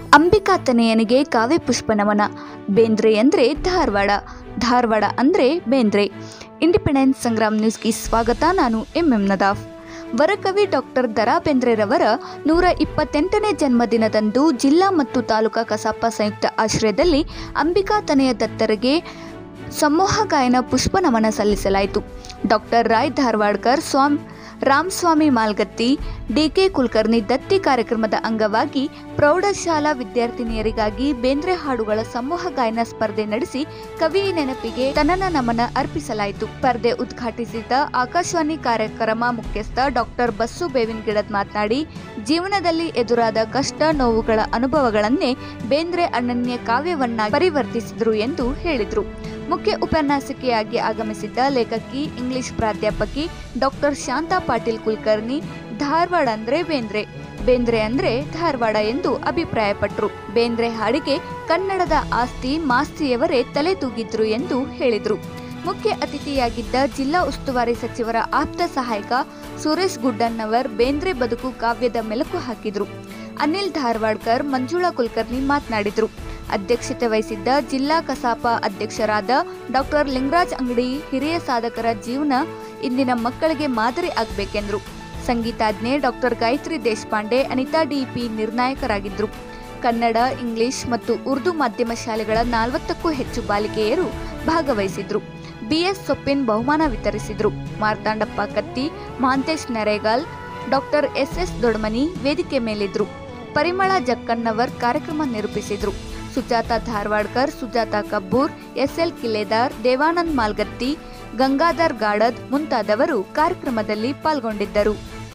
ಅಂಬಿಕಾ ತನೆಯನಿಗೆ ಕಾವ್ಯ ಪುಷ್ಪ ನಮನ ಬೇಂದ್ರೆ ಅಂದರೆ ಧಾರವಾಡ ಧಾರವಾಡ ಅಂದರೆ ಬೇಂದ್ರೆ ಇಂಡಿಪೆಂಡೆನ್ಸ್ ಸಂಗ್ರಾಮ್ ನ್ಯೂಸ್ಗೆ ಸ್ವಾಗತ ನಾನು ಎಂ ಎಂ ನದಾಫ್ ವರಕವಿ ಡಾಕ್ಟರ್ ದರಾ ಬೇಂದ್ರೆರವರ ನೂರ ಇಪ್ಪತ್ತೆಂಟನೇ ಜನ್ಮದಿನದಂದು ಜಿಲ್ಲಾ ಮತ್ತು ತಾಲೂಕಾ ಕಸಾಪ ಸಂಯುಕ್ತ ಆಶ್ರಯದಲ್ಲಿ ಅಂಬಿಕಾ ತನೆಯ ದತ್ತರಿಗೆ ಸಮೂಹ ಗಾಯನ ಪುಷ್ಪ ನಮನ ಸಲ್ಲಿಸಲಾಯಿತು ಡಾಕ್ಟರ್ ರಾಯ್ ಧಾರವಾಡ್ಕರ್ ಸ್ವಾಮಿ ರಾಮಸ್ವಾಮಿ ಮಾಲ್ಗತ್ತಿ ಡಿಕೆ ಕುಲಕರ್ಣಿ ದತ್ತಿ ಕಾರ್ಯಕ್ರಮದ ಅಂಗವಾಗಿ ಪ್ರೌಢಶಾಲಾ ವಿದ್ಯಾರ್ಥಿನಿಯರಿಗಾಗಿ ಬೇಂದ್ರೆ ಹಾಡುಗಳ ಸಮೂಹ ಗಾಯನ ಸ್ಪರ್ಧೆ ನಡೆಸಿ ಕವಿ ನೆನಪಿಗೆ ತನನ ನಮನ ಅರ್ಪಿಸಲಾಯಿತು ಸ್ಪರ್ಧೆ ಉದ್ಘಾಟಿಸಿದ ಆಕಾಶವಾಣಿ ಕಾರ್ಯಕ್ರಮ ಮುಖ್ಯಸ್ಥ ಡಾಕ್ಟರ್ ಬಸ್ಸು ಬೇವಿನಗಿಡದ್ ಮಾತನಾಡಿ ಜೀವನದಲ್ಲಿ ಎದುರಾದ ಕಷ್ಟ ನೋವುಗಳ ಅನುಭವಗಳನ್ನೇ ಬೇಂದ್ರೆ ಅನನ್ಯ ಕಾವ್ಯವನ್ನಾಗಿ ಪರಿವರ್ತಿಸಿದ್ರು ಎಂದು ಹೇಳಿದರು ಮುಖ್ಯ ಉಪನ್ಯಾಸಕಿಯಾಗಿ ಆಗಮಿಸಿದ್ದ ಲೇಖಕಿ ಇಂಗ್ಲಿಷ್ ಪ್ರಾಧ್ಯಾಪಕಿ ಡಾಕ್ಟರ್ ಶಾಂತಾ ಪಾಟೀಲ್ ಕುಲಕರ್ಣಿ ಧಾರವಾಡ ಅಂದ್ರೆ ಬೇಂದ್ರೆ ಬೇಂದ್ರೆ ಅಂದ್ರೆ ಧಾರವಾಡ ಎಂದು ಅಭಿಪ್ರಾಯಪಟ್ಟರು ಬೇಂದ್ರೆ ಹಾಡಿಗೆ ಕನ್ನಡದ ಆಸ್ತಿ ಮಾಸ್ತಿಯವರೇ ತಲೆ ತೂಗಿದ್ರು ಎಂದು ಹೇಳಿದರು ಮುಖ್ಯ ಅತಿಥಿಯಾಗಿದ್ದ ಜಿಲ್ಲಾ ಉಸ್ತುವಾರಿ ಸಚಿವರ ಆಪ್ತ ಸಹಾಯಕ ಸುರೇಶ್ ಗುಡ್ಡನ್ನವರ್ ಬೇಂದ್ರೆ ಬದುಕು ಕಾವ್ಯದ ಮೆಲುಕು ಹಾಕಿದ್ರು ಅನಿಲ್ ಧಾರವಾಡ್ಕರ್ ಮಂಜುಳಾ ಕುಲಕರ್ಣಿ ಮಾತನಾಡಿದರು ಅಧ್ಯಕ್ಷತೆ ವಹಿಸಿದ್ದ ಜಿಲ್ಲಾ ಕಸಾಪ ಅಧ್ಯಕ್ಷರಾದ ಡಾಕ್ಟರ್ ಲಿಂಗರಾಜ್ ಅಂಗಡಿ ಹಿರಿಯ ಸಾಧಕರ ಜೀವನ ಇಂದಿನ ಮಕ್ಕಳಿಗೆ ಮಾದರಿ ಆಗಬೇಕೆಂದರು ಸಂಗೀತಾಜ್ಞೆ ಡಾಕ್ಟರ್ ಗಾಯತ್ರಿ ದೇಶಪಾಂಡೆ ಅನಿತಾ ಡಿಪಿ ನಿರ್ಣಾಯಕರಾಗಿದ್ದರು ಕನ್ನಡ ಇಂಗ್ಲಿಷ್ ಮತ್ತು ಉರ್ದು ಮಾಧ್ಯಮ ಶಾಲೆಗಳ ನಾಲ್ವತ್ತಕ್ಕೂ ಹೆಚ್ಚು ಬಾಲಿಕೆಯರು ಭಾಗವಹಿಸಿದ್ರು ಬಿಎಸ್ ಸೊಪ್ಪಿನ್ ಬಹುಮಾನ ವಿತರಿಸಿದ್ರು Martandappa Katti Mahantesh Naregal doctor S S Dodmani ವೇದಿಕೆ ಮೇಲಿದ್ರು ಪರಿಮಳ ಜಕ್ಕಣ್ಣವರ್ ಕಾರ್ಯಕ್ರಮ ನಿರೂಪಿಸಿದ್ರು ಸುಜಾತ ಧಾರವಾಡ್ಕರ್ ಸುಜಾತ ಕಬ್ಬೂರ್ ಎಸ್ಎಲ್ ಕಿಲೇದಾರ್ ದೇವಾನಂದ್ ಮಾಲ್ಗತ್ತಿ ಗಂಗಾಧರ್ ಗಾಡದ್ ಮುಂತಾದವರು ಕಾರ್ಯಕ್ರಮದಲ್ಲಿ ಪಾಲ್ಗೊಂಡಿದ್ದರು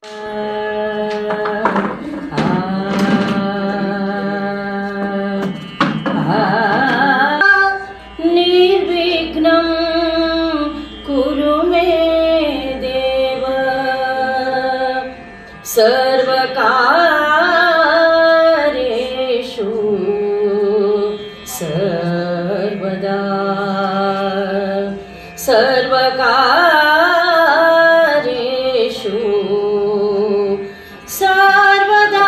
निर्विघ्नं कुरु मे देव सर्वकार्येषु सर्वदा सर्वकार्येषु सर्वदा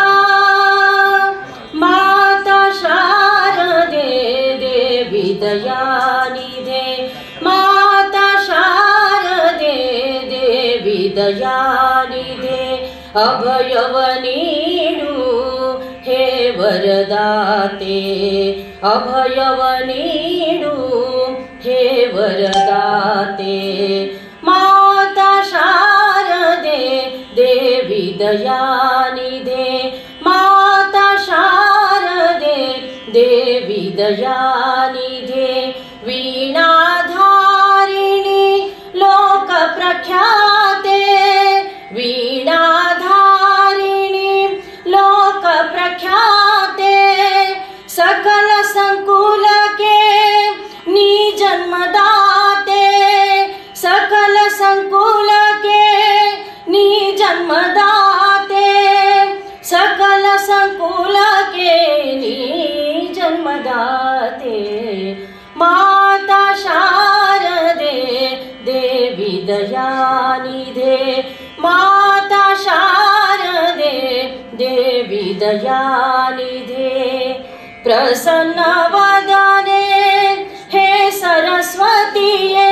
माता शारदे देवी दयानिधे माता शारदे देवी दयानिधे अभयव ನೀಡು ಹೇ ವರದಾತೆ ಅಭಯವ ನೀಡು ಹೇ ವರದಾತೆ ಮಾತಾ ಶಾರದೆ ದೇವಿ ದಯಾನಿಧೆ ಮಾತಾ ಶಾರದೆ ದೇವಿ ದಯಾನಿಧೆ ವೀಣಾಧಾರಿಣಿ ಲೋಕ ಪ್ರಖ್ಯಾತೆ ವೀಣಾಧಾರಿಣಿ ಲೋಕ ಪ್ರಖ್ಯಾತೆ ಸಕಲ ಸಂಕುಲಕ್ಕೆ ನೀ ಜನ್ಮದಾತೆ ಸಕಲ ಸಂಕುಲಕ್ಕೆ ನೀ ಜನ್ಮದಾತೆ ಸಕಲ ಸಂಕುಲಕ್ಕೆ ನೀ ಜನ್ಮದಾತೆ ಮಾತಾ ಶಾರದೆ ದೇವಿ ದಯಾನಿಧೆ ಮಾತಾ ಶಾರದೆ ದೇವಿ ದಯಾನಿಧೆ ಪ್ರಸನ್ನವದನೆ ಹೇ ಸರಸ್ವತಿಯೇ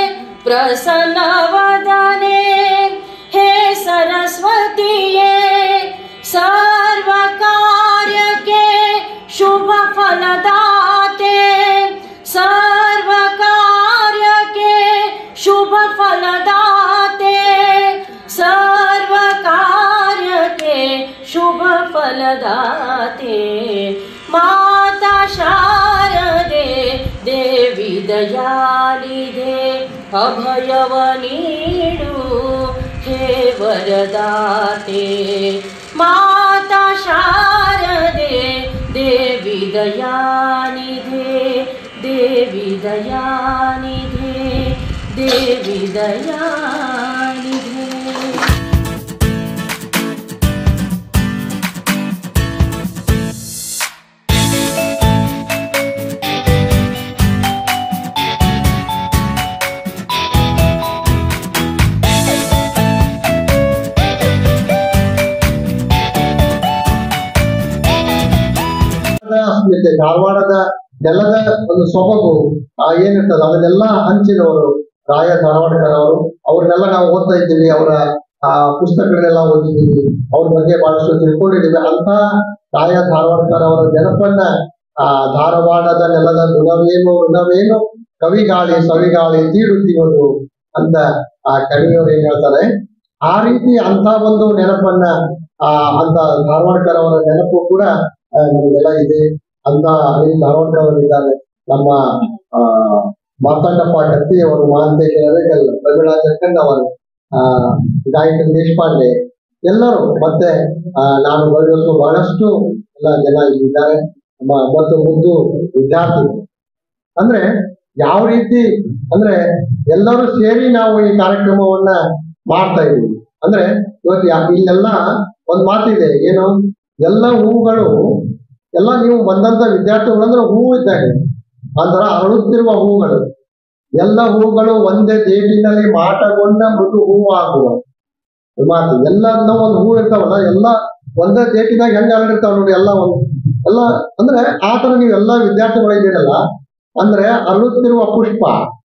ಪ್ರಸನ್ನವದನೆ ಹೇ ಸರಸ್ವತಿಯೇ ಸರ್ವ ಕಾರ್ಯಕ್ಕೆ ಶುಭ ಫಲದಾತೆ ಸರ್ವ ಕಾರ್ಯಕ್ಕೆ ಶುಭ ಫಲದಾತೆ ಸರ್ವ ಕಾರ್ಯಕ್ಕೆ ಶುಭ ಫಲದಾತೆ ಮಾತಾ ಶಾರದೆ ದೇವಿ ದಯಾನಿಧೆ ಅಭಯವ ನೀಡು ಹೇ ವರದಾತೆ ಮಾತಾ ಶಾರದೆ ದೇವಿ ದಯಾನಿಧೆ ದೇವಿ ದಯಾನಿಧೆ ದೇವಿ ದಯಾನಿಧೆ ಧಾರವಾಡದ ಅಸ್ಮಿತೆ ಧಾರವಾಡದ ನೆಲದ ಒಂದು ಸೊಬಗು ಆ ಏನಿರ್ತದ ಅದನ್ನೆಲ್ಲ ಹಂಚಿದವರು ರಾಯ ಧಾರವಾಡಕರ್ ಅವರು ಅವ್ರನ್ನೆಲ್ಲ ನಾವು ಓದ್ತಾ ಇದ್ದೀವಿ ಅವರ ಆ ಪುಸ್ತಕಗಳನ್ನೆಲ್ಲ ಓದಿದ್ದೀವಿ ಅವ್ರ ಬಗ್ಗೆ ಬಹಳಷ್ಟು ತಿಳ್ಕೊಂಡಿದ್ದೀವಿ ಅಂತ ರಾಯ ಧಾರವಾಡಕರ್ ಅವರ ನೆನಪನ್ನ ಆ ಧಾರವಾಡದ ನೆಲದ ಗುಣವೇನು ಋಣವೇನು ಕವಿಗಾಳಿ ಸವಿಗಾಳಿ ತೀಡುತ್ತಿರುವುದು ಅಂತ ಆ ಕವಿಯವರು ಏನ್ ಹೇಳ್ತಾರೆ ಆ ರೀತಿ ಅಂತ ಒಂದು ನೆನಪನ್ನ ಆ ಅಂತ ಧಾರವಾಡಕರ್ ಅವರ ನೆನಪು ಕೂಡ ಆ, ನಮಗೆಲ್ಲ ಇದೆ ಅಂತ ಅಲ್ಲಿ ಧಾರವಾಡಕರ್ ಅವರು ಇದ್ದಾರೆ ನಮ್ಮ ಆ ಮಾರ್ತಾಂಡಪ್ಪ ಕತ್ತಿ ಅವರು ಮಹಾಂತೇಶ ನರೇಕಲ್ ಪ್ರವೀಣ ಜಕ್ಕಣ್ಣ ಅವರು ಆ ಗಾಯಕ ದೇಶಪಾಂಡೆ ಎಲ್ಲರೂ ಮತ್ತೆ ಆ, ನಾನು ಬರೆಯುವ ಬಹಳಷ್ಟು ಎಲ್ಲ ಜನ ಇಲ್ಲಿದ್ದಾರೆ ನಮ್ಮ ಮತ್ತು ಮುದ್ದು ವಿದ್ಯಾರ್ಥಿಗಳು ಅಂದ್ರೆ ಯಾವ ರೀತಿ ಅಂದ್ರೆ ಎಲ್ಲರೂ ಸೇರಿ ನಾವು ಈ ಕಾರ್ಯಕ್ರಮವನ್ನ ಮಾಡ್ತಾ ಇದೀವಿ ಅಂದ್ರೆ ಇವತ್ತು ಯಾ- ಇಲ್ಲೆಲ್ಲ ಒಂದ್ ಮಾತಿದೆ ಏನು ಎಲ್ಲ ಹೂಗಳು ಎಲ್ಲ ನೀವು ಬಂದಂತ ವಿದ್ಯಾರ್ಥಿಗಳು ಅಂದ್ರೆ ಹೂವು ಇದ್ದಾಗ ಅಂದ್ರ ಅರಳುತ್ತಿರುವ ಹೂಗಳು ಎಲ್ಲ ಹೂಗಳು ಒಂದೇ ದೇಟಿನಲ್ಲಿ ಮಾಟಗೊಂಡ ಮೃದು ಹೂವು ಆಗುವ ಒಂದ್ ಮಾತು ಎಲ್ಲ ನಾವು ಒಂದು ಹೂ ಇರ್ತಾವಲ್ಲ ಎಲ್ಲ ಒಂದೇ ದೇಟಿನಾಗ ಹೆಂಗ ಹರಡಿರ್ತಾವ ನೋಡಿ ಎಲ್ಲ ಒಂದು ಎಲ್ಲ ಅಂದ್ರೆ ಆ ತರ ನೀವು ಎಲ್ಲ ವಿದ್ಯಾರ್ಥಿಗಳಿದ್ದೀರಲ್ಲ ಅಂದ್ರೆ ಅರಳುತ್ತಿರುವ ಪುಷ್ಪ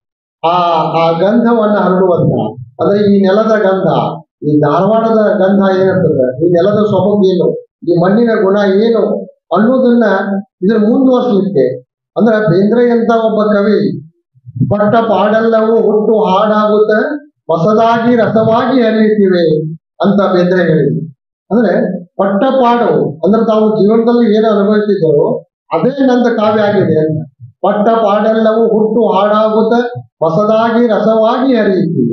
ಆ ಆ ಗಂಧವನ್ನ ಹರಡುವಂತ ಅಂದ್ರೆ ಈ ನೆಲದ ಗಂಧ ಈ ಧಾರವಾಡದ ಗಂಧ ಏನಿರ್ತದೆ ಈ ನೆಲದ ಸೊಬಗು ಏನು ಈ ಮಣ್ಣಿನ ಗುಣ ಏನು ಅನ್ನೋದನ್ನ ಇದ್ರ ಮುಂದುವರ್ಸ್ಲಿಕ್ಕೆ ಅಂದ್ರೆ ಬೇಂದ್ರೆ ಅಂತ ಒಬ್ಬ ಕವಿ ಪಟ್ಟ ಪಾಡೆಲ್ಲವೂ ಹುಟ್ಟು ಹಾಡಾಗುತ್ತ ಹೊಸದಾಗಿ ರಸವಾಗಿ ಹರಿಯುತ್ತಿವೆ ಅಂತ ಬೇಂದ್ರೆ ಹೇಳಿದ್ರು ಅಂದ್ರೆ ಪಟ್ಟ ಪಾಡು ಅಂದ್ರೆ ತಾವು ಜೀವನದಲ್ಲಿ ಏನು ಅನುಭವಿಸಿದ್ರು ಅದೇ ನಂದ ಕಾವ್ಯ ಆಗಿದೆ ಅಂತ ಪಟ್ಟ ಪಾಡೆಲ್ಲವೂ ಹುಟ್ಟು ಹಾಡಾಗುತ್ತ ಹೊಸದಾಗಿ ರಸವಾಗಿ ಹರಿಯುತ್ತಿವೆ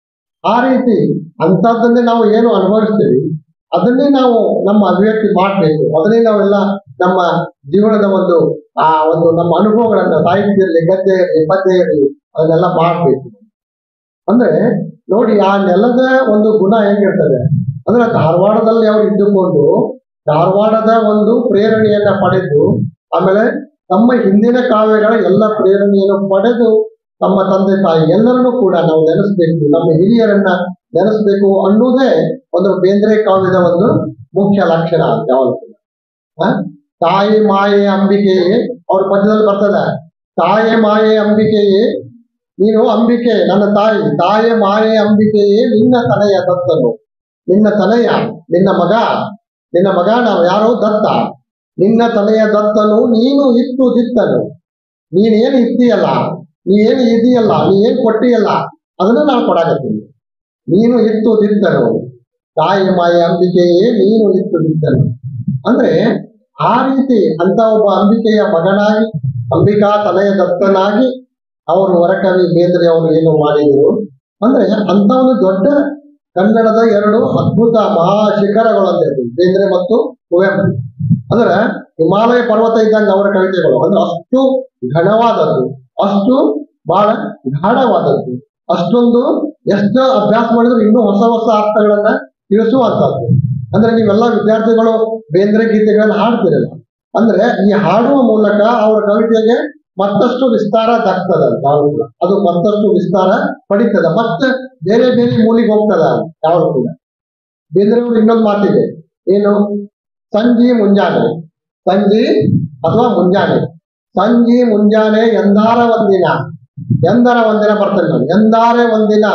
ಆ ರೀತಿ ಅಂತದ್ದನ್ನೇ ನಾವು ಏನು ಅನುಭವಿಸ್ತೀವಿ ಅದನ್ನೇ ನಾವು ನಮ್ಮ ಅಭಿವ್ಯಕ್ತಿ ಮಾಡಬೇಕು ಅದನ್ನೇ ನಾವೆಲ್ಲ ನಮ್ಮ ಜೀವನದ ಒಂದು ಆ ಒಂದು ನಮ್ಮ ಅನುಭವಗಳನ್ನ ಸಾಹಿತ್ಯ ಇರಲಿ ಗದ್ದೆ ಇರಲಿ ಪದ್ಯ ಇರಲಿ ಅದನ್ನೆಲ್ಲ ಮಾಡಬೇಕು ಅಂದ್ರೆ ನೋಡಿ ಆ ನೆಲದ ಒಂದು ಗುಣ ಹೆಂಗಿರ್ತದೆ ಅಂದ್ರೆ ಧಾರವಾಡದಲ್ಲಿ ಅವ್ರು ಇದ್ದುಕೊಂಡು ಧಾರವಾಡದ ಒಂದು ಪ್ರೇರಣೆಯನ್ನ ಪಡೆದು ಆಮೇಲೆ ತಮ್ಮ ಹಿಂದಿನ ಕಾವ್ಯಗಳ ಎಲ್ಲ ಪ್ರೇರಣೆಯನ್ನು ಪಡೆದು ತಮ್ಮ ತಂದೆ ತಾಯಿ ಎಲ್ಲರನ್ನೂ ಕೂಡ ನಾವು ನೆನೆಸ್ಬೇಕು ನಮ್ಮ ಹಿರಿಯರನ್ನ ನೆನೆಸ್ಬೇಕು ಅನ್ನೋದೇ ಒಂದು ಬೇಂದ್ರೆ ಕಾವ್ಯದ ಒಂದು ಮುಖ್ಯ ಲಕ್ಷಣ ಅಂತ ಯಾವಾಗ ಆ? ತಾಯಿ ಮಾಯೆ ಅಂಬಿಕೆಯೇ ಅವ್ರ ಪದ್ಯದಲ್ಲಿ ಬರ್ತದೆ ತಾಯಿ ಮಾಯೆ ಅಂಬಿಕೆಯೇ ನೀನು ಅಂಬಿಕೆ ನನ್ನ ತಾಯಿ ತಾಯಿ ಮಾಯೆ ಅಂಬಿಕೆಯೇ ನಿನ್ನ ತನೆಯ ದತ್ತನು ನಿನ್ನ ತನೆಯ ನಿನ್ನ ಮಗ ನಿನ್ನ ಮಗ ನಾವು ಯಾರೋ ದತ್ತ ನಿನ್ನ ತನೆಯ ದತ್ತನು ನೀನು ಇತ್ತು ದಿತ್ತನು ನೀನೇನು ಇದ್ದೀಯಲ್ಲ ನೀ ಏನು ಇದೆಯಲ್ಲ ನೀ ಏನ್ ಕೊಟ್ಟಿಯಲ್ಲ ಅದನ್ನ ನಾನು ಕೊಡಾಕತ್ತೀನಿ ನೀನು ಇತ್ತು ದಿತ್ತನು ತಾಯಿ ಮಾಯ ಅಂಬಿಕೆಯೇ ನೀನು ಇತ್ತು ದಿತ್ತನು ಅಂದ್ರೆ ಆ ರೀತಿ ಅಂತ ಒಬ್ಬ ಅಂಬಿಕೆಯ ಮಗನಾಗಿ ಅಂಬಿಕಾ ತಲೆಯ ದತ್ತನಾಗಿ ಅವರು ವರಕವಿ ಬೇಂದ್ರೆ ಅವರು ಏನು ಮಾಡಿದರು ಅಂದ್ರೆ ಅಂತ ಒಂದು ದೊಡ್ಡ ಕನ್ನಡದ ಎರಡು ಅದ್ಭುತ ಮಹಾ ಶಿಖರಗಳು ಅಂತ ಹೇಳ್ತೀವಿ ಬೇಂದ್ರೆ ಮತ್ತು ಕುವೆಂಪು ಅಂದ್ರೆ ಹಿಮಾಲಯ ಪರ್ವತ ಇದ್ದಂಗೆ ಅವರ ಕವಿತೆಗಳು ಅಂದ್ರೆ ಅಷ್ಟು ಘನವಾದದ್ದು ಅಷ್ಟು ಬಹಳ ಗಾಢವಾದದ್ದು ಅಷ್ಟೊಂದು ಎಷ್ಟು ಅಭ್ಯಾಸ ಮಾಡಿದ್ರು ಇನ್ನೂ ಹೊಸ ಹೊಸ ಅರ್ಥಗಳನ್ನ ತಿಳಿಸುವಂತದ್ದು ಅಂದ್ರೆ ನೀವೆಲ್ಲ ವಿದ್ಯಾರ್ಥಿಗಳು ಬೇಂದ್ರೆ ಗೀತೆಗಳನ್ನ ಹಾಡ್ತಿರಲ್ಲ ಅಂದ್ರೆ ಈ ಹಾಡುವ ಮೂಲಕ ಅವರ ಕವಿತೆಗೆ ಮತ್ತಷ್ಟು ವಿಸ್ತಾರ ದಕ್ತದಂತ ಯಾವ್ದು ಕೂಡ ಅದು ಮತ್ತಷ್ಟು ವಿಸ್ತಾರ ಪಡಿತದ ಮತ್ತೆ ಬೇರೆ ಬೇರೆ ಮೂಲಿಗೆ ಹೋಗ್ತದ ಯಾವ್ದು ಕೂಡ ಬೇಂದ್ರೆ ಅವ್ರು ಇನ್ನೊಂದು ಮಾತಿದೆ ಏನು ಸಂಜಿ ಮುಂಜಾನೆ ಸಂಜಿ ಅಥವಾ ಮುಂಜಾನೆ ಸಂಜಿ ಮುಂಜಾನೆ ಎಂದಾರ ಒಂದಿನ ಎಂದರ ಒಂದಿನ ಬರ್ತೇನೆ ನಾನು ಎಂದಾರೆ ಒಂದಿನ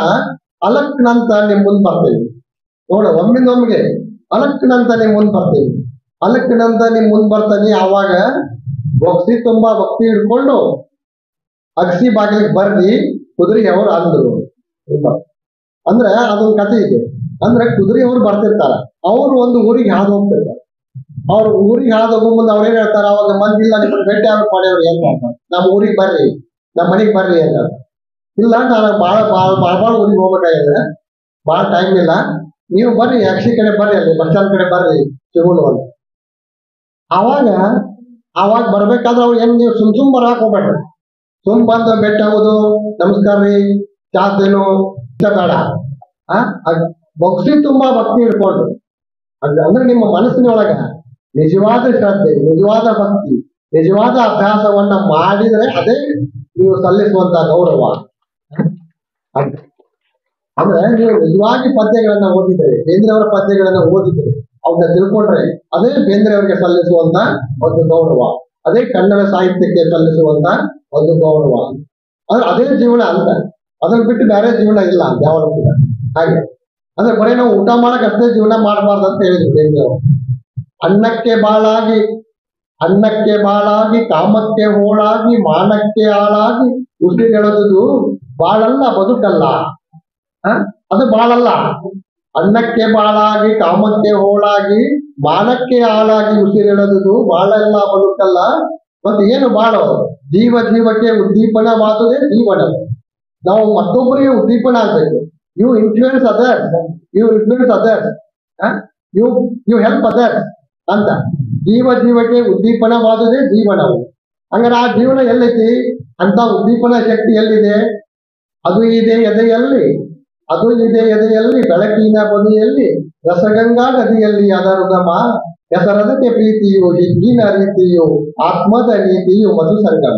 ಅಲಕ್ನಂತ ನಿಮ್ ಮುಂದ್ ಬರ್ತೇನೆ ನೋಡ ಒಮ್ಮಿಂದೊಮ್ಮಿಗೆ ಅಲಕ್ನಂತ ನಿಮ್ ಮುಂದ್ ಬರ್ತೇನೆ ಅಲಕ್ನಂತ ನಿಮ್ ಮುಂದ್ ಬರ್ತಾನೆ ಆವಾಗ ಭಕ್ತಿ ತುಂಬಾ ಭಕ್ತಿ ಹಿಡ್ಕೊಂಡು ಅಗಸಿ ಬಾಗಿಲಿಗೆ ಬರ್ದಿ ಕುದುರೆ ಅವ್ರು ಅಂದ್ರು ತುಂಬಾ. ಅಂದ್ರೆ ಅದೊಂದು ಕಥೆ ಇದೆ ಅಂದ್ರೆ ಕುದುರೆ ಅವ್ರು ಬರ್ತಿರ್ತಾರ ಅವ್ರು ಒಂದು ಊರಿಗೆ ಹಾದು ಹೋಗ್ತಿರ್ತಾರೆ ಅವ್ರ ಊರಿಗೆ ಹಾದು ಹೋಗೋ ಮುಂದೆ ಅವ್ರು ಏನ್ ಹೇಳ್ತಾರ ಅವಾಗ ಮಂದಿ ಇಲ್ಲ ನಿಮ್ಮನ್ನ ಭೇಟಿ ಆಗ್ಬೇಕು ಮಾಡ್ಯಾವ್ರು ಏನ್ ಮಾಡ್ತಾರೆ ನಮ್ಮ ಊರಿಗೆ ಬರ್ರಿ ನಮ್ಮ ಮನೆಗೆ ಬರ್ರಿ ಅಂತ ಇಲ್ಲ ನಾನು ಭಾಳ ಭಾಳ ಭಾಳ ಭಾಳ ಊರಿಗೆ ಹೋಗ್ಬೇಕಾಗಿದೆ ಭಾಳ ಟೈಮ್ ಇಲ್ಲ ನೀವು ಬರ್ರಿ ಅಕ್ಷಿ ಕಡೆ ಬರ್ರಿ ಅಲ್ಲಿ ಬಸ್ ಸ್ಟ್ಯಾಂಡ್ ಕಡೆ ಬರ್ರಿ ಸಿಗೋಣ ಅಂತ ಅವಾಗ ಅವಾಗ ಬರ್ಬೇಕಾದ್ರೆ ಅವ್ರು ಏನ್ ನೀವು ಸುಮ್ ಸುಮ್ ಬರಾಕ್ ಹೋಗ್ಬೇಡ್ರಿ ಸುಮ್ ಬಂದು ಭೇಟಿ ಆಗೋದು ನಮಸ್ಕಾರ ರೀ ಚಾತೇನು ಇಷ್ಟ ಬೇಡ ಆ ಅದ್ ಭಕ್ತಿ ತುಂಬಾ ಭಕ್ತಿ ಹಿಡ್ಕೊಂಡು ಅದ್ ಅಂದ್ರೆ ನಿಮ್ಮ ಮನಸ್ಸಿನೊಳಗ ನಿಜವಾದ ಶ್ರದ್ಧೆ ನಿಜವಾದ ಭಕ್ತಿ ನಿಜವಾದ ಅಭ್ಯಾಸವನ್ನ ಮಾಡಿದ್ರೆ ಅದೇ ನೀವು ಸಲ್ಲಿಸುವಂತ ಗೌರವ ಅದ್- ಅಂದ್ರೆ ನೀವು ನಿಜವಾಗಿ ಪದ್ಯಗಳನ್ನ ಓದಿದರೆ ಬೇಂದ್ರೆಯವರ ಪದ್ಯಗಳನ್ನ ಓದಿದರೆ ಅವನ್ನ ತಿಳ್ಕೊಂಡ್ರೆ ಅದೇ ಬೇಂದ್ರೆಯವರಿಗೆ ಸಲ್ಲಿಸುವಂತ ಒಂದು ಗೌರವ ಅದೇ ಕನ್ನಡ ಸಾಹಿತ್ಯಕ್ಕೆ ಸಲ್ಲಿಸುವಂತ ಒಂದು ಗೌರವ ಅಂದ್ರೆ ಅದೇ ಜೀವನ ಅಂತ ಅದನ್ನ ಬಿಟ್ಟು ಬೇರೆ ಜೀವನ ಇಲ್ಲ ಯಾವ ಕೂಡ ಹಾಗೆ ಅಂದ್ರೆ ಬರೀ ನಾವು ಊಟ ಮಾಡಕ್ ಅಷ್ಟೇ ಜೀವನ ಮಾಡಬಾರ್ದು ಅಂತ ಹೇಳಿದ್ರು ಬೇಂದ್ರೆಯವರು ಅನ್ನಕ್ಕೆ ಬಾಳಾಗಿ ಅನ್ನಕ್ಕೆ ಬಾಳಾಗಿ ಕಾಮಕ್ಕೆ ಹೋಳಾಗಿ ಮಾನಕ್ಕೆ ಆಳಾಗಿ ಉಸಿರೆಳೆದುದು ಬಾಳಲ್ಲ ಬದುಕಲ್ಲ ಹ? ಅದು ಬಾಳಲ್ಲ ಅನ್ನಕ್ಕೆ ಬಾಳಾಗಿ ಕಾಮಕ್ಕೆ ಹೋಳಾಗಿ ಮಾನಕ್ಕೆ ಆಳಾಗಿ ಉಸಿರೆಳೆದುದು ಬಾಳಲ್ಲ ಬದುಕಲ್ಲ ಮತ್ತೆ ಏನು ಬಾಳು ಜೀವ ಜೀವಕ್ಕೆ ಉದ್ದೀಪನ ಮಾತುದೇ ಜೀವನ ನಾವು ಮತ್ತೊಬ್ಬರಿಗೆ ಉದ್ದೀಪನ ಆಗ್ಬೇಕು you influence others you influence others you you help others ಅಂತ ಜೀವ ಜೀವಕ್ಕೆ ಉದ್ದೀಪನವಾದುದೇ ಜೀವನವು ಹಂಗಾರೆ ಆ ಜೀವನ ಎಲ್ಲೈತಿ ಅಂತ ಉದ್ದೀಪನ ಶಕ್ತಿ ಎಲ್ಲಿದೆ ಅದು ಇದೆ ಎದೆಯಲ್ಲಿ ಅದು ಇದೆ ಎದೆಯಲ್ಲಿ ಬೆಳಕಿನ ಬದಿಯಲ್ಲಿ ರಸಗಂಗಾ ನದಿಯಲ್ಲಿ ಅದರುಗಮ ಹೆಸರದಕ್ಕೆ ಪ್ರೀತಿಯು ಹಿಗ್ಗಿನ ರೀತಿಯು ಆತ್ಮದ ನೀತಿಯು ಮಧು ಸಂಗಮ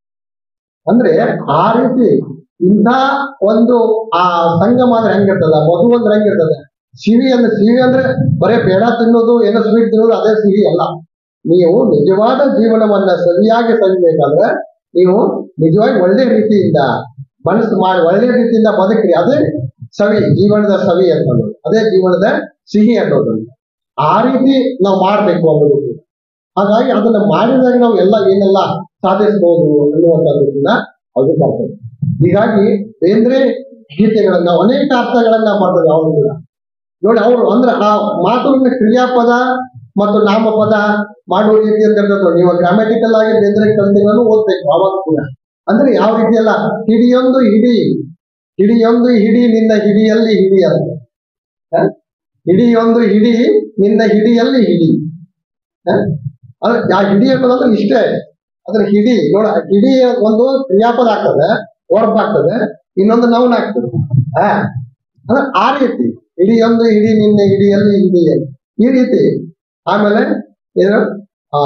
ಅಂದ್ರೆ ಆ ರೀತಿ ಇಂಥ ಒಂದು ಆ ಸಂಗಮ ಅಂದ್ರೆ ಹೆಂಗಿರ್ತದ ಮಧು ಅಂದ್ರೆ ಹೆಂಗಿರ್ತದ ಸಿಹಿ ಅಂದ್ರೆ ಸಿಹಿ ಅಂದ್ರೆ ಬರೇ ಬೇಡ ತಿನ್ನೋದು ಏನೋ ಸ್ವೀಟ್ ತಿನ್ನೋದು ಅದೇ ಸಿಹಿ ಅಲ್ಲ ನೀವು ನಿಜವಾದ ಜೀವನವನ್ನ ಸರಿಯಾಗಿ ಸವಿಬೇಕಾದ್ರೆ ನೀವು ನಿಜವಾಗಿ ಒಳ್ಳೆ ರೀತಿಯಿಂದ ಮನಸ್ಸು ಮಾಡಿ ಒಳ್ಳೆ ರೀತಿಯಿಂದ ಬದುಕ್ರಿ ಅದೇ ಸವಿ ಜೀವನದ ಸವಿ ಅನ್ನೋದು ಅದೇ ಜೀವನದ ಸಿಹಿ ಅನ್ನೋದು ಆ ರೀತಿ ನಾವು ಮಾಡ್ಬೇಕು ಅನ್ನೋದು ಕೂಡ. ಹಾಗಾಗಿ ಅದನ್ನ ಮಾಡಿದಾಗ ನಾವು ಎಲ್ಲ ಏನೆಲ್ಲ ಸಾಧಿಸಬಹುದು ಅನ್ನುವಂಥದ್ದನ್ನ ಅದು ಬರ್ತದೆ ಹೀಗಾಗಿ ಬೇಂದ್ರೆ ಗೀತೆಗಳನ್ನ ಅನೇಕ ಅರ್ಥಗಳನ್ನ ಬರ್ತದೆ ಅವರು ಕೂಡ ನೋಡಿ ಅವರು ಅಂದ್ರೆ ಆ ಮಾತುಗಳನ್ನ ಕ್ರಿಯಾಪದ ಮತ್ತು ನಾಮಪದ ಮಾಡುವ ರೀತಿ ಅಂತ ಇರ್ತದೆ ನೋಡಿ. ನೀವು ಗ್ರಾಮ್ಯಾಟಿಕಲ್ ಆಗಿ ಬೇಂದ್ರೆ ಕಲ್ತಿಗಳನ್ನು ಓದ್ಬೇಕು ಅವಾಗ ಕೂಡ ಅಂದ್ರೆ ಯಾವ ರೀತಿ ಅಲ್ಲ ಹಿಡಿಯೊಂದು ಹಿಡಿ ಹಿಡಿಯೊಂದು ಹಿಡಿ ನಿನ್ನ ಹಿಡಿಯಲ್ಲಿ ಹಿಡಿ ಅಂತ ಹ? ಹಿಡಿಯೊಂದು ಹಿಡಿ ನಿನ್ನ ಹಿಡಿಯಲ್ಲಿ ಹಿಡಿ ಹ? ಅಂದ್ರೆ ಆ ಹಿಡಿ ಅನ್ನೋದಂದ್ರೆ ಇಷ್ಟೇ ಅದ್ರ ಹಿಡಿ ನೋಡ ಹಿಡಿ ಒಂದು ಕ್ರಿಯಾಪದ ಆಗ್ತದೆ ವರ್ಬ್ ಆಗ್ತದೆ ಇನ್ನೊಂದು ನೌನ್ ಆಗ್ತದೆ ಹಾ ಅಂದ್ರೆ ಆ ರೀತಿ ಹಿಡಿಯೊಂದು ಹಿಡಿ ನಿನ್ನ ಹಿಡಿಯಲ್ಲಿ ಹಿಡಿ ಈ ರೀತಿ ಆಮೇಲೆ ಏನು ಆ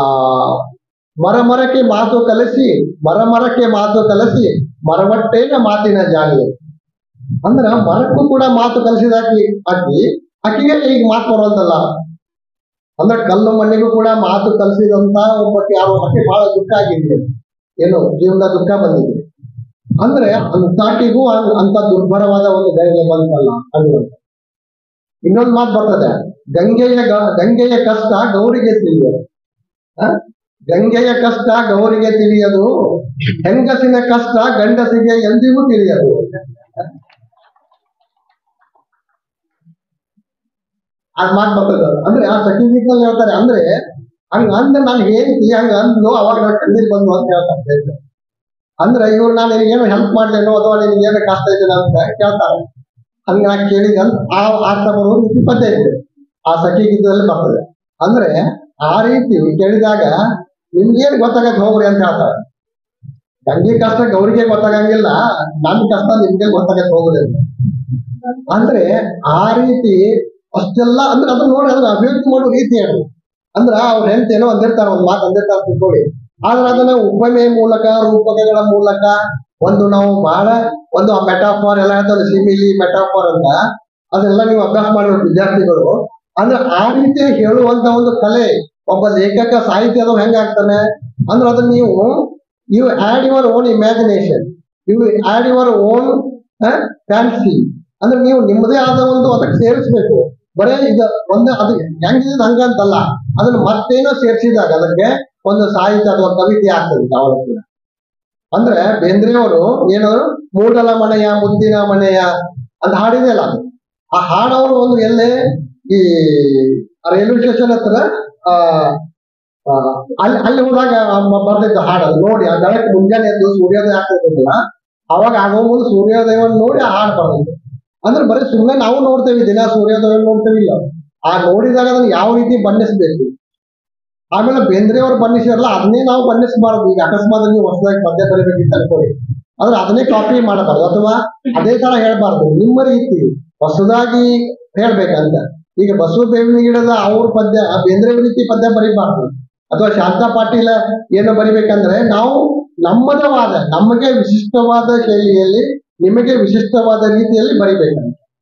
ಮರ ಮರಕ್ಕೆ ಮಾತು ಕಲಿಸಿ ಮರ ಮರಕ್ಕೆ ಮಾತು ಕಲಿಸಿ ಮರವಟ್ಟೇನ ಮಾತಿನ ಜಾಲಿ ಅಂದ್ರ ಮರಕ್ಕೂ ಕೂಡ ಮಾತು ಕಲಿಸಿದಾಕಿ ಆಕಿ ಆಕಿಗೆ ಈಗ ಮಾತು ಬರುವಂತಲ್ಲ ಅಂದ್ರೆ ಕಲ್ಲು ಮಣ್ಣಿಗೂ ಕೂಡ ಮಾತು ಕಲಿಸಿದಂತ ಒಬ್ಬಕ್ಕೆ ಯಾರು ಆಕೆ ಬಹಳ ದುಃಖ ಆಗಿದೆ ಏನು ಜೀವನದ ದುಃಖ ಬಂದಿದೆ ಅಂದ್ರೆ ಅಂತಾಕಿಗೂ ಅಂ- ಅಂತ ದುರ್ಭರವಾದ ಒಂದು ಗಳಿಗೆ ಬಂತಲ್ಲ ಅನ್ನುವಂತ ಇನ್ನೊಂದು ಮಾತು ಬರ್ತದೆ ಗಂಗೆಯ ಗ- ಗಂಗೆಯ ಕಷ್ಟ ಗೌರಿಗೆ ತಿಳಿಯೋದು ಹ? ಗಂಗೆಯ ಕಷ್ಟ ಗೌರಿಗೆ ತಿಳಿಯದು ಹೆಂಗಸಿನ ಕಷ್ಟ ಗಂಡಸಿಗೆ ಎಂದಿಗೂ ತಿಳಿಯದು ಅದ್ ಮಾತು ಬರ್ತದೆ ಅಂದ್ರೆ ಆ ಸಖಿ ಗೀತದಲ್ಲಿ ಹೇಳ್ತಾರೆ ಅಂದ್ರೆ ಹಂಗ ಅಂದ ನಾನು ಹೇಳ್ತಿ ಹಂಗ ಅಂದ್ಲು ಅವಾಗ ನಾನು ಕಣ್ಣೀರ್ ಬಂದು ಅಂತ ಹೇಳ್ತಾರೆ ಬೇಂದ್ರೆ. ಅಂದ್ರೆ ಇವ್ರು ನಾನು ನಿನಗೇನು ಹೆಲ್ಪ್ ಮಾಡ್ದೇನೋ ಅಥವಾ ನಿನಗೆ ಏನು ಕಷ್ಟ ಇದೆ ಅಂತ ಕೇಳ್ತಾರೆ ಹಂಗ ನಾ ಕೇಳಿದ ಆ ಅರ್ಥ ಬರುವ ರೀತಿ ಪದ್ಯ ಇದೆ ಆ ಸಖಿ ಗೀತದಲ್ಲಿ ಬರ್ತದೆ ಅಂದ್ರೆ ಆ ರೀತಿ ಕೇಳಿದಾಗ ನಿಮ್ಗೇನ್ ಗೊತ್ತಾಗತ್ತೆ ಹೋಗ್ರಿ ಅಂತ ಹೇಳ್ತಾರೆ ಗಂಗೆ ಕಷ್ಟ ಗೌರಿಗೆ ಗೊತ್ತಾಗಂಗಿಲ್ಲ ನನ್ನ ಕಷ್ಟ ನಿಮ್ಗೆ ಗೊತ್ತಾಗತ್ತೆ ಹೋಗ್ರಿ ಅಂತ ಅಂದ್ರೆ ಆ ರೀತಿ ಅಷ್ಟೆಲ್ಲ ಅಂದ್ರೆ ಅದನ್ನ ನೋಡಿ ಅದನ್ನ ಅಭಿವ್ಯಕ್ತಿ ಮಾಡೋ ರೀತಿ ಅದು ಅಂದ್ರ ಅವ್ರ ಹೆಂಡತಿ ಏನೋ ಅಂದಿರ್ತಾರ ಒಂದ್ ಮಾತು ಅಂದಿರ್ತಾರ ತಿಳ್ಕೊಳ್ಳಿ ಆದ್ರೆ ಅದನ್ನ ಉಪಮೆ ಮೂಲಕ ರೂಪಕಗಳ ಮೂಲಕ ಒಂದು ನಾವು ಬಹಳ ಒಂದು ಮೆಟಾಫಾರ್ ಎಲ್ಲ ಹೇಳ್ತಾರೆ ಸಿಮಿಲಿ ಮೆಟಾಫಾರ್ ಅಂತ ಅದೆಲ್ಲ ನೀವು ಅಭ್ಯಾಸ ಮಾಡಿರೋ ವಿದ್ಯಾರ್ಥಿಗಳು ಅಂದ್ರೆ ಆ ರೀತಿ ಹೇಳುವಂತ ಒಂದು ಕಲೆ ಒಬ್ಬ ಲೇಖಕ ಸಾಹಿತ್ಯದ ಹೆಂಗಾಗ್ತಾನೆ ಅಂದ್ರೆ ಅದನ್ನ ನೀವು you add your own imagination you add your own fancy ಅಂದ್ರೆ ನೀವು ನಿಮ್ಮದೇ ಆದ ಒಂದು ಅದಕ್ಕೆ ಸೇರಿಸ್ಬೇಕು ಬರೇ ಇದು ಒಂದು ಅದು ಹೆಂಗಿದೆ ಹಂಗಂತಲ್ಲ ಅದನ್ನ ಮತ್ತೇನೋ ಸೇರಿಸಿದಾಗ ಅದಕ್ಕೆ ಒಂದು ಸಾಹಿತ್ಯ ಅಥವಾ ಕವಿತೆ ಆಗ್ತದೆ ಯಾವಾಗ ಕೂಡ ಅಂದ್ರೆ ಬೇಂದ್ರೆಯವರು ಏನು ಮೂಡಲ ಮನೆಯ ಮುದ್ದಿನ ಮನೆಯ ಅಂತ ಹಾಡಿದೆಯಲ್ಲ ಅದು ಆ ಹಾಡವರು ಒಂದು ಎಲ್ಲೇ ಈ ರೈಲ್ವೆ ಸ್ಟೇಷನ್ ಹತ್ರ ಆ ಆ, ಅಲ್ಲಿ ಅಲ್ಲಿ ಹೋದಾಗ ಮ- ಬರ್ದಿದ್ದು ಹಾಡು ಅದು ನೋಡಿ ಆ ಬೆಳಕು ಮುಂಜಾನೆ ಎದ್ದು ಸೂರ್ಯೋದಯ ಆಗ್ತಿರ್ತದಲ್ಲ ಅವಾಗ ಆಗೋ ಮುಂದೆ ಸೂರ್ಯೋದಯವನ್ನು ನೋಡಿ ಆ ಹಾಡು ಬರ್ದಿದ್ದು ಅಂದ್ರೆ ಬರೀ ಸುಮ್ಮನೆ ನಾವು ನೋಡ್ತೇವೆ ದಿನ ಸೂರ್ಯೋದಯ ನೋಡ್ತೇವೆ ಇಲ್ಲ ಆ ನೋಡಿದಾಗ ಅದನ್ನ ಯಾವ ರೀತಿ ಬಣ್ಣಿಸ್ಬೇಕು ಆಮೇಲೆ ಬೇಂದ್ರೆಯವರು ಬಣ್ಣಿಸಿರಲ್ಲ ಅದನ್ನೇ ನಾವು ಬಣ್ಣಿಸಬಾರದು ಈಗ ಅಕಸ್ಮಾತ್ ನೀವು ಹೊಸದಾಗಿ ಪದ್ಯ ಬರೀಬೇಕಿತ್ತು ಅನ್ಕೊಳ್ಳಿ ಆದ್ರೆ ಅದನ್ನೇ ಕಾಪಿ ಮಾಡಬಾರ್ದು ಅಥವಾ ಅದೇ ತರ ಹೇಳ್ಬಾರ್ದು ನಿಮ್ಮ ರೀತಿ ಹೊಸದಾಗಿ ಹೇಳ್ಬೇಕಂತ ಈಗ ಬಸವ ಬೇವಿನ ಗಿಡದ ಅವ್ರ ಪದ್ಯ ಆ ಬೇಂದ್ರೆ ರೀತಿ ಪದ್ಯ ಬರೀಬಾರ್ದು ಅಥವಾ ಶಾಂತಾ ಪಾಟೀಲ ಏನು ಬರಿಬೇಕಂದ್ರೆ ನಾವು ನಮ್ಮದವಾದ ನಮಗೆ ವಿಶಿಷ್ಟವಾದ ಶೈಲಿಯಲ್ಲಿ ನಿಮಗೆ ವಿಶಿಷ್ಟವಾದ ರೀತಿಯಲ್ಲಿ ಬರಿಬೇಕಂತ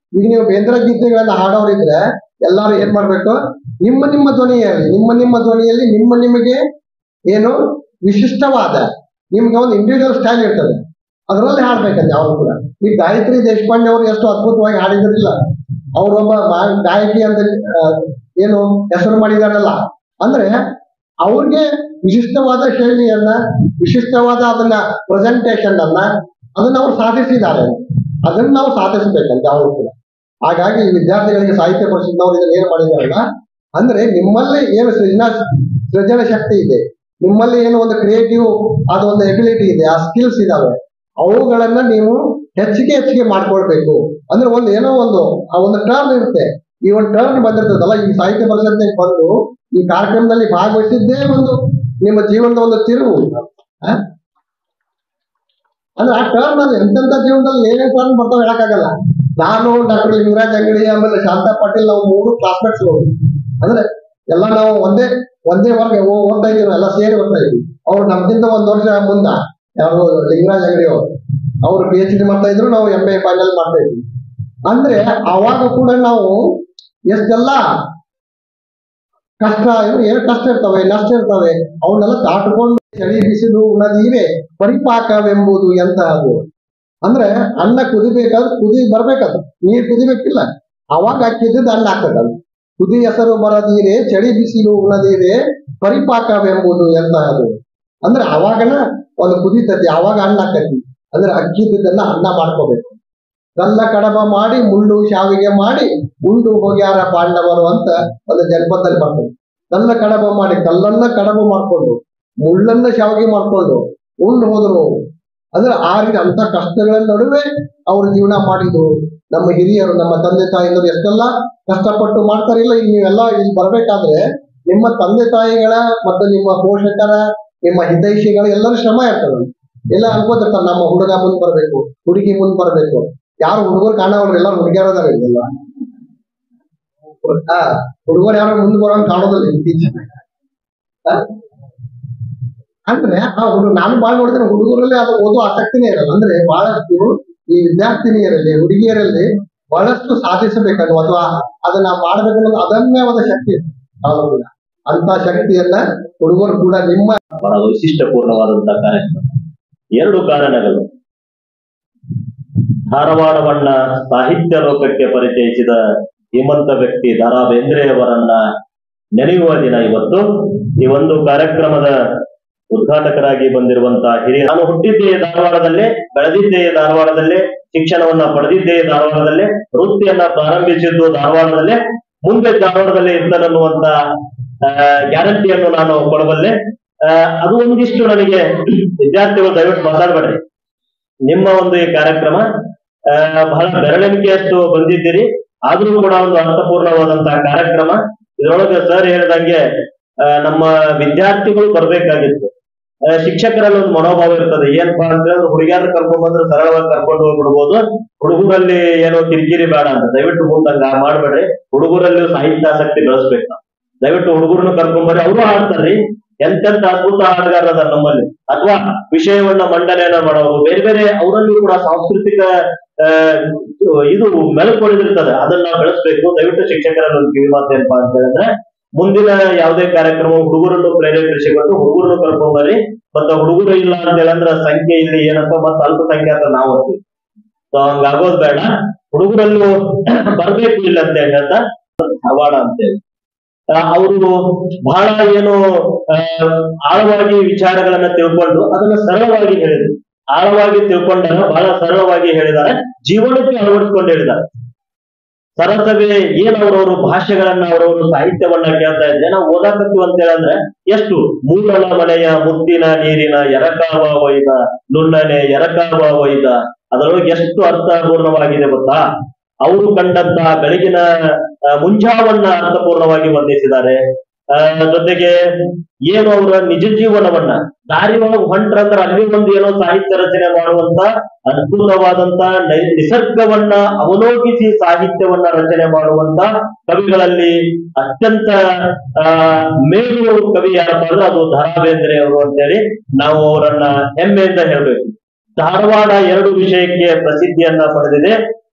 ಈಗ ನೀವು ಬೇಂದ್ರ ಗೀತೆಗಳನ್ನ ಹಾಡೋರಿದ್ರೆ ಎಲ್ಲಾರು ಏನ್ ಮಾಡ್ಬೇಕು ನಿಮ್ಮ ನಿಮ್ಮ ಧ್ವನಿಯಲ್ಲಿ ನಿಮ್ಮ ನಿಮ್ಮ ಧ್ವನಿಯಲ್ಲಿ ನಿಮ್ಮ ನಿಮಗೆ ಏನು ವಿಶಿಷ್ಟವಾದ ನಿಮ್ಗೆ ಒಂದು ಇಂಡಿವಿಜುವಲ್ ಸ್ಟೈಲ್ ಇರ್ತದೆ ಅದರಲ್ಲಿ ಹಾಡ್ಬೇಕಂತೆ ಅವರು ಕೂಡ ಈ ಗಾಯತ್ರಿ ದೇಶಪಾಂಡೆ ಅವರು ಎಷ್ಟು ಅದ್ಭುತವಾಗಿ ಹಾಡಿದ್ರಿಲ್ಲ ಅವರೊಬ್ಬ ಮಾ- ಗಾಯಕಿ ಅಂತ ಆ, ಏನು ಹೆಸರು ಮಾಡಿದಾರಲ್ಲ ಅಂದ್ರೆ ಅವ್ರಿಗೆ ವಿಶಿಷ್ಟವಾದ ಶೈಲಿಯನ್ನ ವಿಶಿಷ್ಟವಾದ ಅದನ್ನ ಪ್ರೆಸೆಂಟೇಷನ್ ಅನ್ನ ಅದನ್ನ ಅವ್ರು ಸಾಧಿಸಿದ್ದಾರೆ ಅದನ್ನ ನಾವು ಸಾಧಿಸಬೇಕಂತೆ ಅವರು ಕೂಡ ಹಾಗಾಗಿ ಈ ವಿದ್ಯಾರ್ಥಿಗಳಿಗೆ ಸಾಹಿತ್ಯ ಪರಿಷತ್ನವ್ರು ಇದನ್ನ ಏನ್ ಮಾಡಿದಾರಲ್ಲ ಅಂದ್ರೆ ನಿಮ್ಮಲ್ಲಿ ಏನು ಸೃಜನ ಸೃಜನ ಶಕ್ತಿ ಇದೆ ನಿಮ್ಮಲ್ಲಿ ಏನು ಒಂದು ಕ್ರಿಯೇಟಿವ್ ಆದ ಒಂದು ಎಬಿಲಿಟಿ ಇದೆ ಆ ಸ್ಕಿಲ್ಸ್ ಇದಾವೆ ಅವುಗಳನ್ನ ನೀವು ಹೆಚ್ಚಿಗೆ ಹೆಚ್ಚಿಗೆ ಮಾಡ್ಕೊಳ್ಬೇಕು ಅಂದ್ರೆ ಒಂದು ಏನೋ ಒಂದು ಆ ಒಂದು ಟರ್ನ್ ಇರುತ್ತೆ ಈ ಒಂದು ಟರ್ನ್ ಬಂದಿರ್ತದಲ್ಲ ಈ ಸಾಹಿತ್ಯ ಪರಿಷತ್ನಾಗ ಬಂದು ಈ ಕಾರ್ಯಕ್ರಮದಲ್ಲಿ ಭಾಗವಹಿಸಿದ್ದೇ ಒಂದು ನಿಮ್ಮ ಜೀವನದ ಒಂದು ತಿರುವು ಆ? ಅಂದ್ರೆ ಆ ಟರ್ನ್ ಅಲ್ಲಿ ಎಂತೆಂತ ಜೀವನದಲ್ಲಿ ಏನೇನ್ ಟರ್ನ್ ಬರ್ತಾವ ಹೇಳಕ್ಕಾಗಲ್ಲ ನಾನು ಡಾಕ್ಟರ್ ಲಿಂಗರಾಜ್ ಅಂಗಡಿ ಆಮೇಲೆ ಶಾಂತಾ ಪಾಟೀಲ್ ನಾವು ಮೂರು ಕ್ಲಾಸ್ಮೇಟ್ಸ್ ಅಂದ್ರೆ ಎಲ್ಲ ನಾವು ಒಂದೇ ಒಂದೇ ವರ್ಗ ಓ- ಓದ್ತಾ ಇದೀವಿ ಎಲ್ಲ ಸೇರಿ ಓದ್ತಾ ಇದ್ವಿ ಅವ್ರು ನಮ್ಗಿಂತ ಒಂದ್ ವರ್ಷ ಮುಂದ ಯಾರು ಲಿಂಗರಾಜ್ ಅಂಗಡಿ ಅವರು ಅವ್ರು ಪಿ ಎಚ್ ಡಿ ಮಾಡ್ತಾ ಇದ್ರು ನಾವು ಎಂ ಎ ಫೈನಲ್ ಮಾಡ್ತಾ ಇದ್ವಿ ಅಂದ್ರೆ ಅವಾಗ ಕೂಡ ನಾವು ಎಷ್ಟೆಲ್ಲ ಕಷ್ಟ ಇವು ಏನು ಕಷ್ಟ ಇರ್ತವೆ ನಷ್ಟ ಇರ್ತವೆ ಅವನ್ನೆಲ್ಲ ದಾಟ್ಕೊಂಡು ಚಳಿ ಬಿಸಿಲು ನದಿವೆ ಪರಿಪಾಕವೆಂಬುದು ಎಂತಹದು ಅಂದ್ರೆ ಅನ್ನ ಕುದಿಬೇಕಾದ್ರೆ ಕುದಿ ಬರ್ಬೇಕದು ನೀರ್ ಕುದಿಬೇಕಿಲ್ಲ ಅವಾಗ ಹಾಕಿದ್ದು ಅನ್ನ ಆಗ್ತದಲ್ಲ ಕುದಿ ಹೆಸರು ಬರದೀರೆ ಚಳಿ ಬಿಸಿಲು ಉಣದೀರೆ ಪರಿಪಾಕವೆಂಬುದು ಎಂತಹದು ಅಂದ್ರೆ ಅವಾಗನ ಒಂದು ಕುದಿತತಿ ಅವಾಗ ಅನ್ನ ಹಾಕತಿ ಅಂದ್ರೆ ಅಕ್ಕಿದ್ದನ್ನ ಅನ್ನ ಮಾಡ್ಕೋಬೇಕು ಕಲ್ಲ ಕಡಬ ಮಾಡಿ ಮುಳ್ಳು ಶಾವಿಗೆ ಮಾಡಿ ಉಂಡು ಹೋಗ್ಯಾರ ಪಾಂಡವರು ಅಂತ ಒಂದು ಜನಪದದಲ್ಲಿ ಬರ್ತದೆ ಕಲ್ಲ ಕಡಬ ಮಾಡಿ ಕಲ್ಲನ್ನ ಕಡಬ ಮಾಡ್ಕೊಂಡು ಮುಳ್ಳನ್ನ ಶಾವಿಗೆ ಮಾಡ್ಕೊಂಡು ಉಂಡು ಹೋದ್ರು ಅಂದ್ರೆ ಆ ರೀತಿ ಅಂತ ಕಷ್ಟಗಳ ನಡುವೆ ಅವ್ರ ಜೀವನ ಮಾಡಿದ್ರು ನಮ್ಮ ಹಿರಿಯರು ನಮ್ಮ ತಂದೆ ತಾಯಿಯವರು ಎಷ್ಟೆಲ್ಲ ಕಷ್ಟಪಟ್ಟು ಮಾಡ್ತಾರಿಲ್ಲ ಈಗ ನೀವೆಲ್ಲ ಇಲ್ಲಿ ಬರ್ಬೇಕಾದ್ರೆ ನಿಮ್ಮ ತಂದೆ ತಾಯಿಗಳ ಮತ್ತು ನಿಮ್ಮ ಪೋಷಕರ ನಿಮ್ಮ ಹಿತೈಷಿಗಳ ಎಲ್ಲರ ಶ್ರಮ ಇರ್ತದೆ ಎಲ್ಲ ಅನ್ಕೋತಿರ್ತಾರೆ ನಮ್ಮ ಹುಡುಗ ಮುಂದ್ ಬರ್ಬೇಕು ಹುಡುಗಿ ಮುಂದ್ ಬರ್ಬೇಕು ಯಾರು ಹುಡುಗರು ಕಾಣೋರು ಎಲ್ಲರೂ ಹುಡುಗಿಯರದಾರ ಇಲ್ಲ ಹಾ ಹುಡುಗರು ಯಾರು ಮುಂದ್ ಬರೋಂಗ್ ಕಾಣೋದಿಲ್ಲ ಇತ್ತೀಚೆಗೆ ಆ? ಅಂದ್ರೆ ಆ ಹುಡುಗ ನಾನು ಬಾಳ್ ನೋಡಿದ್ರೆ ಹುಡುಗರಲ್ಲಿ ಅದು ಓದೋ ಆಸಕ್ತಿನೇ ಇರಲ್ಲ ಅಂದ್ರೆ ಬಹಳಷ್ಟು ಈ ವಿದ್ಯಾರ್ಥಿನಿಯರಲ್ಲಿ ಹುಡುಗಿಯರಲ್ಲಿ ಬಹಳಷ್ಟು ಸಾಧಿಸಬೇಕನ್ನು ಅಥವಾ ಅದನ್ನ ಮಾಡ್ಬೇಕನ್ನೋದು ಅದನ್ಯವಾದ ಶಕ್ತಿ ಇದೆ ಅವ್ರು ಕೂಡ ಅಂತ ಶಕ್ತಿಯನ್ನ ಹುಡುಗರು ಕೂಡ ನಿಮ್ಮ ಬಹಳ ವೈಶಿಷ್ಟ್ಯಪೂರ್ಣವಾದಂತಹ ಕಾರ್ಯಕ್ರಮ ಎರಡು ಕಾರಣಗಳು ಧಾರವಾಡವನ್ನ ಸಾಹಿತ್ಯ ಲೋಕಕ್ಕೆ ಪರಿಚಯಿಸಿದ ಧೀಮಂತ ವ್ಯಕ್ತಿ ದಾರಾ ಬೇಂದ್ರೆಯವರನ್ನ ನೆನೆಯುವ ದಿನ ಇವತ್ತು ಈ ಒಂದು ಕಾರ್ಯಕ್ರಮದ ಉದ್ಘಾಟಕರಾಗಿ ಬಂದಿರುವಂತಹ ಹಿರಿಯ ನಾನು ಹುಟ್ಟಿದ್ದೇ ಧಾರವಾಡದಲ್ಲೇ ಬೆಳೆದಿದ್ದೇ ಧಾರವಾಡದಲ್ಲೇ ಶಿಕ್ಷಣವನ್ನ ಪಡೆದಿದ್ದೇ ಧಾರವಾಡದಲ್ಲೇ ವೃತ್ತಿಯನ್ನ ಪ್ರಾರಂಭಿಸಿದ್ದು ಧಾರವಾಡದಲ್ಲೇ ಮುಂದೆ ಧಾರವಾಡದಲ್ಲೇ ಇರ್ತನನ್ನುವಂತ ಗ್ಯಾರಂಟಿಯನ್ನು ನಾನು ಕೊಡಬಲ್ಲೆ ಆ, ಅದು ಒಂದಿಷ್ಟು ನನಗೆ ವಿದ್ಯಾರ್ಥಿಗಳು ದಯವಿಟ್ಟು ಮಾತಾಡಬೇಡ್ರಿ ನಿಮ್ಮ ಒಂದು ಈ ಕಾರ್ಯಕ್ರಮ ಆ, ಬಹಳ ಬೆರಳೆಣಿಕೆಯಷ್ಟು ಬಂದಿದ್ದೀರಿ ಆದ್ರೂ ಕೂಡ ಒಂದು ಅರ್ಥಪೂರ್ಣವಾದಂತಹ ಕಾರ್ಯಕ್ರಮ ಇದರೊಳಗೆ ಸರ್ ಹೇಳಿದಂಗೆ ಆ, ನಮ್ಮ ವಿದ್ಯಾರ್ಥಿಗಳು ಬರ್ಬೇಕಾಗಿತ್ತು ಆ, ಶಿಕ್ಷಕರಲ್ಲಿ ಒಂದು ಮನೋಭಾವ ಇರ್ತದೆ ಏನಪ್ಪಾ ಅಂತ ಹೇಳಿದ್ರೆ ಹುಡುಗಿಯರ್ ಕರ್ಕೊಂಡ್ ಬಂದ್ರೆ ಸರಳವಾಗಿ ಕರ್ಕೊಂಡು ಹೋಗ್ಬಿಡ್ಬೋದು ಹುಡುಗರಲ್ಲಿ ಏನೋ ಕಿರಿಕಿರಿ ಬೇಡ ಅಂತ ದಯವಿಟ್ಟು ಮುಂದಂಗ ಮಾಡ್ಬೇಡ್ರಿ ಹುಡುಗರಲ್ಲಿ ಸಾಹಿತ್ಯಾಸಕ್ತಿ ಬೆಳೆಸ್ಬೇಕು ನಾವು. ದಯವಿಟ್ಟು ಹುಡುಗರನ್ನು ಕರ್ಕೊಂಡ್ ಬರ್ರಿ ಅವರು ಹಾಡ್ತಾರ್ರಿ ಎಂತೆಂತ ಅದ್ಭುತ ಹಾಡುಗಾರ ಅದಾರ ನಮ್ಮಲ್ಲಿ ಅಥವಾ ವಿಷಯವನ್ನ ಮಂಡನೆಯನ್ನ ಮಾಡೋರು ಬೇರೆ ಬೇರೆ ಅವರಲ್ಲೂ ಕೂಡ ಸಾಂಸ್ಕೃತಿಕ ಆ, ಇದು ಮೆಲುಕೊಳಿದಿರ್ತದೆ ಅದನ್ನ ನಾವು ಬೆಳೆಸ್ಬೇಕು ದಯವಿಟ್ಟು ಶಿಕ್ಷಕರಲ್ಲಿ ಒಂದು ಕಿವಿ ಮಾತು ಏನಪ್ಪಾ ಅಂತ ಹೇಳಿದ್ರೆ ಮುಂದಿನ ಯಾವುದೇ ಕಾರ್ಯಕ್ರಮ ಹುಡುಗರನ್ನು ಪ್ರೇರೇಪಿಸಿಕೊಂಡು ಹುಡುಗರನ್ನು ಕರ್ಕೊಂಡ್ ಬರ್ರಿ ಮತ್ತೆ ಹುಡುಗರು ಇಲ್ಲ ಅಂತ ಹೇಳಂದ್ರೆ ಸಂಖ್ಯೆ ಇಲ್ಲಿ ಏನಂತ ಮತ್ತೆ ಅಲ್ಪಸಂಖ್ಯಾತ ನಾವು ಅಂತೀವಿ ಸೊ ಹಂಗಾಗೋದ್ ಬೇಡ ಹುಡುಗರಲ್ಲೂ ಬರ್ಬೇಕು ಇಲ್ಲ ಅಂತ ಹೇಳ್ತಾ ಧಾರವಾಡ ಅಂತೇಳಿ ಅವರು ಬಹಳ ಏನು ಆ, ಆಳವಾಗಿ ವಿಚಾರಗಳನ್ನ ತಿಳ್ಕೊಂಡು ಅದನ್ನ ಸರಳವಾಗಿ ಹೇಳಿದ್ರು ಆಳವಾಗಿ ತಿಳ್ಕೊಂಡಾಗ ಬಹಳ ಸರಳವಾಗಿ ಹೇಳಿದ್ದಾರೆ ಜೀವನಕ್ಕೆ ಅಳವಡಿಸ್ಕೊಂಡು ಹೇಳಿದ್ದಾರೆ ಸರಸವೇ ಏನ್ ಅವರವರು ಭಾಷೆಗಳನ್ನ ಅವರವರು ಸಾಹಿತ್ಯವನ್ನ ಕೇಳ್ತಾ ಇದ್ದೆ ನಾವು ಓದಾಕತ್ತೀವಿ ಅಂತ ಹೇಳಿದ್ರೆ ಎಷ್ಟು ಮೂಡಲ ಮನೆಯ ಮುತ್ತಿನ ನೀರಿನ ಎರಕಾವ ಒಯ್ದ ನುಣ್ಣನೆ ಎರಕಾವ ಒಯ್ದ ಅದರೊಳಗೆ ಎಷ್ಟು ಅರ್ಥಪೂರ್ಣವಾಗಿದೆ ಗೊತ್ತಾ ಅವರು ಕಂಡಂತಹ ಬೆಳಗಿನ ಆ, ಮುಂಜಾವನ್ನ ಅರ್ಥಪೂರ್ಣವಾಗಿ ವರ್ಣಿಸಿದ್ದಾರೆ ಆ, ಜೊತೆಗೆ ಏನು ಅವರ ನಿಜ ಜೀವನವನ್ನ ದಾರಿ ಒಳಗೆ ಹೊಂಟ್ರಂದ್ರ ಅಲ್ಲಿ ಒಂದು ಏನೋ ಸಾಹಿತ್ಯ ರಚನೆ ಮಾಡುವಂತ ಅದ್ಭುತವಾದಂತ ನೈ- ನಿಸರ್ಗವನ್ನ ಅವಲೋಕಿಸಿ ಸಾಹಿತ್ಯವನ್ನ ರಚನೆ ಮಾಡುವಂತ ಕವಿಗಳಲ್ಲಿ ಅತ್ಯಂತ ಆ ಮೇಲು ಕವಿ ಯಾರಪ್ಪ ಅಂದ್ರೆ ಅದು ಧರಾ ಬೇಂದ್ರೆ ಅವರು ಅಂತೇಳಿ ನಾವು ಅವರನ್ನ ಹೆಮ್ಮೆಯಿಂದ ಹೇಳ್ಬೇಕು ಧಾರವಾಡ ಎರಡು ವಿಷಯಕ್ಕೆ ಪ್ರಸಿದ್ಧಿಯನ್ನ ಪಡೆದಿದೆ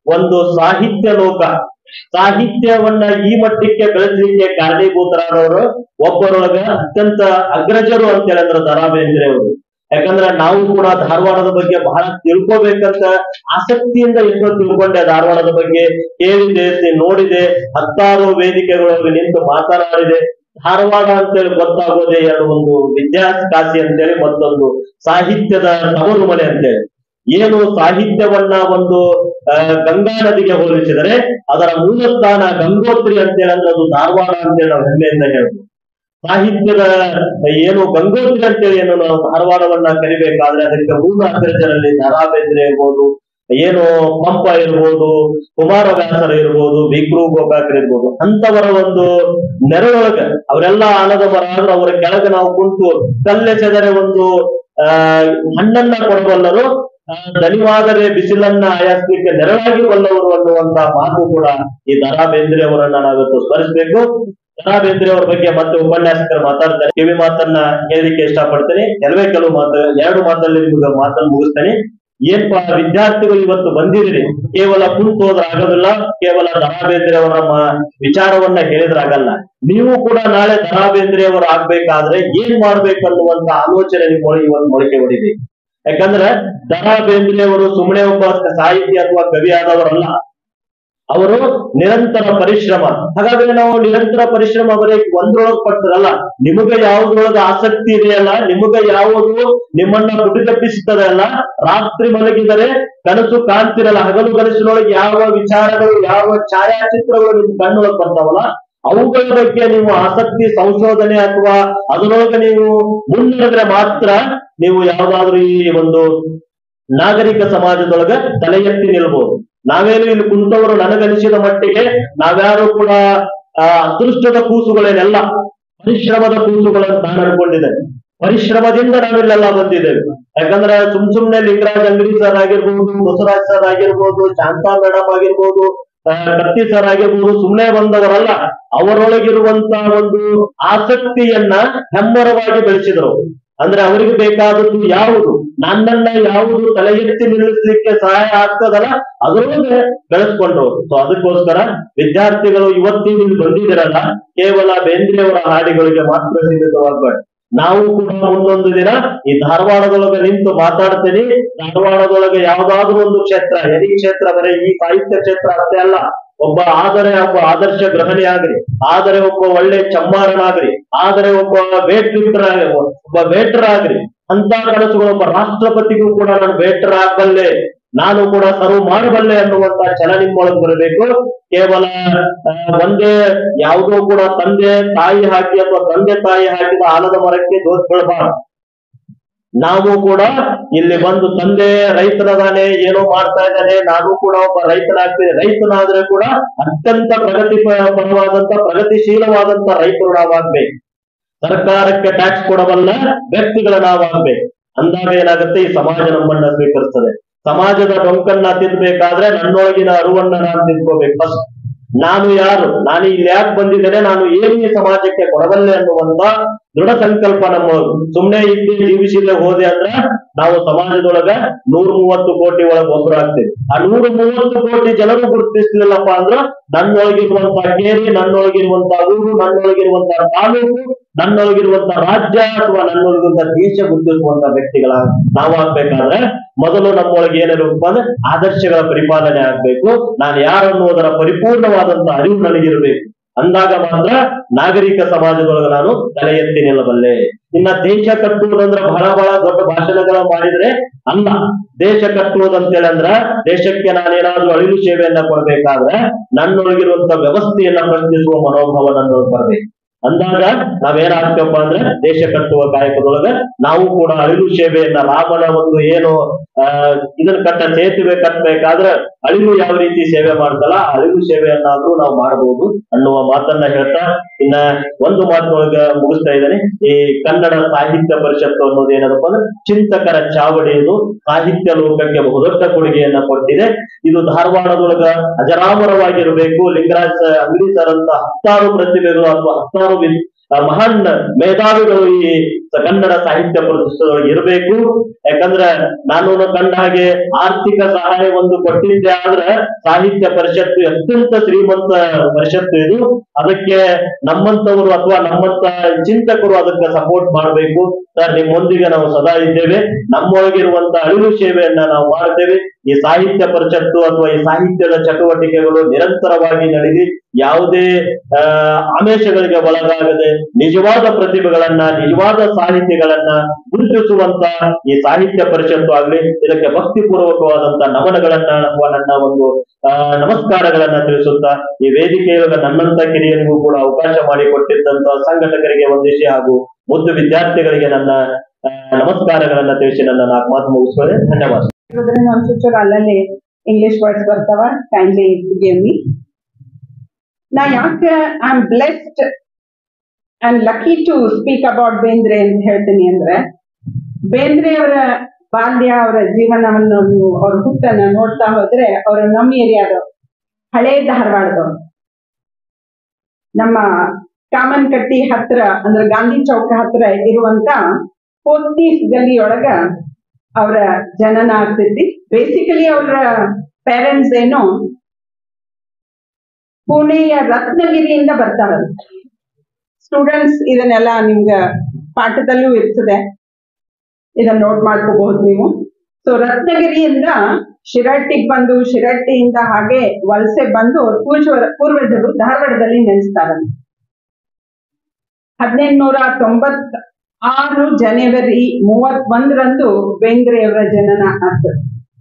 ಒಂದು ಸಾಹಿತ್ಯ ಲೋಕ ಸಾಹಿತ್ಯವನ್ನ ಈ ಮಟ್ಟಕ್ಕೆ ಬೆಳೆಸಲಿಕ್ಕೆ ಕಾರಣೀಭೂತರಾದವರು ಒಬ್ಬರೊಳಗ ಅತ್ಯಂತ ಅಗ್ರಜರು ಅಂತ ಹೇಳಿದ್ರು ದರಾ ಬೇಂದ್ರೆ ಅವರು ಯಾಕಂದ್ರೆ ನಾವು ಕೂಡ ಧಾರವಾಡದ ಬಗ್ಗೆ ಬಹಳ ತಿಳ್ಕೊಬೇಕಂತ ಆಸಕ್ತಿಯಿಂದ ಎಷ್ಟೋ ತಿಳ್ಕೊಂಡೆ ಧಾರವಾಡದ ಬಗ್ಗೆ ಕೇಳಿದೆ ತಿ- ನೋಡಿದೆ ಹತ್ತಾರು ವೇದಿಕೆಗಳಲ್ಲಿ ನಿಂತು ಮಾತನಾಡಿದೆ ಧಾರವಾಡ ಅಂತೇಳಿ ಗೊತ್ತಾಗೋದೇ ಎರಡು ಒಂದು ವಿದ್ಯಾಕಾಶಿ ಅಂತೇಳಿ ಮತ್ತೊಂದು ಸಾಹಿತ್ಯದ ತವರು ಮನೆ ಅಂತೇಳಿ ಏನು ಸಾಹಿತ್ಯವನ್ನ ಒಂದು ಆ, ಗಂಗಾ ನದಿಗೆ ಹೋಲಿಸಿದರೆ ಅದರ ಮೂಲ ಸ್ಥಾನ ಗಂಗೋತ್ರಿ ಅಂತೇಳಿ ಅಂದ್ರೆ ಅದು ಧಾರವಾಡ ಅಂತೇಳಿ ನಾವು ಹೆಮ್ಮೆಯಿಂದ ಹೇಳ್ಬೋದು ಸಾಹಿತ್ಯದ ಏನು ಗಂಗೋತ್ರಿ ಅಂತೇಳಿ ಏನು ನಾವು ಧಾರವಾಡವನ್ನ ಕರಿಬೇಕಾದ್ರೆ ಅದಕ್ಕೆ ಮೂಲ ಅಗ್ರಜರಲ್ಲಿ ದರಾ ಬೇಂದ್ರೆ ಇರ್ಬೋದು ಏನು ಪಂಪ ಇರ್ಬೋದು ಕುಮಾರವ್ಯಾಸರ ಇರ್ಬೋದು ವಿಕ್ರು ಗೋಕಾಕರ್ ಇರ್ಬೋದು ಅಂತವರ ಒಂದು ನೆರಳೊಳಗ ಅವರೆಲ್ಲ ಆನದ ಮರ ಆದ್ರೂ ಅವರ ಕೆಳಗೆ ನಾವು ಕುಂತು ಕಲ್ಲೆಸೆದರೆ ಒಂದು ಆ ಹಣ್ಣನ್ನ ಕೊಡಬಲ್ಲರು ಆ, ದನಿವಾದರೆ ಬಿಸಿಲನ್ನ ಆಯಾಸ್ಲಿಕ್ಕೆ ನೆರಳಾಗಿ ಬಲ್ಲವರು ಅನ್ನುವಂತ ಮಾತು ಕೂಡ ಈ ದರಾ ಬೇಂದ್ರೆ ಅವರನ್ನ ನಾವಿವತ್ತು ಸ್ಮರಿಸಬೇಕು ದರಾ ಬೇಂದ್ರೆ ಅವರ ಬಗ್ಗೆ ಮತ್ತೆ ಉಪನ್ಯಾಸಕರು ಮಾತಾಡ್ತಾರೆ ಕಿವಿ ಮಾತನ್ನ ಹೇಳಲಿಕ್ಕೆ ಇಷ್ಟಪಡ್ತೇನೆ ಕೆಲವೇ ಕೆಲವು ಮಾತು ಎರಡು ಮಾತಲ್ಲಿ ನಿಮ್ಗೆ ಮಾತನ್ನು ಮುಗಿಸ್ತೇನೆ ಏನ್ಪಾ ವಿದ್ಯಾರ್ಥಿಗಳು ಇವತ್ತು ಬಂದಿದ್ದೀರಿ ಕೇವಲ ಕುಂತು ಹೋದ್ರೆ ಆಗೋದಿಲ್ಲ ಕೇವಲ ದರಾ ಬೇಂದ್ರೆ ಅವರ ಮ- ವಿಚಾರವನ್ನ ಹೇಳಿದ್ರೆ ಆಗಲ್ಲ ನೀವು ಕೂಡ ನಾಳೆ ದರಾ ಬೇಂದ್ರೆ ಅವರು ಆಗ್ಬೇಕಾದ್ರೆ ಏನ್ ಮಾಡ್ಬೇಕನ್ನುವಂತ ಆಲೋಚನೆ ನಿಮ್ಮೊಳಗೆ ಇವತ್ತು ಮೊಳಕೆ ಹೊಡಿಬೇಕು ಯಾಕಂದ್ರೆ ದರಾ ಬೇಂದ್ರೆ ಅವರು ಸುಮ್ಮನೆ ಒಬ್ಬ ಸಾಹಿತಿ ಅಥವಾ ಕವಿ ಆದವರಲ್ಲ ಅವರು ನಿರಂತರ ಪರಿಶ್ರಮ ಹಾಗಾದ್ರೆ ನಾವು ನಿರಂತರ ಪರಿಶ್ರಮ ಬರೀ ಒಂದ್ರೊಳಗೆ ಪಡ್ತಾರಲ್ಲ ನಿಮಗೆ ಯಾವುದ್ರೊಳಗೆ ಆಸಕ್ತಿ ಇದೆಯಲ್ಲ ನಿಮಗೆ ಯಾವುದು ನಿಮ್ಮನ್ನ ಪುಟಿತಪ್ಪಿಸುತ್ತದೆ ಅಲ್ಲ ರಾತ್ರಿ ಮಲಗಿದರೆ ಕನಸು ಕಾಣ್ತಿರಲ್ಲ ಹಗಲು ಕನಸಿನೊಳಗೆ ಯಾವ ವಿಚಾರಗಳು ಯಾವ ಛಾಯಾಚಿತ್ರಗಳು ನಿಮ್ ಕಣ್ಣೊಳಗೆ ಬರ್ತಾವಲ್ಲ ಅವುಗಳ ಬಗ್ಗೆ ನೀವು ಆಸಕ್ತಿ ಸಂಶೋಧನೆ ಅಥವಾ ಅದರೊಳಗೆ ನೀವು ಮುನ್ನಡೆದ್ರೆ ಮಾತ್ರ ನೀವು ಯಾವ್ದಾದ್ರು ಈ ಒಂದು ನಾಗರಿಕ ಸಮಾಜದೊಳಗ ತಲೆ ಎತ್ತಿ ನಿಲ್ಬಹುದು ನಾವೇನು ಇಲ್ಲಿ ಕುಂತವರು ನನಗನಿಸಿದ ಮಟ್ಟಿಗೆ ನಾವ್ಯಾರು ಕೂಡ ಆ ಅದೃಷ್ಟದ ಕೂಸುಗಳೇನೆಲ್ಲ ಪರಿಶ್ರಮದ ಕೂಸುಗಳನ್ನು ನಾನು ಅನ್ಕೊಂಡಿದ್ದೇನೆ ಪರಿಶ್ರಮದಿಂದ ನಾವಿಲ್ಲೆಲ್ಲ ಬಂದಿದ್ದೇವೆ ಯಾಕಂದ್ರೆ ಸುಮ್ ಸುಮ್ನೆ ಲಿಂಗರಾಜ್ ಅಂಗಡಿ ಸರ್ ಆಗಿರ್ಬೋದು ಬಸವರಾಜ್ ಸರ್ ಆಗಿರ್ಬೋದು ಶಾಂತಾ ಮೇಡಮ್ ಆಗಿರ್ಬೋದು ಆ, ಕತ್ತಿ ಸರ್ ಆಗಿರ್ಬೋದು ಸುಮ್ನೆ ಬಂದವರಲ್ಲ ಅವರೊಳಗಿರುವಂತ ಒಂದು ಆಸಕ್ತಿಯನ್ನ ಹೆಮ್ಮರವಾಗಿ ಬೆಳೆಸಿದರು ಅಂದ್ರೆ ಅವರಿಗೆ ಬೇಕಾದದ್ದು ಯಾವುದು ನನ್ನನ್ನ ಯಾವುದು ತಲೆ ಎತ್ತಿ ನಿಲ್ಲಿಸ್ಲಿಕ್ಕೆ ಸಹಾಯ ಆಗ್ತದಲ್ಲ ಅದರೊಳಗೆ ಬೆಳೆಸ್ಕೊಂಡ್ರು ಸೊ ಅದಕ್ಕೋಸ್ಕರ ವಿದ್ಯಾರ್ಥಿಗಳು ಇವತ್ತಿನ ಇಲ್ಲಿ ಬಂದಿದ್ದೀರಲ್ಲ ಕೇವಲ ಬೇಂದ್ರೆಯವರ ಹಾಡಿಗಳಿಗೆ ಮಾತ್ರ ಸೀಮಿತವಾಗಬೇಡ ನಾವು ಕೂಡ ಮುಂದೊಂದು ದಿನ ಈ ಧಾರವಾಡದೊಳಗೆ ನಿಂತು ಮಾತಾಡ್ತೀನಿ ಧಾರವಾಡದೊಳಗೆ ಯಾವ್ದಾದ್ರು ಒಂದು ಕ್ಷೇತ್ರ ಎನಿ ಕ್ಷೇತ್ರ ಬರೀ ಈ ಸಾಹಿತ್ಯ ಕ್ಷೇತ್ರ ಅಷ್ಟೇ ಅಲ್ಲ ಒಬ್ಬ ಆದರೆ ಒಬ್ಬ ಆದರ್ಶ ಗ್ರಹಣಿ ಆಗ್ರಿ ಆದರೆ ಒಬ್ಬ ಒಳ್ಳೆ ಚಮ್ಮಾರನಾಗ್ರಿ ಆದರೆ ಒಬ್ಬ ವೇಟ್ ಲಿಫ್ಟರ್ ಒಬ್ಬ ವೇಟರ್ ಆಗ್ರಿ ಅಂತ ಕನಸುಗಳು ಒಬ್ಬ ರಾಷ್ಟ್ರಪತಿಗೂ ಕೂಡ ನಾನು ವೇಟರ್ ಆಗಬಲ್ಲೆ ನಾನು ಕೂಡ ಸರ್ವ್ ಮಾಡಬಲ್ಲೆ ಅನ್ನುವಂತ ಛಲ ನಿಮ್ಮೊಳಗೆ ಬರಬೇಕು ಕೇವಲ ಆ, ಒಂದೇ ಯಾವುದೋ ಕೂಡ ತಂದೆ ತಾಯಿ ಹಾಕಿ ಅಥವಾ ತಂದೆ ತಾಯಿ ಹಾಕಿದ ಆಲದ ಮರಕ್ಕೆ ದೋಸ್ಕೊಳ್ಬಾರ್ದು ನಾವು ಕೂಡ ಇಲ್ಲಿ ಬಂದು ತಂದೆ ರೈತನದಾನೆ ಏನೋ ಮಾಡ್ತಾ ಇದ್ದಾನೆ ನಾನು ಕೂಡ ಒಬ್ಬ ರೈತನಾಗ್ತೀನಿ ರೈತನಾದ್ರೆ ಕೂಡ ಅತ್ಯಂತ ಪ್ರಗತಿ ಪ- ಪರವಾದಂತ ಪ್ರಗತಿಶೀಲವಾದಂತ ರೈತರು ನಾವಾಗ್ಬೇಕು ಸರ್ಕಾರಕ್ಕೆ ಟ್ಯಾಕ್ಸ್ ಕೊಡಬಲ್ಲ ವ್ಯಕ್ತಿಗಳ ನಾವಾಗ್ಬೇಕು ಅಂದಾಗ ಏನಾಗುತ್ತೆ ಈ ಸಮಾಜ ನಮ್ಮನ್ನ ಸ್ವೀಕರಿಸ್ತದೆ ಸಮಾಜದ ಡೊಂಕನ್ನ ತಿನ್ಬೇಕಾದ್ರೆ ನನ್ನೊಳಗಿನ ಅರಿವನ್ನ ನಾನು ತಿಳ್ಕೋಬೇಕು ಫಸ್ಟ್ ನಾನು ಯಾರು ನಾನು ಇಲ್ಲಿ ಯಾಕೆ ಬಂದಿದ್ದೇನೆ ನಾನು ಏನು ಈ ಸಮಾಜಕ್ಕೆ ಕೊಡಬಲ್ಲೆ ಅನ್ನುವಂತ ದೃಢ ಸಂಕಲ್ಪ ನಮ್ಮ ಸುಮ್ನೆ ಇದ್ದು ಜೀವಿಸಿದ್ರೆ ಹೋದೆ ಅಂದ್ರೆ ನಾವು ಸಮಾಜದೊಳಗ ನೂರ ಮೂವತ್ತು ಕೋಟಿ ಒಳಗೆ ಒಬ್ಬರಾಗ್ತೇವೆ ಆ ನೂರ ಮೂವತ್ತು ಕೋಟಿ ಜನರು ಗುರುತಿಸ್ಲಿಲ್ಲಪ್ಪ ಅಂದ್ರ ನನ್ನೊಳಗಿರುವಂತ ಕೇರಿ ನನ್ನೊಳಗಿರುವಂತ ಊರು ನನ್ನೊಳಗಿರುವಂತ ತಾಲೂಕು ನನ್ನೊಳಗಿರುವಂತ ರಾಜ್ಯ ಅಥವಾ ನನ್ನೊಳಗಿರುವಂತ ದೇಶ ಗುರುತಿಸುವಂತ ವ್ಯಕ್ತಿಗಳ ನಾವಾಗ್ಬೇಕಾದ್ರೆ ಮೊದಲು ನಮ್ಮೊಳಗೆ ಏನಿರಬೇಕು ಅಂದ್ರೆ ಆದರ್ಶಗಳ ಪರಿಪಾಲನೆ ಆಗ್ಬೇಕು ನಾನು ಯಾರು ಅನ್ನುವುದರ ಪರಿಪೂರ್ಣವಾದಂತ ಅರಿವು ನನಗಿರಬೇಕು ಅಂದಾಗ ಮಾತ್ರ ನಾಗರಿಕ ಸಮಾಜದೊಳಗೆ ನಾನು ತಲೆ ಎತ್ತಿ ನಿಲ್ಲಬಲ್ಲೆ ಇನ್ನ ದೇಶ ಕಟ್ಟುವುದಂದ್ರೆ ಬಹಳ ಬಹಳ ದೊಡ್ಡ ಭಾಷಣಗಳ ಮಾಡಿದ್ರೆ ಅಲ್ಲ ದೇಶ ಕಟ್ಟುವುದಂತೇಳಿ ಅಂದ್ರ ದೇಶಕ್ಕೆ ನಾನೇನಾದ್ರೂ ಅಳಿಲು ಸೇವೆಯನ್ನ ಕೊಡ್ಬೇಕಾದ್ರೆ ನನ್ನೊಳಗಿರುವಂತ ವ್ಯವಸ್ಥೆಯನ್ನ ಪ್ರಶ್ನಿಸುವ ಮನೋಭಾವ ನನ್ನೊಳಗೆ ಬರ್ಬೇಕು ಅಂದಾಗ ನಾವೇನಾಗ್ತೇವಪ್ಪ ಅಂದ್ರೆ ದೇಶ ಕಟ್ಟುವ ಕಾಯಕದೊಳಗ ನಾವು ಕೂಡ ಅಳಿಲು ಸೇವೆಯನ್ನ ರಾಮನ ಒಂದು ಏನು ಆ ಇದನ್ನ ಕಟ್ಟ ಸೇತುವೆ ಕಟ್ಟಬೇಕಾದ್ರೆ ಅಳಿಲು ಯಾವ ರೀತಿ ಸೇವೆ ಮಾಡ್ತಲ್ಲ ಆ ಅಳಿಲು ಸೇವೆಯನ್ನಾದ್ರೂ ನಾವು ಮಾಡಬಹುದು ಅನ್ನುವ ಮಾತನ್ನ ಹೇಳ್ತಾ ಇನ್ನ ಒಂದು ಮಾತಿನೊಳಗ ಮುಗಿಸ್ತಾ ಇದ್ದೇನೆ ಈ ಕನ್ನಡ ಸಾಹಿತ್ಯ ಪರಿಷತ್ತು ಅನ್ನೋದು ಏನದಪ್ಪ ಅಂದ್ರೆ ಚಿಂತಕರ ಚಾವಡಿ ಇದು ಸಾಹಿತ್ಯ ಲೋಕಕ್ಕೆ ಬಹುದೊಡ್ಡ ಕೊಡುಗೆಯನ್ನ ಕೊಟ್ಟಿದೆ ಇದು ಧಾರವಾಡದೊಳಗ ಅಜರಾಮರವಾಗಿರಬೇಕು ಲಿಂಗರಾಜ್ ಅಂಗಡಿ ಸರ್ ಅಂತ ಹತ್ತಾರು ಪ್ರತಿಭೆಗಳು ಅಥವಾ ಹತ್ತಾರು ವಿ- ಆ, ಮಹಾನ್ ಮೇಧಾವಿಗಳು ಈ ಸ- ಕನ್ನಡ ಸಾಹಿತ್ಯ ಪ್ರತಿಷ್ಠೆದೊಳಗೆ ಇರಬೇಕು ಯಾಕಂದ್ರೆ ನಾನು ಕಂಡ ಹಾಗೆ ಆರ್ಥಿಕ ಸಹಾಯ ಒಂದು ಕೊಟ್ಟಿದ್ದೆ ಆದ್ರೆ ಸಾಹಿತ್ಯ ಪರಿಷತ್ತು ಅತ್ಯಂತ ಶ್ರೀಮಂತ ಪರಿಷತ್ತು ಇದು ಅದಕ್ಕೆ ನಮ್ಮಂತವರು ಅಥವಾ ನಮ್ಮಂತ ಚಿಂತಕರು ಅದಕ್ಕೆ ಸಪೋರ್ಟ್ ಮಾಡಬೇಕು ಸರ್ ನಿಮ್ಮೊಂದಿಗೆ ನಾವು ಸದಾ ಇದ್ದೇವೆ ನಮ್ಮೊಳಗಿರುವಂತ ಅಳಿವು ಸೇವೆಯನ್ನ ನಾವು ಮಾಡ್ತೇವೆ ಈ ಸಾಹಿತ್ಯ ಪರಿಷತ್ತು ಅಥವಾ ಈ ಸಾಹಿತ್ಯದ ಚಟುವಟಿಕೆಗಳು ನಿರಂತರವಾಗಿ ನಡೆದಿ ಯಾವುದೇ ಆ, ಆಮಿಷಗಳಿಗೆ ಒಳಗಾಗದೆ ನಿಜವಾದ ಪ್ರತಿಭೆಗಳನ್ನ ನಿಜವಾದ ಸಾಹಿತ್ಯಗಳನ್ನ ಗುರುತಿಸುವಂತ ಈ ಸಾಹಿತ್ಯ ಪರಿಷತ್ತು ಆಗ್ಲಿ ಇದಕ್ಕೆ ಭಕ್ತಿಪೂರ್ವಕವಾದಂತ ನಮನಗಳನ್ನ ಅಥವಾ ನನ್ನ ಒಂದು ಆ, ನಮಸ್ಕಾರಗಳನ್ನ ತಿಳಿಸುತ್ತಾ ಈ ವೇದಿಕೆಯೊಳಗ ನನ್ನಂತ ಕಿರಿಯರಿಗೂ ಕೂಡ ಅವಕಾಶ ಮಾಡಿಕೊಟ್ಟಿದ್ದಂತ ಸಂಘಟಕರಿಗೆ ವಂದಿಸಿ ಹಾಗೂ ಮುದ್ದು ವಿದ್ಯಾರ್ಥಿಗಳಿಗೆ ನನ್ನ ಆ, ನಮಸ್ಕಾರಗಳನ್ನ ತಿಳಿಸಿ ನನ್ನ ನಾಲ್ಕು ಮಾತು ಮುಗಿಸ್ತೇನೆ ಧನ್ಯವಾದ ಇರೋದ್ರಿಂದ ಒಂಚೂರು ಅಲ್ಲಲ್ಲಿ ಇಂಗ್ಲಿಷ್ ವರ್ಡ್ಸ್ ಬರ್ತಾವ ಕೈಂಡ್ಲಿ ಗಿವ್ ಮಿ ನಾ ಯಾಕೆ I am blessed and lucky to speak about Bendre ಅಂತ ಹೇಳ್ತೀನಿ ಅಂದ್ರೆ ಬೇಂದ್ರೆ ಅವರ ಬಾಲ್ಯ ಅವರ ಜೀವನವನ್ನು ನೀವು ಅವ್ರ ಹುಟ್ಟನ್ನ ನೋಡ್ತಾ ಹೋದ್ರೆ ಅವರು ನಮ್ಮ ಏರಿಯಾದವ್ರು ಹಳೇ ಧಾರವಾಡದವ್ರು ನಮ್ಮ ಕಾಮನ್ಕಟ್ಟಿ ಹತ್ರ ಅಂದ್ರೆ ಗಾಂಧಿ ಚೌಕ ಹತ್ರ ಇರುವಂತ ಪೋತ್ನೀಸ್ ಗಲ್ಲಿಯೊಳಗ ಅವರ ಜನನ ಆಗ್ತೈತಿ ಬೇಸಿಕಲಿ ಅವರ ಪೇರೆಂಟ್ಸ್ ಏನು ಪುಣೆಯ ರತ್ನಗಿರಿಯಿಂದ ಬರ್ತಾರಂತ ಸ್ಟೂಡೆಂಟ್ಸ್ ಇದನ್ನೆಲ್ಲ ನಿಮ್ಗ ಪಾಠದಲ್ಲೂ ಇರ್ತದೆ ಇದನ್ನ ನೋಟ್ ಮಾಡ್ಕೋಬಹುದು ನೀವು ಸೊ ರತ್ನಗಿರಿಯಿಂದ ಶಿರಟ್ಟಿಗೆ ಬಂದು ಶಿರಟ್ಟಿಯಿಂದ ಹಾಗೆ ವಲಸೆ ಬಂದು ಅವ್ರ ಪೂರ್ವ ಪೂರ್ವಜರು ಧಾರವಾಡದಲ್ಲಿ ನೆಲೆಸ್ತಾರಂತೆ ಹದಿನೆಂಟುನೂರ ತೊಂಬತ್ ಆರು ಜನವರಿ ಮೂವತ್ ಒಂದರಂದು ಬೇಂದ್ರೆಯವರ ಜನನ ಆಗ್ತದೆ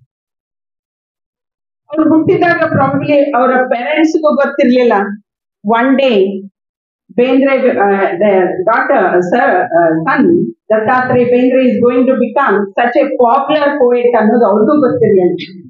ಅವ್ರು ಹುಟ್ಟಿದಾಗ ಪ್ರಾಬಬ್ಲಿ ಅವರ ಪೇರೆಂಟ್ಸ್ಗೂ ಗೊತ್ತಿರ್ಲಿಲ್ಲ one day Bendre daughter sir son Dattatreya Bendre is going to become such a popular poet ಅನ್ನೋದು ಅವ್ರಿಗೂ ಗೊತ್ತಿರಲಿಲ್ಲ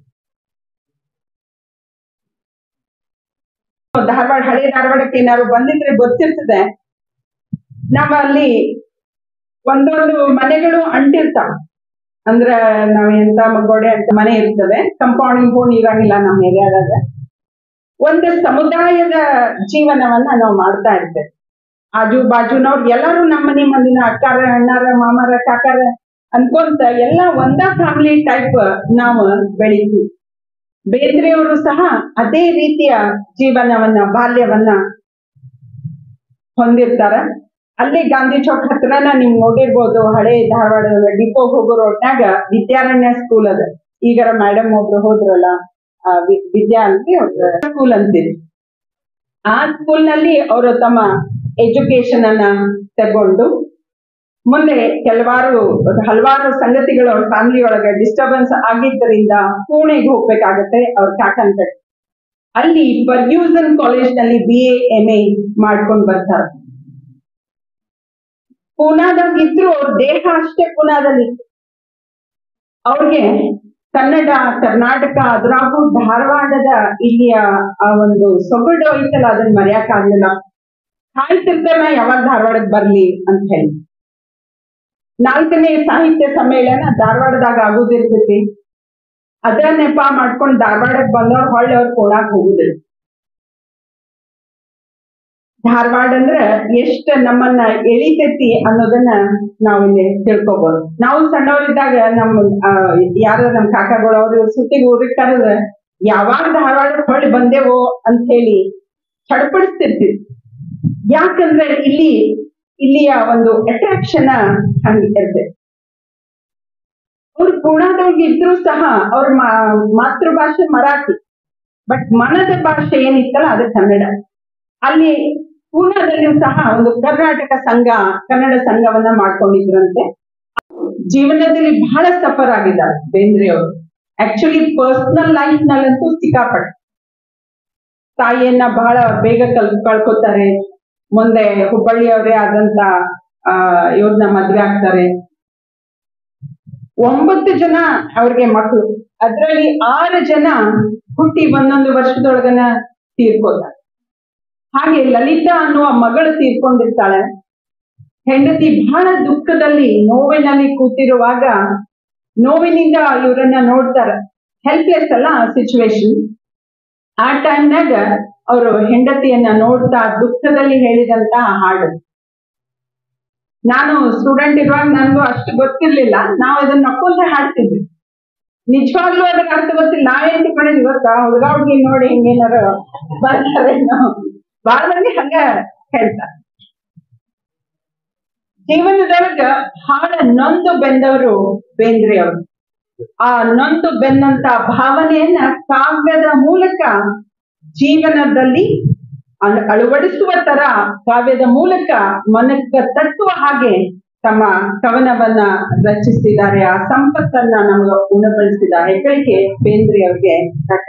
ಧಾರವಾಡ ಹಳೆ ಧಾರವಾಡಕ್ಕೆ ಏನಾದ್ರು ಬಂದಿದ್ರೆ ಗೊತ್ತಿರ್ತದೆ ನಾವ್ ಅಲ್ಲಿ ಒಂದೊಂದು ಮನೆಗಳು ಅಂಟಿರ್ತಾವ ಅಂದ್ರ ನಾವ್ ಎಂತ ಗೋಡೆ ಅಂತ ಮನೆ ಇರ್ತವೆ ಕಂಪೌಂಡ್ ಗಿಂಪೌಂಡ್ ಇರಂಗಿಲ್ಲ ನಮ್ಮ ಏರಿಯಾದಾಗ ಒಂದು ಸಮುದಾಯದ ಜೀವನವನ್ನ ನಾವು ಮಾಡ್ತಾ ಇರ್ತೇವೆ ಆಜು ಬಾಜುನವ್ರು ಎಲ್ಲರೂ ನಮ್ಮ ಮನೆ ಮಂದಿನ ಅಕ್ಕಾರ ಅಣ್ಣಾರ ಮಾಮಾರ ಕಾಕಾರ ಅನ್ಕೊಂತ ಎಲ್ಲ ಒಂದ ಫ್ಯಾಮಿಲಿ ಟೈಪ್ ನಾವು ಬೆಳಿತೀವಿ ಬೇಂದ್ರೆಯವರು ಸಹ ಅದೇ ರೀತಿಯ ಜೀವನವನ್ನ ಬಾಲ್ಯವನ್ನ ಹೊಂದಿರ್ತಾರ ಅಲ್ಲಿ ಗಾಂಧಿ ಚೌಕ್ ಹತ್ರನ ನೀವ್ ನೋಡಿರ್ಬೋದು ಹಳೆ ಧಾರವಾಡ ಡಿಪೋಗ್ ಹೋಗೋ ರೋಡ್ನಾಗ ವಿದ್ಯಾರಣ್ಯ ಸ್ಕೂಲ್ ಅದ ಈಗರ ಮೇಡಮ್ ಒಬ್ರು ಹೋದ್ರಲ್ಲ ಆ, ವಿ- ವಿದ್ಯಾ ಅಂತ ಸ್ಕೂಲ್ ಅಂತೀರಿ ಆ ಸ್ಕೂಲ್ ನಲ್ಲಿ ಅವರು ತಮ್ಮ ಎಜುಕೇಶನ್ ಅನ್ನ ತಗೊಂಡು ಮುಂದೆ ಕೆಲವಾರು ಹಲವಾರು ಸಂಗತಿಗಳು ಅವ್ರ ಫ್ಯಾಮಿಲಿ ಒಳಗೆ ಡಿಸ್ಟರ್ಬೆನ್ಸ್ ಆಗಿದ್ದರಿಂದ ಪುಣೆಗೆ ಹೋಗ್ಬೇಕಾಗತ್ತೆ ಅವ್ರ ಕಾಕನ್ಕಟ್ ಅಲ್ಲಿ ಫರ್ಗ್ಯೂಸನ್ ಕಾಲೇಜ್ ನಲ್ಲಿ ಬಿ ಎ ಎಂ ಎ ಮಾಡ್ಕೊಂಡ್ ಬರ್ತಾರೆ ಪೂನಾದಾಗ ಇದ್ರು ಅವ್ರ ದೇಹ ಅಷ್ಟೇ ಪೂನಾದಲ್ಲಿ ಅವ್ರಿಗೆ ಕನ್ನಡ ಕರ್ನಾಟಕ ಅದ್ರಾಗೂ ಧಾರವಾಡದ ಇಲ್ಲಿಯ ಆ ಒಂದು ಸೊಗಡು ಐತಲ್ಲ ಅದನ್ನ ಮರೆಯಕ್ ಆಗ್ಲಿಲ್ಲ ಕಾಯ್ತಿರ್ತೇನ ಯಾವಾಗ ಧಾರವಾಡಕ್ ಬರ್ಲಿ ಅಂತ ಹೇಳಿ ನಾಲ್ಕನೇ ಸಾಹಿತ್ಯ ಸಮ್ಮೇಳನ ಧಾರವಾಡದಾಗ ಆಗುದಿರ್ತೈತಿ ಅದ್ರ ನೆಪ ಮಾಡ್ಕೊಂಡ್ ಧಾರವಾಡಕ್ ಬಂದವ್ರು ಹೊಳ್ಳಿ ಅವ್ರು ಕೊಡಾಕ್ ಹೋಗುದಿಲ್ಲ ಧಾರವಾಡ ಅಂದ್ರ ಎಷ್ಟ ನಮ್ಮನ್ನ ಎಳಿತೈತಿ ಅನ್ನೋದನ್ನ ನಾವು ಇಲ್ಲಿ ತಿಳ್ಕೊಬಹುದು ನಾವು ಸಣ್ಣವರಿದ್ದಾಗ ನಮ್ಮ ಆ, ಯಾರ ನಮ್ ಕಾಕಾಗಳು ಅವ್ರು ಸುತ್ತಿಗೆ ಊರಿಗೆ ಕರೆದ ಯಾವಾಗ ಧಾರವಾಡಕ್ಕೆ ಹೊಳ್ಳಿ ಬಂದೆವೋ ಅಂತ ಹೇಳಿ ಚಡಪಡಿಸ್ತಿರ್ತಿವಿ ಯಾಕಂದ್ರೆ ಇಲ್ಲಿ ಇಲ್ಲಿಯ ಒಂದು ಅಟ್ರಾಕ್ಷನ್ ಹಂಗ ಇರ್ತದೆ ಅವ್ರು ಪುಣಾದೊಳಗೆ ಇದ್ರು ಸಹ ಅವ್ರ ಮಾ- ಮಾತೃಭಾಷೆ ಮರಾಠಿ ಬಟ್ ಮನದ ಭಾಷೆ ಏನಿತ್ತಲ್ಲ ಅದು ಕನ್ನಡ ಅಲ್ಲಿ ಪೂನಾದಲ್ಲಿಯೂ ಸಹ ಒಂದು ಕರ್ನಾಟಕ ಸಂಘ ಕನ್ನಡ ಸಂಘವನ್ನ ಮಾಡ್ಕೊಂಡಿದ್ರಂತೆ ಜೀವನದಲ್ಲಿ ಬಹಳ ಸಫರ್ ಆಗಿದ್ದಾರೆ ಬೇಂದ್ರೆ ಅವರು ಆಕ್ಚುಲಿ ಪರ್ಸನಲ್ ಲೈಫ್ ನಲ್ಲಂತೂ ಸಿಕ್ಕಾಪಟ್ಟೆ ತಾಯಿಯನ್ನ ಬಹಳ ಬೇಗ ಕಲ್ ಕಳ್ಕೊತಾರೆ ಮುಂದೆ ಹುಬ್ಬಳ್ಳಿಯವರೇ ಆದಂತ ಆ ಇವ್ರನ್ನ ಮದ್ವೆ ಆಗ್ತಾರೆ ಒಂಬತ್ತು ಜನ ಅವ್ರಿಗೆ ಮಕ್ಕಳು ಅದ್ರಲ್ಲಿ ಆರು ಜನ ಹುಟ್ಟಿ ಒಂದೊಂದು ವರ್ಷದೊಳಗನ ತೀರ್ಕೋತಾರೆ ಹಾಗೆ ಲಲಿತಾ ಅನ್ನುವ ಮಗಳು ತೀರ್ಕೊಂಡಿರ್ತಾಳೆ ಹೆಂಡತಿ ಬಹಳ ದುಃಖದಲ್ಲಿ ನೋವಿನಲ್ಲಿ ಕೂತಿರುವಾಗ ನೋವಿನಿಂದ ಇವರನ್ನ ನೋಡ್ತಾರ ಹೆಲ್ಪ್ಲೆಸ್ ಅಲ್ಲ ಸಿಚುವೇಶನ್ ಆ ಟೈಮ್ನಾಗ ಅವರು ಹೆಂಡತಿಯನ್ನ ನೋಡ್ತಾ ದುಃಖದಲ್ಲಿ ಹೇಳಿದಂತ ಹಾಡು ನಾನು ಸ್ಟೂಡೆಂಟ್ ಇರುವಾಗ ನನಗೂ ಅಷ್ಟು ಗೊತ್ತಿರ್ಲಿಲ್ಲ ನಾವು ಅದನ್ನ ನಕ್ಕೊಂತ ಹಾಡ್ತಿದ್ವಿ ನಿಜವಾಗ್ಲೂ ಅದಕ್ಕೆ ಅರ್ಥ ಗೊತ್ತಿಲ್ಲ ನಾವೇನ್ ತಿಳ್ಕೊಂಡಿದ್ವಿ ಗೊತ್ತಾ ಹುಡುಗ ಹುಡುಗಿ ನೋಡಿ ಹಿಂಗೇನಾರು ಬರ್ತಾರೆ ಬಹಳ ಮಂದಿ ಹಂಗ ಹೇಳ್ತಾರೆ ಜೀವನದೊಳಗ ಬಹಳ ನೊಂದು ಬೆಂದವರು ಬೇಂದ್ರೆ ಅವರು ಆ ನೊಂದು ಬೆನ್ನಂತ ಭಾವನೆಯನ್ನ ಕಾವ್ಯದ ಮೂಲಕ ಜೀವನದಲ್ಲಿ ಅಳ- ಅಳವಡಿಸುವ ತರ ಕಾವ್ಯದ ಮೂಲಕ ಮನಕ್ಕ ತಟ್ಟುವ ಹಾಗೆ ತಮ್ಮ ಕವನವನ್ನ ರಚಿಸಿದ್ದಾರೆ ಆ ಸಂಪತ್ತನ್ನ ನಮಗೆ ಉಣಬಡಿಸಿದ ಹೆಗ್ಗಳಿಕೆ ಬೇಂದ್ರೆ ಅವರಿಗೆ ತಟ್ಟೆ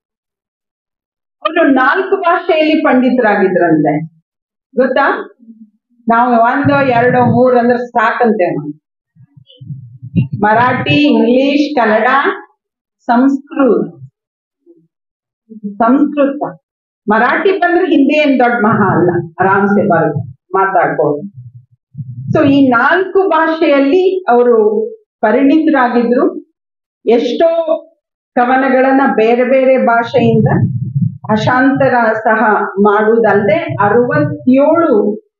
ಅವರು ನಾಲ್ಕು ಭಾಷೆಯಲ್ಲಿ ಪಂಡಿತರಾಗಿದ್ರಂತೆ ಗೊತ್ತಾ ನಾವು ಒಂದು ಎರಡು ಮೂರು ಅಂದ್ರೆ ಸಾಕಂತೇವೆ ನಾವು. ಮರಾಠಿ ಇಂಗ್ಲಿಷ್ ಕನ್ನಡ ಸಂಸ್ಕೃತ ಸಂಸ್ಕೃತ ಮರಾಠಿ ಬಂದ್ರೆ ಹಿಂದಿ ಏನ್ ದೊಡ್ಡ ಮಹಾ ಅಲ್ಲ ಆರಾಮ್ಸೆ ಬರ್ ಮಾತಾಡ್ಬೋದು ಸೊ ಈ ನಾಲ್ಕು ಭಾಷೆಯಲ್ಲಿ ಅವರು ಪರಿಣಿತರಾಗಿದ್ರು ಎಷ್ಟೋ ಕವನಗಳನ್ನ ಬೇರೆ ಬೇರೆ ಭಾಷೆಯಿಂದ ಭಾಷಾಂತರ ಸಹ ಮಾಡುವುದಲ್ಲದೆ ಅರವತ್ತೇಳು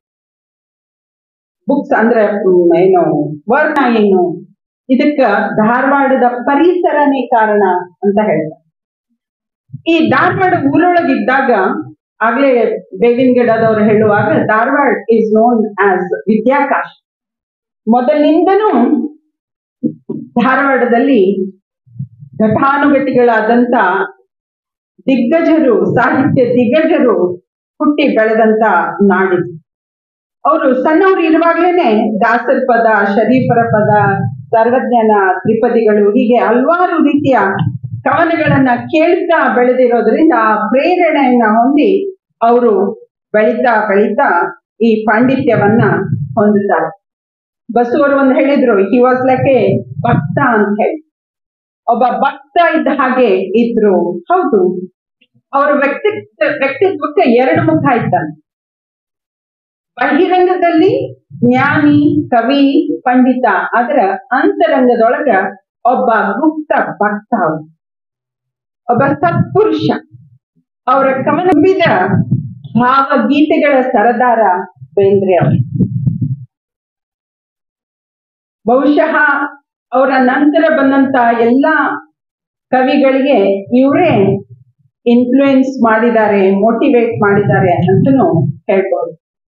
ಬುಕ್ಸ್ ಅಂದ್ರೆ ಹ್ಮ್, ಏನು ವರ್ಣ ಏನು ಇದಕ್ಕ ಧಾರವಾಡದ ಪರಿಸರನೇ ಕಾರಣ ಅಂತ ಹೇಳ್ತಾರೆ ಈ ಧಾರವಾಡ ಊರೊಳಗಿದ್ದಾಗ ಆಗ್ಲೇ ಬೇವಿನ ಗಿಡದವ್ರು ಹೇಳುವಾಗ Dharwad is known as Vidyakashi ಮೊದಲಿನಿಂದನೂ ಧಾರವಾಡದಲ್ಲಿ ಘಟಾನುಘಟಿಗಳಾದಂತ ದಿಗ್ಗಜರು ಸಾಹಿತ್ಯ ದಿಗ್ಗಜರು ಹುಟ್ಟಿ ಬೆಳೆದಂತ ನಾಡಿದು ಅವರು ಸಣ್ಣವರು ಇರುವಾಗ್ಲೇನೆ ದಾಸರ ಪದ ಶರೀಫರ ಪದ ಸರ್ವಜ್ಞನ ತ್ರಿಪದಿಗಳು ಹೀಗೆ ಹಲವಾರು ರೀತಿಯ ಕವನಗಳನ್ನ ಕೇಳ್ತಾ ಬೆಳೆದಿರೋದ್ರಿಂದ ಆ ಪ್ರೇರಣೆಯನ್ನ ಹೊಂದಿ ಅವರು ಬೆಳೀತಾ ಬೆಳೀತಾ ಈ ಪಾಂಡಿತ್ಯವನ್ನ ಹೊಂದುತ್ತಾರೆ ಬಸವರು ಒಂದು ಹೇಳಿದ್ರು ಹಿ ವಾಸ್ ಲೈಕ್ ಎ ಭಕ್ತ ಅಂತ ಹೇಳಿ ಒಬ್ಬ ಭಕ್ತ ಇದ್ದ ಹಾಗೆ ಇದ್ರು ಹೌದು ಅವರ ವ್ಯಕ್ತಿತ್ವ ವ್ಯಕ್ತಿತ್ವಕ್ಕೆ ಎರಡು ಮುಖ ಇತ್ತಂತೆ ಬಹಿರಂಗದಲ್ಲಿ ಜ್ಞಾನಿ ಕವಿ ಪಂಡಿತ ಅದರ ಅಂತರಂಗದೊಳಗ ಒಬ್ಬ ಗುಪ್ತ ಭಕ್ತ ಅವರು ಒಬ್ಬ ಸತ್ಪುರುಷ ಅವರ ಕವನಂಬಿದ ಭಾವಗೀತೆಗಳ ಸರದಾರ ಬೇಂದ್ರೆ ಅವರು ಬಹುಶಃ ಅವರ ನಂತರ ಬಂದಂತ ಎಲ್ಲ ಕವಿಗಳಿಗೆ ಇವರೇ ಇನ್ಫ್ಲೂಯೆನ್ಸ್ ಮಾಡಿದ್ದಾರೆ ಮೋಟಿವೇಟ್ ಮಾಡಿದ್ದಾರೆ ಅಂತನೂ ಹೇಳ್ಬೋದು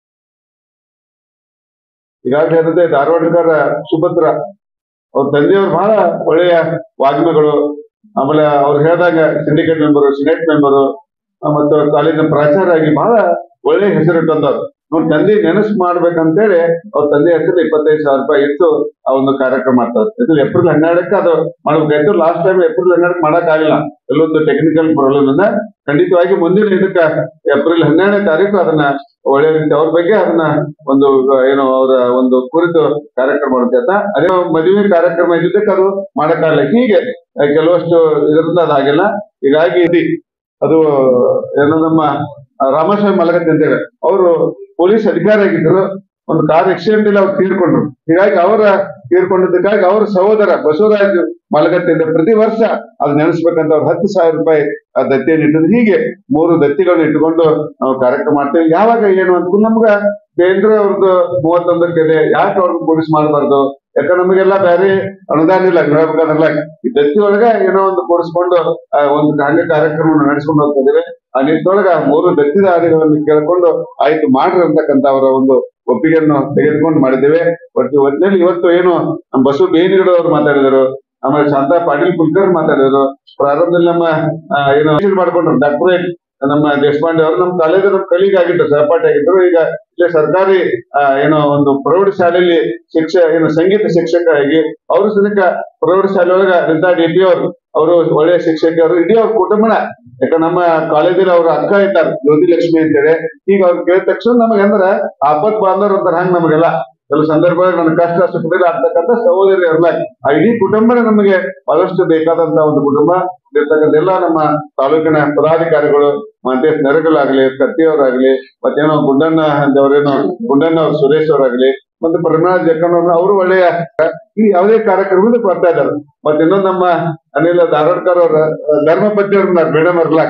ಈಗಾಗಲೇ ಹೇಳಿದ್ರೆ ಧಾರವಾಡಗಾರ ಸುಭದ್ರ ಅವ್ರ ತಂದೆಯವರು ಬಹಳ ಒಳ್ಳೆಯ ವಾಗ್ಮಿಗಳು ಆಮೇಲೆ ಅವ್ರು ಹೇಳಿದಾಗ ಸಿಂಡಿಕೇಟ್ ಮೆಂಬರು ಸಿನೆಟ್ ಮೆಂಬರು ಮತ್ತು ಕಾಲೇಜಿನ ಪ್ರಾಚಾರ್ಯ ಆಗಿ ಬಹಳ ಒಳ್ಳೆ ಹೆಸರು ಇಟ್ಟಂತವ್ರು ಅವ್ರ ತಂದೆ ನೆನಸು ಮಾಡ್ಬೇಕಂತೇಳಿ ಅವ್ರ ತಂದೆ ಹೆಸರು ಇಪ್ಪತ್ತೈದು ಸಾವಿರ ರೂಪಾಯಿ ಇಟ್ಟು ಆ ಒಂದು ಕಾರ್ಯಕ್ರಮ ಮಾಡ್ತಾರೆ ಇದು ಏಪ್ರಿಲ್ ಹನ್ನೆರಡಕ್ಕೆ ಅದು ಮಾಡ್ಬೇಕಾಯ್ತು ಲಾಸ್ಟ್ ಟೈಮ್ ಏಪ್ರಿಲ್ ಹನ್ನೆರಡಕ್ಕೆ ಮಾಡಕ್ ಆಗಿಲ್ಲ ಎಲ್ಲೊಂದು ಟೆಕ್ನಿಕಲ್ ಪ್ರಾಬ್ಲಮ್ ಇಂದ ಖಂಡಿತವಾಗಿ ಮುಂದಿನ ಇದಕ್ಕೆ ಏಪ್ರಿಲ್ ಹನ್ನೆರಡನೇ ತಾರೀಕು ಅದನ್ನ ಒಳ್ಳೆ ರೀತಿ ಅವ್ರ ಬಗ್ಗೆ ಅದನ್ನ ಒಂದು ಏನು ಅವರ ಒಂದು ಕುರಿತು ಕಾರ್ಯಕ್ರಮ ಮಾಡುತ್ತೆ ಅಂತ ಅದೇ ಮದುವೆ ಕಾರ್ಯಕ್ರಮ ಇದ್ದಿದ್ದಕ್ಕೆ ಅದು ಮಾಡಕ್ಕಾಗಲ್ಲ ಹೀಗೆ ಆ, ಕೆಲವಷ್ಟು ಇದರಿಂದ ಅದಾಗಿಲ್ಲ ಹೀಗಾಗಿ ಇದು ಅದು ಏನು ನಮ್ಮ ರಾಮಸ್ವಾಮಿ ಮಲಗತ್ತಿ ಅಂತೇಳಿ ಅವರು ಪೊಲೀಸ್ ಅಧಿಕಾರಿ ಆಗಿದ್ರು ಒಂದು ಕಾರ್ ಆಕ್ಸಿಡೆಂಟ್ ಅಲ್ಲಿ ಅವ್ರು ತೀರ್ಕೊಂಡ್ರು ಹೀಗಾಗಿ ಅವರ ತೀರ್ಕೊಂಡಿದ್ದಕ್ಕಾಗಿ ಅವ್ರ ಸಹೋದರ ಬಸವರಾಜ್ ಮಲಗತ್ತಿಂದ ಪ್ರತಿ ವರ್ಷ ಅದು ನೆನೆಸ್ಬೇಕಂತ ಅವ್ರು ಹತ್ತು ಸಾವಿರ ರೂಪಾಯಿ ಆ ದತ್ತಿಯನ್ನು ಇಟ್ಟಿದ್ರು ಹೀಗೆ ಮೂರು ದತ್ತಿಗಳನ್ನ ಇಟ್ಕೊಂಡು ನಾವು ಕಾರ್ಯಕ್ರಮ ಮಾಡ್ತೇವೆ ಯಾವಾಗ ಏನು ಅಂತ ನಮ್ಗ ಬೇಂದ್ರೆ ಅವ್ರದ್ದು ಮೂವತ್ತೊಂದಕ್ಕಿದೆ ಯಾಕೆ ಅವ್ರಿಗೆ ಪೊಲೀಸ್ ಮಾಡಬಾರ್ದು ಯಾಕಂದ್ರೆ ನಮಗೆಲ್ಲ ಬೇರೆ ಅನುದಾನ ಇಲ್ಲ ಹೇಳ್ಬೇಕಾದ್ರಲ್ಲ ಈ ದತ್ತಿ ಒಳಗ ಏನೋ ಒಂದು ಕೂಡಿಸ್ಕೊಂಡು ಆ, ಒಂದು ಹಂಗೆ ಕಾರ್ಯಕ್ರಮವನ್ನು ನಡೆಸ್ಕೊಂಡು ಹೋಗ್ತಾ ಇದೀವಿ ಆ ನಿಟ್ಟಿನೊಳಗ ಮೂರು ದತ್ತಿದ ಆದಿಗಳನ್ನು ಕೇಳ್ಕೊಂಡು ಆಯ್ತು ಮಾಡ್ರಿ ಅಂತಕ್ಕಂತ ಅವರ ಒಂದು ಒಪ್ಪಿಗೆಯನ್ನು ತೆಗೆದುಕೊಂಡು ಮಾಡಿದ್ದೇವೆ ಒಟ್ಟು ಒಟ್ಟಿನಲ್ಲಿ ಇವತ್ತು ಏನು ನಮ್ಮ ಬಸವ ಬೇನಿಗಡ ಅವರು ಮಾತಾಡಿದರು ಆಮೇಲೆ ಶಾಂತಾ ಪಾಟೀಲ್ ಕುಲ್ಕರ್ ಮಾತಾಡಿದರು ಪ್ರಾರಂಭದಲ್ಲಿ ನಮ್ಮ ಆ, ಏನು ಇದು ಮಾಡ್ಕೊಂಡ್ರು ಡಾಕ್ಟರೇಟ್ ನಮ್ಮ ದೇಶಪಾಂಡೆ ಅವರು ನಮ್ಮ ಕಾಲೇಜ್ ನಮ್ಮ ಕಲೀಗ್ ಆಗಿದ್ರು ಸಹಪಾಠಿ ಆಗಿದ್ರು ಈಗ ಇಲ್ಲೇ ಸರ್ಕಾರಿ ಆ, ಏನೋ ಒಂದು ಪ್ರೌಢ ಶಾಲೆಯಲ್ಲಿ ಶಿಕ್ಷ ಏನು ಸಂಗೀತ ಶಿಕ್ಷಕರಾಗಿ ಅವರು ಸನಿಕ ಪ್ರೌಢ ಶಾಲೆ ಒಳಗ ರಿಟೈರ್ಡ್ ಡಿ ಪಿ ಅವರು ಅವರು ಒಳ್ಳೆಯ ಶಿಕ್ಷಕರು ಇಡೀ ಅವ್ರ ಕುಟುಂಬನ ಯಾಕ ನಮ್ಮ ಕಾಲೇಜಲ್ಲಿ ಅವ್ರ ಅಕ್ಕ ಇದ್ದಾರೆ ಜ್ಯೋತಿ ಲಕ್ಷ್ಮಿ ಅಂತೇಳಿ ಈಗ ಅವ್ರು ಕೇಳಿದ ತಕ್ಷಣ ನಮಗೆ ಅಂದ್ರ ಆಪತ್ ಬಾಂಧವ್ರು ಅಂತಾರ ಹಂಗ ನಮಗೆಲ್ಲ ಕೆಲವು ಸಂದರ್ಭದಲ್ಲಿ ನನ್ನ ಕಷ್ಟ ಸುಖದಲ್ಲಿ ಆಗ್ತಕ್ಕಂಥ ಸಹೋದರಿ ಅಲ್ಲ ಆ ಇಡೀ ಕುಟುಂಬನೇ ನಮಗೆ ಬಹಳಷ್ಟು ಬೇಕಾದಂತ ಒಂದು ಕುಟುಂಬ ಇರ್ತಕ್ಕಂಥ ಎಲ್ಲ ನಮ್ಮ ತಾಲೂಕಿನ ಪದಾಧಿಕಾರಿಗಳು ಮಹಂತೇಶ್ ನೆರಗಲಾಗ್ಲಿ ಕತ್ತಿಯವರಾಗ್ಲಿ ಮತ್ತೇನೋ ಗುಂಡಣ್ಣ ಅವರೇನೋ ಗುಂಡಣ್ಣ ಅವ್ರ ಸುರೇಶ್ ಅವರಾಗ್ಲಿ ಮತ್ತೆ ಪ್ರಮೀಳಾ ಜಕ್ಕಣ್ಣವ್ರು ಅವರು ಒಳ್ಳೆಯ ಈ ಯಾವುದೇ ಕಾರ್ಯಕ್ರಮದಲ್ಲಿ ಬರ್ತಾ ಇದ್ದಾರೆ ಮತ್ತೆ ಇನ್ನೊಂದು ನಮ್ಮ ಅನಿಲ ಧಾರವಾಡ್ಕರ್ ಅವರ ಧರ್ಮಪತಿ ಅವ್ರನ್ನ ಮೇಡಮ್ ಅವ್ರಲ್ಲ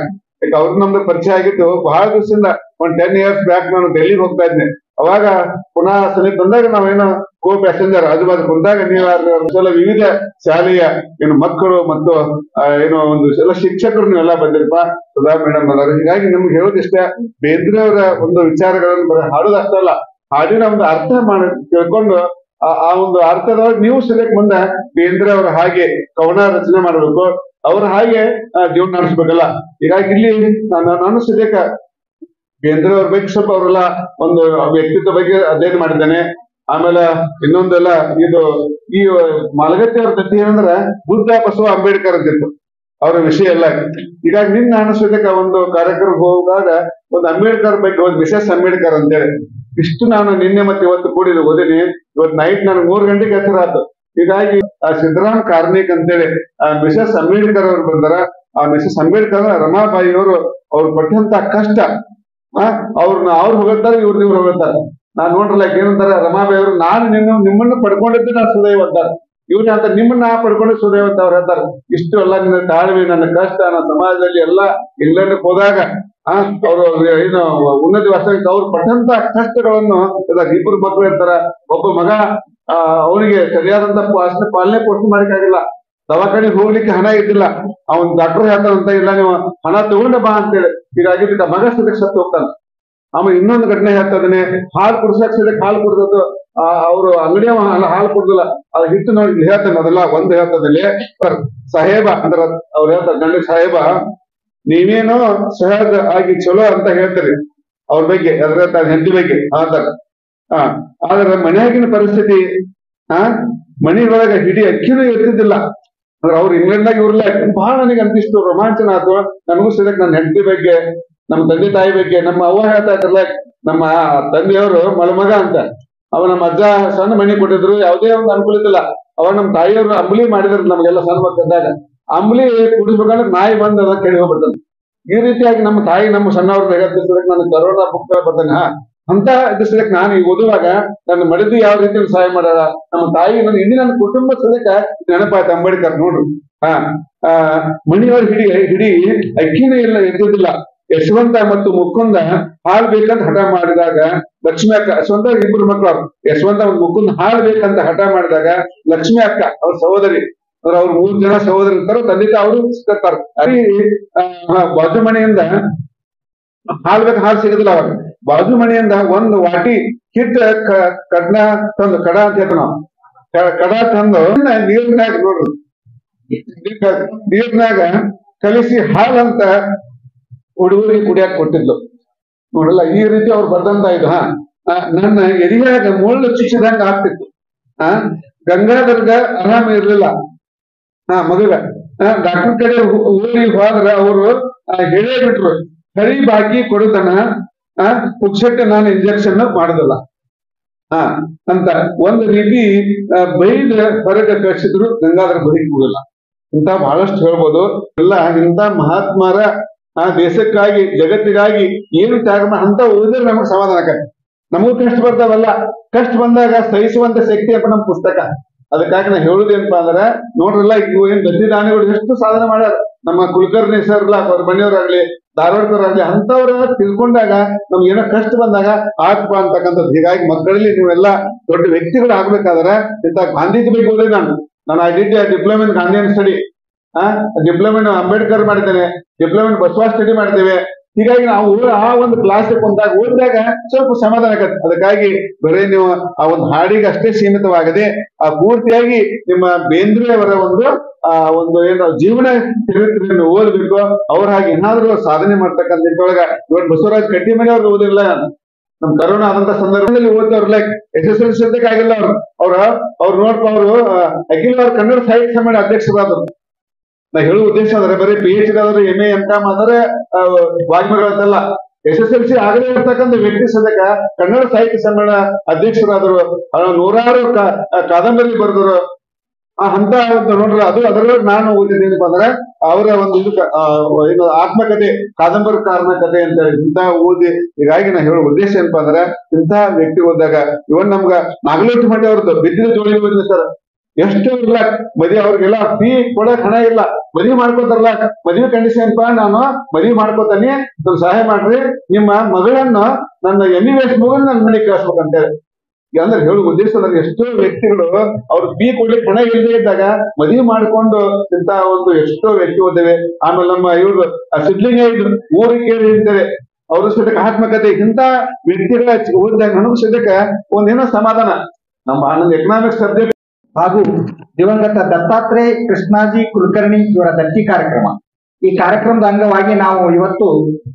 ಯಾಕೆ ಅವ್ರು ನಮ್ದು ಪರಿಚಯ ಆಗಿತ್ತು ಬಹಳ ದಿವಸದಿಂದ ಒಂದ್ ಟೆನ್ ಇಯರ್ಸ್ ಬ್ಯಾಕ್ ನಾನು ಡೆಲ್ಲಿಗೆ ಹೋಗ್ತಾ ಇದ್ದೆ ಅವಾಗ ಪುನಃ ಸಮೀಪ ಬಂದಾಗ ನಾವೇನೋ ಕೋ ಪ್ಯಾಸೆಂಜರ್ ಅದು ಬಾಜು ಕುಂತಾಗ ನೀವು ಸಲ ವಿವಿಧ ಶಾಲೆಯ ಏನು ಮಕ್ಕಳು ಮತ್ತು ಆ, ಏನು ಒಂದು ಎಲ್ಲ ಶಿಕ್ಷಕರು ನೀವೆಲ್ಲ ಬಂದಿರಪ್ಪ ಸುಧಾ ಮೇಡಮ್ ಅದಾರ ಹೀಗಾಗಿ ನಿಮ್ಗೆ ಹೇಳೋದಿಷ್ಟ ಬೇಂದ್ರೆ ಅವರ ಒಂದು ವಿಚಾರಗಳನ್ನು ಬರೀ ಹಾಡೋದು ಅಷ್ಟೇ ಅಲ್ಲ ಹಾಡಿನ ಒಂದು ಅರ್ಥ ಮಾಡಿ ತಿಳ್ಕೊಂಡು ಆ- ಆ ಒಂದು ಅರ್ಥದೊಳಗೆ ನೀವು ಸರಿಯಾಗಿ ಮುಂದೆ ಬೇಂದ್ರೆ ಅವರ ಹಾಗೆ ಕವನ ರಚನೆ ಮಾಡಬೇಕು ಅವ್ರ ಹಾಗೆ ಆ, ಜೀವನ ನಡೆಸ್ಬೇಕಲ್ಲ ಹೀಗಾಗಿ ಇಲ್ಲಿ ನಾನು ನಾನು ಸದ್ಯಕ್ಕ ಬೇಂದ್ರೆ ಅವ್ರ ಬಗ್ಗೆ ಸ್ವಲ್ಪ ಅವರೆಲ್ಲ ಒಂದು ವ್ಯಕ್ತಿತ್ವ ಬಗ್ಗೆ ಅಧ್ಯಯನ ಮಾಡಿದ್ದೇನೆ ಆಮೇಲೆ ಇನ್ನೊಂದೆಲ್ಲ ಇದು ಈ ಮಾಲಗತ್ತಿ ಅವ್ರ ಗತಿ ಏನಂದ್ರ ಬುದ್ಧ ಬಸವ ಅಂಬೇಡ್ಕರ್ ಅಂತಿತ್ತು ಅವರ ವಿಷಯ ಎಲ್ಲ ಹೀಗಾಗಿ ನಿನ್ನ ನಾನು ಸದ್ಯಕ್ಕ ಒಂದು ಕಾರ್ಯಕ್ರಮಕ್ಕೆ ಹೋಗುವಾಗ ಒಂದು ಅಂಬೇಡ್ಕರ್ ಬಗ್ಗೆ ಒಂದು ಮಿಸಸ್ ಅಂಬೇಡ್ಕರ್ ಅಂತೇಳಿ ಇಷ್ಟು ನಾನು ನಿನ್ನೆ ಮತ್ತೆ ಇವತ್ತು ಕೂಡಿ ಓದಿನಿ ಇವತ್ತು ನೈಟ್ ನಾನು ಮೂರು ಗಂಟೆಗೆ ಹೆಸರಾತು ಹೀಗಾಗಿ ಆ ಸಿದ್ದರಾಮ್ ಕಾರ್ನಿಕ್ ಅಂತೇಳಿ ಆ ಮಿಸಸ್ ಅಂಬೇಡ್ಕರ್ ಅವರು ಬಂದಾರ ಆ ಮಿಸಸ್ ಅಂಬೇಡ್ಕರ್ ರಮಾಬಾಯಿ ಅವರು ಅವ್ರು ಪಟ್ಟಂತ ಕಷ್ಟ ಆ ಅವ್ರನ್ನ ಅವ್ರು ಹೋಗುತ್ತಾರೆ ಇವ್ರು ಇವ್ರು ಹೋಗುತ್ತಾರೆ ನಾನ್ ನೋಡ್ರಲ್ಲ ಏನಂತಾರೆ ರಮಾಬಾಯಿ ಅವರು ನಾನು ನಿನ್ನ ನಿಮ್ಮನ್ನ ಪಡ್ಕೊಂಡಿದ್ದೆ ನಾನು ಸುದೈವಂತ ಇವ್ರು ಅಂತ ನಿಮ್ಮನ್ನ ನಾ ಪಡ್ಕೊಂಡು ಸುದೈವಂತ ಅವ್ರು ಹೇಳ್ತಾರೆ ಇಷ್ಟು ಎಲ್ಲ ನಿನ್ನ ತಾಳ್ಮೆ ನನ್ನ ಕಷ್ಟ ನನ್ನ ಸಮಾಜದಲ್ಲಿ ಎಲ್ಲ ಇಂಗ್ಲೆಂಡ್ ಹೋದಾಗ ಆ ಅವರು ಏನು ಉನ್ನತ ವ್ಯಾಸಂಗ ಅವ್ರು ಪಟ್ಟಂತ ಕಷ್ಟಗಳನ್ನು ಇವಾಗ ಇಬ್ಬರು ಮಕ್ಕಳು ಇರ್ತಾರ ಒಬ್ಬ ಮಗ ಆ ಅವನಿಗೆ ಸರಿಯಾದಂತ ಪಾಲನೆ ಪಾಲನೆ ಪೋಷಣೆ ಮಾಡಕ್ಕಾಗಿಲ್ಲ ದವಾಖಾನೆಗೆ ಹೋಗ್ಲಿಕ್ಕೆ ಹಣ ಇದ್ದಿಲ್ಲ ಅವನ್ ಡಾಕ್ಟರ್ ಹೇಳ್ತಾನಂತ ಇಲ್ಲ ನೀವು ಹಣ ತಗೊಂಡ ಬಾ ಅಂತೇಳಿ ಹೀಗಾಗಿ ಇದಕ್ಕ ಮಗ ಸದಕ್ಕೆ ಸತ್ತು ಹೋಗ್ತಾನೆ ಆಮೇಲೆ ಇನ್ನೊಂದು ಘಟನೆ ಹೇಳ್ತಾ ಇದ್ದಾನೆ ಹಾಲು ಕುಡ್ಸಕ್ ಸದಕ್ಕೆ ಹಾಲು ಕುಡ್ದದ್ದು ಆ ಅವರು ಅಂಗಡಿಯ ಹಾಲು ಕುಡ್ದಿಲ್ಲ ಅದು ಹಿಟ್ಟು ನೋಡಿ ಇಲ್ಲಿ ಹೇಳ್ತಾನೆ ಅದೆಲ್ಲ ಒಂದು ಹೇಳ್ತದಲ್ಲಿ ಸರ್ ಸಾಹೇಬ ಅಂದ್ರ ಅವ್ರು ಹೇಳ್ತಾರೆ ಗಂಡ ಸಾಹೇಬ ನೀವೇನೋ ಸಹಜ ಆಗಿ ಚಲೋ ಅಂತ ಹೇಳ್ತೀರಿ ಅವ್ರ ಬಗ್ಗೆ ಅದ್ರ ತನ್ನ ಹೆಂಡತಿ ಬಗ್ಗೆ ಆತರ ಹಾ ಆದ್ರೆ ಮನೆಯಾಗಿನ ಪರಿಸ್ಥಿತಿ ಹಾ ಮನೆಯೊಳಗ ಹಿಡಿ ಅಕ್ಕಿನೂ ಇರ್ತಿದ್ದಿಲ್ಲ ಅಂದ್ರೆ ಅವ್ರು ಇಂಗ್ಲೆಂಡ್ನಾಗ ಇವ್ರಲ್ಲ ಬಹಳ ನನಗೆ ಅನ್ಪಿಸ್ತು ರೋಮಾಂಚನ ಆಯ್ತು ನನಗೂ ಸದ್ಯಕ್ಕೆ ನನ್ನ ಹೆಂಡತಿ ಬಗ್ಗೆ ನಮ್ಮ ತಂದೆ ತಾಯಿ ಬಗ್ಗೆ ನಮ್ಮ ಅವ್ವ ಹೇಳ್ತಾ ಇದ್ರಲ್ಲ ನಮ್ಮ ತಂದೆಯವರು ಮಲಮಗ ಅಂತ ಅವ ನಮ್ಮ ಅಜ್ಜ ಸಣ್ಣ ಮನೆ ಕೊಟ್ಟಿದ್ರು ಯಾವುದೇ ಒಂದು ಅನುಕೂಲ ಇದ್ದಿಲ್ಲ ಅವ ನಮ್ಮ ತಾಯಿಯವರು ಅಂಬಲಿ ಮಾಡಿದ್ರು ನಮಗೆಲ್ಲ ಸಣ್ಣ ಮಕ್ಕಳಿದ್ದಾಗ ಅಂಬಲಿ ಕುಡಿಸ್ಬೇಕಂದ್ರೆ ನಾಯಿ ಬಂದು ಅದ ಕೇಳಿ ಹೋಗ್ಬಿಡ್ತಾನೆ ಈ ರೀತಿಯಾಗಿ ನಮ್ಮ ತಾಯಿ ನಮ್ಮ ಸಣ್ಣವ್ರ ಹೇಗತ್ತಿಸಬೇಕು ನನ್ನ ಕರೋನಾ ಬುಕ್ ಬರ್ತಾನೆ ಹಾ ಅಂತ ಇದಿಸಬೇಕು ನಾನು ಈ ಓದುವಾಗ ನನ್ನ ಮಡದಿ ಯಾವ ರೀತಿ ಸಹಾಯ ಮಾಡ್ಯಾಳ ನಮ್ಮ ತಾಯಿ ನನ್ನ ಇಡೀ ನನ್ನ ಕುಟುಂಬ ಸದಕ ನೆನಪಾಯ್ತು ಅಂಬೇಡ್ಕರ್ ನೋಡ್ರಿ ಹಾ ಆ ಮಣಿಯವ್ರ ಹಿಡಿ ಹಿಡಿ ಅಕ್ಕಿನೇ ಇಲ್ಲ ಇರ್ತಿದ್ದಿಲ್ಲ ಯಶವಂತ ಮತ್ತು ಮುಕುಂದ ಹಾಲ್ ಬೇಕಂತ ಹಠ ಮಾಡಿದಾಗ ಲಕ್ಷ್ಮಿ ಅಕ್ಕ ಯಶವಂತ ಇಬ್ರು ಮಕ್ಕಳು ಅವ್ರು. ಯಶವಂತ ಒಂದು ಮುಕುಂದ ಹಾಲ್ ಬೇಕಂತ ಹಠ ಮಾಡಿದಾಗ ಲಕ್ಷ್ಮಿ ಅಕ್ಕ ಅವ್ರ ಸಹೋದರಿ ಅವ್ರ ಅವ್ರ ಮೂರ್ ಜನ ಸಹೋದರಿ ಇರ್ತಾರ ತಂದೆ ಅವರು ಸಿಗ್ತಾರ ಅಲ್ಲಿ ಆ, ಬಾಜು ಮನೆಯಿಂದ ಹಾಲ್ ಬೇಕು ಹಾಲು ಸಿಗುದಿಲ್ಲ ಅವಾಗ ಬಾಜು ಮನೆಯಿಂದ ಒಂದು ವಾಟಿ ಹಿಟ್ಟ ಕ- ಕಡ್ನ ತಂದು ಕಡ ಅಂತ ಹೇಳ್ತೀವಿ ನಾವು ಕ- ಕಡ ತಂದು ನೀರ್ನಾಗ ನೋಡ್ರಿ ನೀರ್ನಾಗ- ನೀರ್ನಾಗ ಕಲಿಸಿ ಹಾಲಂತ ಹುಡುಗರಿಗೆ ಕುಡಿಯಾಕ ಕೊಟ್ಟಿದ್ಲು ನೋಡಲ್ಲ ಈ ರೀತಿ ಅವ್ರು ಬರ್ದಂತ ಇದು ಹಾ ಆ, ನನ್ನ ಎದೆಯಾಗ ಮುಳ್ಳು ಚುಚ್ಚಿದಂಗ ಆಗ್ತಿತ್ತು ಆ ಗಂಗಾಧರ್ಗ ಆರಾಮ ಇರ್ಲಿಲ್ಲ ಹಾ ಮದುವೆ ಡಾಕ್ಟರ್ ಕಡೆ ಹೋ- ಊರಿಗೆ ಹೋದ್ರ ಅವರು ಹೇಳೇ ಬಿಟ್ರು ಹರಿ ಬಾಕಿ ಕೊಡುದನ ಆ ಪುಕ್ಷಕ್ಕೆ ನಾನು ಇಂಜೆಕ್ಷನ್ ಮಾಡುದಿಲ್ಲ ಹಾ ಅಂತ ಒಂದು ರೀತಿ ಆ, ಬೈದ ಹೊರಗೆ ಕಳಿಸಿದ್ರು ಗಂಗಾಧರ ಬದುಕಿ ಹೋಗಲ್ಲ ಇಂತ ಬಹಳಷ್ಟು ಹೇಳ್ಬೋದು ಎಲ್ಲ ಇಂತ ಮಹಾತ್ಮರ ಆ ದೇಶಕ್ಕಾಗಿ ಜಗತ್ತಿಗಾಗಿ ಏನು ತ್ಯಾಗ ಮಾಡಿ ಅಂತ ಓದಿದ್ರೆ ನಮಗೆ ಸಮಾಧಾನ ಆಕತ್ತೆ ನಮಗೂ ಕಷ್ಟ ಬರ್ತಾವಲ್ಲ ಕಷ್ಟ ಬಂದಾಗ ಸಹಿಸುವಂತ ಶಕ್ತಿ ಅಂತ ನಮ್ಮ ಪುಸ್ತಕ ಅದಕ್ಕಾಗಿ ನಾ ಹೇಳುದೇನಪ್ಪಾ ಅಂದ್ರೆ ನೋಡ್ರಲ್ಲ ಇವು ಏನ್ ಗದ್ದಿದಾನಿಗಳು ಎಷ್ಟು ಸಾಧನೆ ಮಾಡ್ಯಾರ ನಮ್ಮ ಕುಲಕರ್ಣಿ ಸರ್ ಅವ್ರ ಮನೆಯವರಾಗ್ಲಿ ಧಾರವಾಡದವರಾಗ್ಲಿ ಅಂತವ್ರ ತಿಳ್ಕೊಂಡಾಗ ನಮ್ಗೆ ಏನೋ ಕಷ್ಟ ಬಂದಾಗ ಆತ್ಮ ಅಂತಕ್ಕಂಥದ್ದು ಹೀಗಾಗಿ ಮಕ್ಕಳಲ್ಲಿ ನೀವೆಲ್ಲ ದೊಡ್ಡ ವ್ಯಕ್ತಿಗಳು ಆಗ್ಬೇಕಾದ್ರೆ ಇಂತ ಗಾಂಧೀಜಿ ಬಗ್ಗೆ ಓದಿ ನಾನು ನಾನು I did diploma in Gandhian study ಆ ಡಿಪ್ಲೊಮಾ ಅಂಬೇಡ್ಕರ್ ಮಾಡಿದ್ದೇನೆ ಡಿಪ್ಲೊಮಾ ಬಸವ ಸ್ಟಡಿ ಮಾಡಿದ್ದೇವೆ ಹೀಗಾಗಿ ನಾವು ಆ ಒಂದು ಕ್ಲಾಸ್ ಕುಂತಾಗ ಓದಿದಾಗ ಸ್ವಲ್ಪ ಸಮಾಧಾನ ಆಗತ್ತೆ ಅದಕ್ಕಾಗಿ ಬರೀ ನೀವು ಆ ಒಂದು ಹಾಡಿಗೆ ಅಷ್ಟೇ ಸೀಮಿತವಾಗದೆ ಆ ಪೂರ್ತಿಯಾಗಿ ನಿಮ್ಮ ಬೇಂದ್ರೆ ಅವರ ಒಂದು ಆ ಒಂದು ಏನು ಜೀವನ ಚರಿತ್ರೆಯನ್ನು ಓದಬೇಕು ಅವ್ರ ಹಾಗೆ ಏನಾದ್ರೂ ಸಾಧನೆ ಮಾಡ್ತಕ್ಕಂಥ ಇದ್ರೊಳಗ ಇವತ್ತು ಬಸವರಾಜ್ ಕಟ್ಟಿಮನೆ ಅವ್ರು ಓದಿಲ್ಲ ನಮ್ ಕರೋನಾ ಆದಂತ ಸಂದರ್ಭದಲ್ಲಿ ಓದಿದವ್ರು like S S L C ಆಗಿಲ್ಲ ಅವ್ರು ಅವ್ರ ಅವ್ರು ನೋಡ್ಪ ಅವರು ಅಖಿಲ ಅವ್ರ ಕನ್ನಡ ಸಾಹಿತ್ಯ ಸಮ್ಮೇಳನ ಅಧ್ಯಕ್ಷರಾದ್ರು ನಾ ಹೇಳುವ ಉದ್ದೇಶ ಅಂದ್ರೆ ಬರೀ ಪಿ ಎಚ್ ಡಿ ಆದ್ರೆ ಎಂ ಎ ಎಂ ಕಾಮ್ ಆದ್ರೆ ವಾಗ್ಮಿಗಳಂತಲ್ಲ ಎಸ್ ಎಸ್ ಎಲ್ ಸಿ ಆಗಲೇ ಇರ್ತಕ್ಕಂಥ ವ್ಯಕ್ತಿ ಸದಕ ಕನ್ನಡ ಸಾಹಿತ್ಯ ಸಮ್ಮೇಳನ ಅಧ್ಯಕ್ಷರಾದರು ಅವ್ರು ನೂರಾರು ಕಾ- ಕಾದಂಬರಿ ಬರೆದರು ಆ ಹಂತ ಒಂದು ನೋಡ್ರಿ ಅದು ಅದರೊಳಗೆ ನಾನು ಓದಿದ್ದೇನಪ್ಪ ಅಂದ್ರೆ ಅವರ ಒಂದು ಇದು ಕ- ಆ, ಏನು ಆತ್ಮಕಥೆ ಕಾದಂಬರಿಕಾರನ ಕಥೆ ಅಂತ ಹೇಳಿ ಇಂಥ ಓದಿ ಹೀಗಾಗಿ ನಾ ಹೇಳೋ ಉದ್ದೇಶ ಏನಪ್ಪಾ ಅಂದ್ರೆ ಇಂತಹ ವ್ಯಕ್ತಿ ಓದಿದಾಗ ಇವನ್ ನಮ್ಗ ನಾಗಲೋಟಿ ಮಠ ಅವ್ರದ್ದು ಬಿದ್ದಿನ ಜೋಡಿ ಓದಿನ ಸರ್ ಎಷ್ಟು ಇಲ್ಲ ಮದುವೆ ಅವ್ರಿಗೆಲ್ಲ ಫೀ ಕೊಡಕ್ ಹಣ ಇಲ್ಲ ಮದುವೆ ಮಾಡ್ಕೋತಾರಲ್ಲ ಮದುವೆ ಕಂಡೀಷನ್ ಪಾ ನಾನು ಮದುವೆ ಮಾಡ್ಕೋತಾನೆ ಸ್ವಲ್ಪ ಸಹಾಯ ಮಾಡ್ರಿ ನಿಮ್ಮ ಮಗಳನ್ನು ನನ್ನ ಎಂ ಬಿ ಎಸ್ ಮಗನ್ ನನ್ನ ಮನೆಗೆ ಕಳಿಸ್ಬೇಕಂತೇಳಿ ಈಗ ಅಂದ್ರೆ ಹೇಳು ಉದ್ದೇಶ ಅಂದ್ರೆ ಎಷ್ಟೋ ವ್ಯಕ್ತಿಗಳು ಅವ್ರ ಫೀ ಕೊಡ್ಲಿಕ್ಕೆ ಹಣ ಇಲ್ಲದೆ ಇದ್ದಾಗ ಮದುವೆ ಮಾಡ್ಕೊಂಡು ಇಂತ ಒಂದು ಎಷ್ಟೋ ವ್ಯಕ್ತಿ ಹೋದ್ದೇವೆ ಆಮೇಲೆ ನಮ್ಮ ಇವ್ರು ಸಿದ್ಲಿಂಗ ಇದ್ರು ಊರಿಗೆ ಕೇಳಿ ಅಂತಾರೆ ಅವ್ರ ಸದ್ಯಕ್ಕೆ ಆತ್ಮಕತೆ ಇಂತ ವ್ಯಕ್ತಿಗಳ ಓದಿದಾಗ ನನಗೂ ಸದ್ಯಕ್ಕೆ ಒಂದೇನೋ ಸಮಾಧಾನ ನಮ್ಮ ಆನಂದ್ ಎಕನಾಮಿಕ್ಸ್ ಸಬ್ಜೆಕ್ಟ್ ಹಾಗೂ ದಿವಂಗತ ದತ್ತಾತ್ರೇಯ ಕೃಷ್ಣಾಜಿ ಕುಲಕರ್ಣಿ ಇವರ ದತ್ತಿ ಕಾರ್ಯಕ್ರಮ ಈ ಕಾರ್ಯಕ್ರಮದ ಅಂಗವಾಗಿ ನಾವು ಇವತ್ತು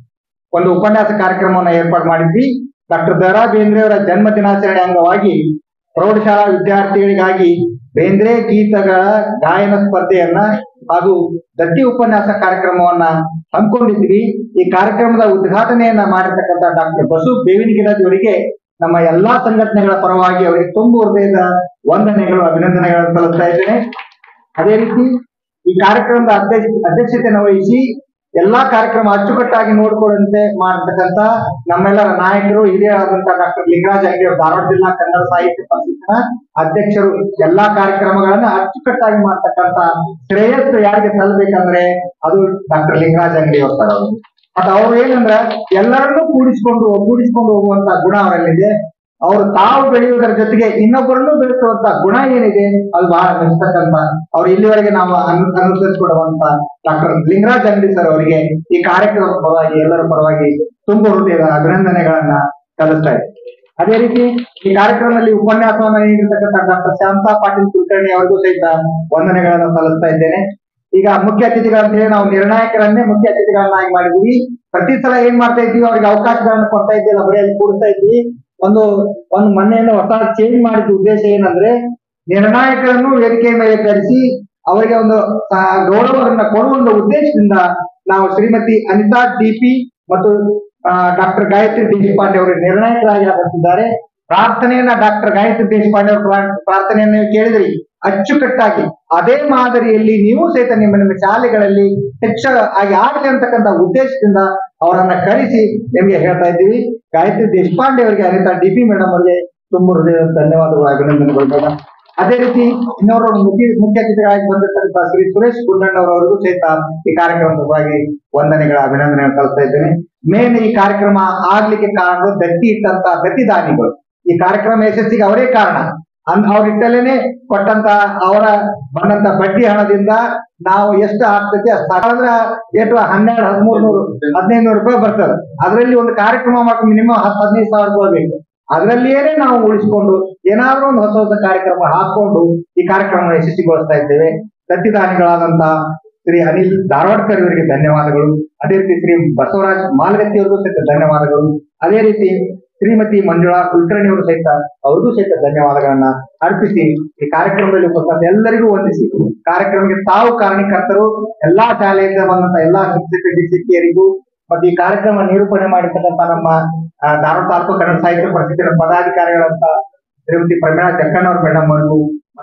ಒಂದು ಉಪನ್ಯಾಸ ಕಾರ್ಯಕ್ರಮವನ್ನು ಏರ್ಪಾಡು ಮಾಡಿದ್ವಿ ಡಾಕ್ಟರ್ ದರಾ ಬೇಂದ್ರೆ ಅವರ ಜನ್ಮ ದಿನಾಚರಣೆ ಅಂಗವಾಗಿ ಪ್ರೌಢಶಾಲಾ ವಿದ್ಯಾರ್ಥಿಗಳಿಗಾಗಿ ಬೇಂದ್ರೆ ಗೀತಗಳ ಗಾಯನ ಸ್ಪರ್ಧೆಯನ್ನ ಹಾಗೂ ದತ್ತಿ ಉಪನ್ಯಾಸ ಕಾರ್ಯಕ್ರಮವನ್ನ ಹಮ್ಮಿಕೊಂಡಿದ್ವಿ ಈ ಕಾರ್ಯಕ್ರಮದ ಉದ್ಘಾಟನೆಯನ್ನ ಮಾಡಿರ್ತಕ್ಕಂಥ ಡಾಕ್ಟರ್ ಬಸು ಬೇವಿನ ಗಿಡದವರಿಗೆ ನಮ್ಮ ಎಲ್ಲಾ ಸಂಘಟನೆಗಳ ಪರವಾಗಿ ಅವರಿಗೆ ತುಂಬು ಹೃದಯದ ವಂದನೆಗಳು ಅಭಿನಂದನೆಗಳನ್ನು ಸಲ್ಲಿಸ್ತಾ ಇದ್ದೇನೆ ಅದೇ ರೀತಿ ಈ ಕಾರ್ಯಕ್ರಮದ ಅಧ್ಯಕ್ಷ ಅಧ್ಯಕ್ಷತೆಯನ್ನು ವಹಿಸಿ ಎಲ್ಲಾ ಕಾರ್ಯಕ್ರಮ ಅಚ್ಚುಕಟ್ಟಾಗಿ ನೋಡ್ಕೊಳ್ಳುವಂತೆ ಮಾಡತಕ್ಕಂತ ನಮ್ಮೆಲ್ಲರ ನಾಯಕರು ಹಿರಿಯರಾದಂತಹ ಡಾಕ್ಟರ್ ಲಿಂಗರಾಜ್ ಅಂಗಡಿ ಅವರು ಧಾರವಾಡ ಜಿಲ್ಲಾ ಕನ್ನಡ ಸಾಹಿತ್ಯ ಪರಿಷತ್ತಿನ ಅಧ್ಯಕ್ಷರು ಎಲ್ಲಾ ಕಾರ್ಯಕ್ರಮಗಳನ್ನ ಅಚ್ಚುಕಟ್ಟಾಗಿ ಮಾಡ್ತಕ್ಕಂತ ಶ್ರೇಯಸ್ಸು ಯಾರಿಗೆ ಸಲ್ಲಬೇಕಂದ್ರೆ ಅದು ಡಾಕ್ಟರ್ ಲಿಂಗರಾಜ್ ಅಂಗಡಿ ಅವ್ರ ಸರ್ ಅವರು ಮತ್ತೆ ಅವ್ರು ಏನಂದ್ರ ಎಲ್ಲರನ್ನೂ ಕೂಡಿಸ್ಕೊಂಡು ಕೂಡಿಸ್ಕೊಂಡು ಹೋಗುವಂತ ಗುಣ ಅವರಲ್ಲಿದೆ ಅವರು ತಾವು ಬೆಳೆಯುವುದರ ಜೊತೆಗೆ ಇನ್ನೊಬ್ಬರನ್ನು ಬೆಳೆಸುವಂತ ಗುಣ ಏನಿದೆ ಅದು ಬಹಳ ಮೆಚ್ಚತಕ್ಕಂತ ಅವ್ರು ಇಲ್ಲಿವರೆಗೆ ನಾವು ಅನು- ಅನುಸರಿಸಿಕೊಡುವಂತ ಡಾಕ್ಟರ್ ಲಿಂಗರಾಜ್ ಅಂಗಡಿ ಸರ್ ಅವರಿಗೆ ಈ ಕಾರ್ಯಕ್ರಮದ ಪರವಾಗಿ ಎಲ್ಲರ ಪರವಾಗಿ ತುಂಬ ಹೃದಯದ ಅಭಿನಂದನೆಗಳನ್ನ ಸಲ್ಲಿಸ್ತಾ ಇದ್ದಾರೆ ಅದೇ ರೀತಿ ಈ ಕಾರ್ಯಕ್ರಮದಲ್ಲಿ ಉಪನ್ಯಾಸವನ್ನ ನೀಡಿರ್ತಕ್ಕಂಥ ಡಾಕ್ಟರ್ ಶಾಂತಾ ಪಾಟೀಲ್ ಕುಲಕರ್ಣಿ ಅವರಿಗೂ ಸಹಿತ ವಂದನೆಗಳನ್ನ ಸಲ್ಲಿಸ್ತಾ ಇದ್ದೇನೆ ಈಗ ಮುಖ್ಯ ಅತಿಥಿಗಳಂತ ಹೇಳಿ ನಾವು ನಿರ್ಣಾಯಕರನ್ನೇ ಮುಖ್ಯ ಅತಿಥಿಗಳನ್ನಾಗಿ ಮಾಡಿದ್ವಿ ಪ್ರತಿ ಸಲ ಏನ್ ಮಾಡ್ತಾ ಇದ್ವಿ ಅವ್ರಿಗೆ ಅವಕಾಶಗಳನ್ನ ಕೊಡ್ತಾ ಇದ್ದಿಲ್ಲ ಬರೀ ಅಲ್ಲಿ ಕೂಡ್ತಾ ಇದ್ವಿ ಒಂದು ಒಂದು ಮೊನ್ನೆಯಿಂದ ಹೊಸ ಚೇಂಜ್ ಮಾಡಿದ ಉದ್ದೇಶ ಏನಂದ್ರೆ ನಿರ್ಣಾಯಕರನ್ನು ವೇದಿಕೆಯ ಮೇಲೆ ಕರೆಸಿ ಅವರಿಗೆ ಒಂದು ಆ, ಗೌರವವನ್ನ ಕೊಡುವ ಒಂದು ಉದ್ದೇಶದಿಂದ ನಾವು ಶ್ರೀಮತಿ ಅನಿತಾ ಡಿಪಿ ಮತ್ತು ಡಾಕ್ಟರ್ ಗಾಯತ್ರಿ ದೇಶಪಾಂಡೆ ಅವರು ನಿರ್ಣಾಯಕರಾಗಿ ಆಗುತ್ತಿದ್ದಾರೆ ಪ್ರಾರ್ಥನೆಯನ್ನ ಡಾಕ್ಟರ್ ಗಾಯತ್ರಿ ದೇಶಪಾಂಡೆ ಅವರ ಪ್ರಾ- ಪ್ರಾರ್ಥನೆಯನ್ನು ನೀವು ಕೇಳಿದ್ರಿ ಅಚ್ಚುಕಟ್ಟಾಗಿ ಅದೇ ಮಾದರಿಯಲ್ಲಿ ನೀವು ಸಹಿತ ನಿಮ್ಮ ನಿಮ್ಮ ಶಾಲೆಗಳಲ್ಲಿ ಹೆಚ್ಚು ಆಗಿ ಆಗಲಿ ಅಂತಕ್ಕಂಥ ಉದ್ದೇಶದಿಂದ ಅವರನ್ನ ಕರೆಸಿ ನಿಮಗೆ ಹೇಳ್ತಾ ಇದ್ದೀವಿ ಗಾಯತ್ರಿ ದೇಶಪಾಂಡೆ ಅವರಿಗೆ ಅನಿತಾ ಡಿ ಪಿ ಮೇಡಮ್ ಅವರಿಗೆ ತುಂಬ ಹೃದಯದ ಧನ್ಯವಾದಗಳು ಅಭಿನಂದನೆಗಳು ಮೇಡಮ್ ಅದೇ ರೀತಿ ಇನ್ನೋರ್ವ ಮುಖ್ಯ ಮುಖ್ಯ ಅತಿಥಿಗಳಾಗಿ ಬಂದಿರ್ತಕ್ಕಂಥ ಶ್ರೀ ಸುರೇಶ್ ಗುಂಡಣ್ಣವರವರಿಗೂ ಸಹಿತ ಈ ಕಾರ್ಯಕ್ರಮದ ಪರವಾಗಿ ವಂದನೆಗಳ ಅಭಿನಂದನೆ ಕಳಿಸ್ತಾ ಇದ್ದೇನೆ ಮೇನ್ ಈ ಕಾರ್ಯಕ್ರಮ ಆಗ್ಲಿಕ್ಕೆ ಕಾರಣ ದತ್ತಿ ಇಟ್ಟಂತ ದತ್ತಿದಾನಿಗಳು ಈ ಕಾರ್ಯಕ್ರಮ ಯಶಸ್ಸಿಗೆ ಅವರೇ ಕಾರಣ ಅನ್ ಅವ್ರಿಟ್ಟಲೇನೆ ಕೊಟ್ಟಂತ ಅವರ ಬಂದಂತ ಬಡ್ಡಿ ಹಣದಿಂದ ನಾವು ಎಷ್ಟು ಆಗ್ತೈತಿ ಅಷ್ಟು ಅಂದ್ರೆ ಎಷ್ಟು ಹನ್ನೆರಡು ಹದಿಮೂರು ನೂರು ಹದಿನೈದು ನೂರು ರೂಪಾಯಿ ಬರ್ತದೆ ಅದರಲ್ಲಿ ಒಂದು ಕಾರ್ಯಕ್ರಮ ಮಾಡ್ಕೊಂಡು ಮಿನಿಮಮ್ ಹತ್ತು ಹದಿನೈದು ಸಾವಿರ ರೂಪಾಯಿ ಬೇಕು ಅದರಲ್ಲಿಯೇ ನಾವು ಉಳಿಸಿಕೊಂಡು ಏನಾದ್ರೂ ಒಂದು ಹೊಸ ಹೊಸ ಕಾರ್ಯಕ್ರಮ ಹಾಕೊಂಡು ಈ ಕಾರ್ಯಕ್ರಮ ಯಶಸ್ವಿಗೊಳಿಸ್ತಾ ಇದ್ದೇವೆ ದತ್ತಿದಾನಿಗಳಾದಂತ ಶ್ರೀ ಅನಿಲ್ ಧಾರವಾಡ್ಕರ್ ಇವರಿಗೆ ಧನ್ಯವಾದಗಳು ಅದೇ ರೀತಿ ಶ್ರೀ ಬಸವರಾಜ್ ಮಾಲ್ಗತ್ತಿ ಅವರಿಗೂ ಸಹಿತ ಧನ್ಯವಾದಗಳು ಅದೇ ರೀತಿ ಶ್ರೀಮತಿ ಮಂಜುಳಾ ಕುಲಕರ್ಣಿ ಅವರು ಸಹಿತ ಅವ್ರಿಗೂ ಸಹಿತ ಧನ್ಯವಾದಗಳನ್ನ ಅರ್ಪಿಸಿ ಈ ಕಾರ್ಯಕ್ರಮದಲ್ಲಿ ಉಪಸ್ಥಿತ ಎಲ್ಲರಿಗೂ ವಂದಿಸಿ ಕಾರ್ಯಕ್ರಮಕ್ಕೆ ತಾವು ಕಾರಣಕರ್ತರು ಎಲ್ಲಾ ಶಾಲೆಯಿಂದ ಬಂದಂತ ಎಲ್ಲಾ ಶಿಕ್ಷಕ ಶಿಕ್ಷಕಿಯರಿಗೂ ಮತ್ತು ಈ ಕಾರ್ಯಕ್ರಮ ನಿರೂಪಣೆ ಮಾಡಿರ್ತಕ್ಕಂಥ ನಮ್ಮ ಆ, ಧಾರವಾಡ ತಾಲೂಕು ಕನ್ನಡ ಸಾಹಿತ್ಯ ಪರಿಷತ್ತಿನ ಪದಾಧಿಕಾರಿಗಳಂತ ಶ್ರೀಮತಿ ಪ್ರಮೀಳಾ ಜಕ್ಕಣ್ಣವ್ರ ಮೇಡಮ್ ಅವರಿಗೂ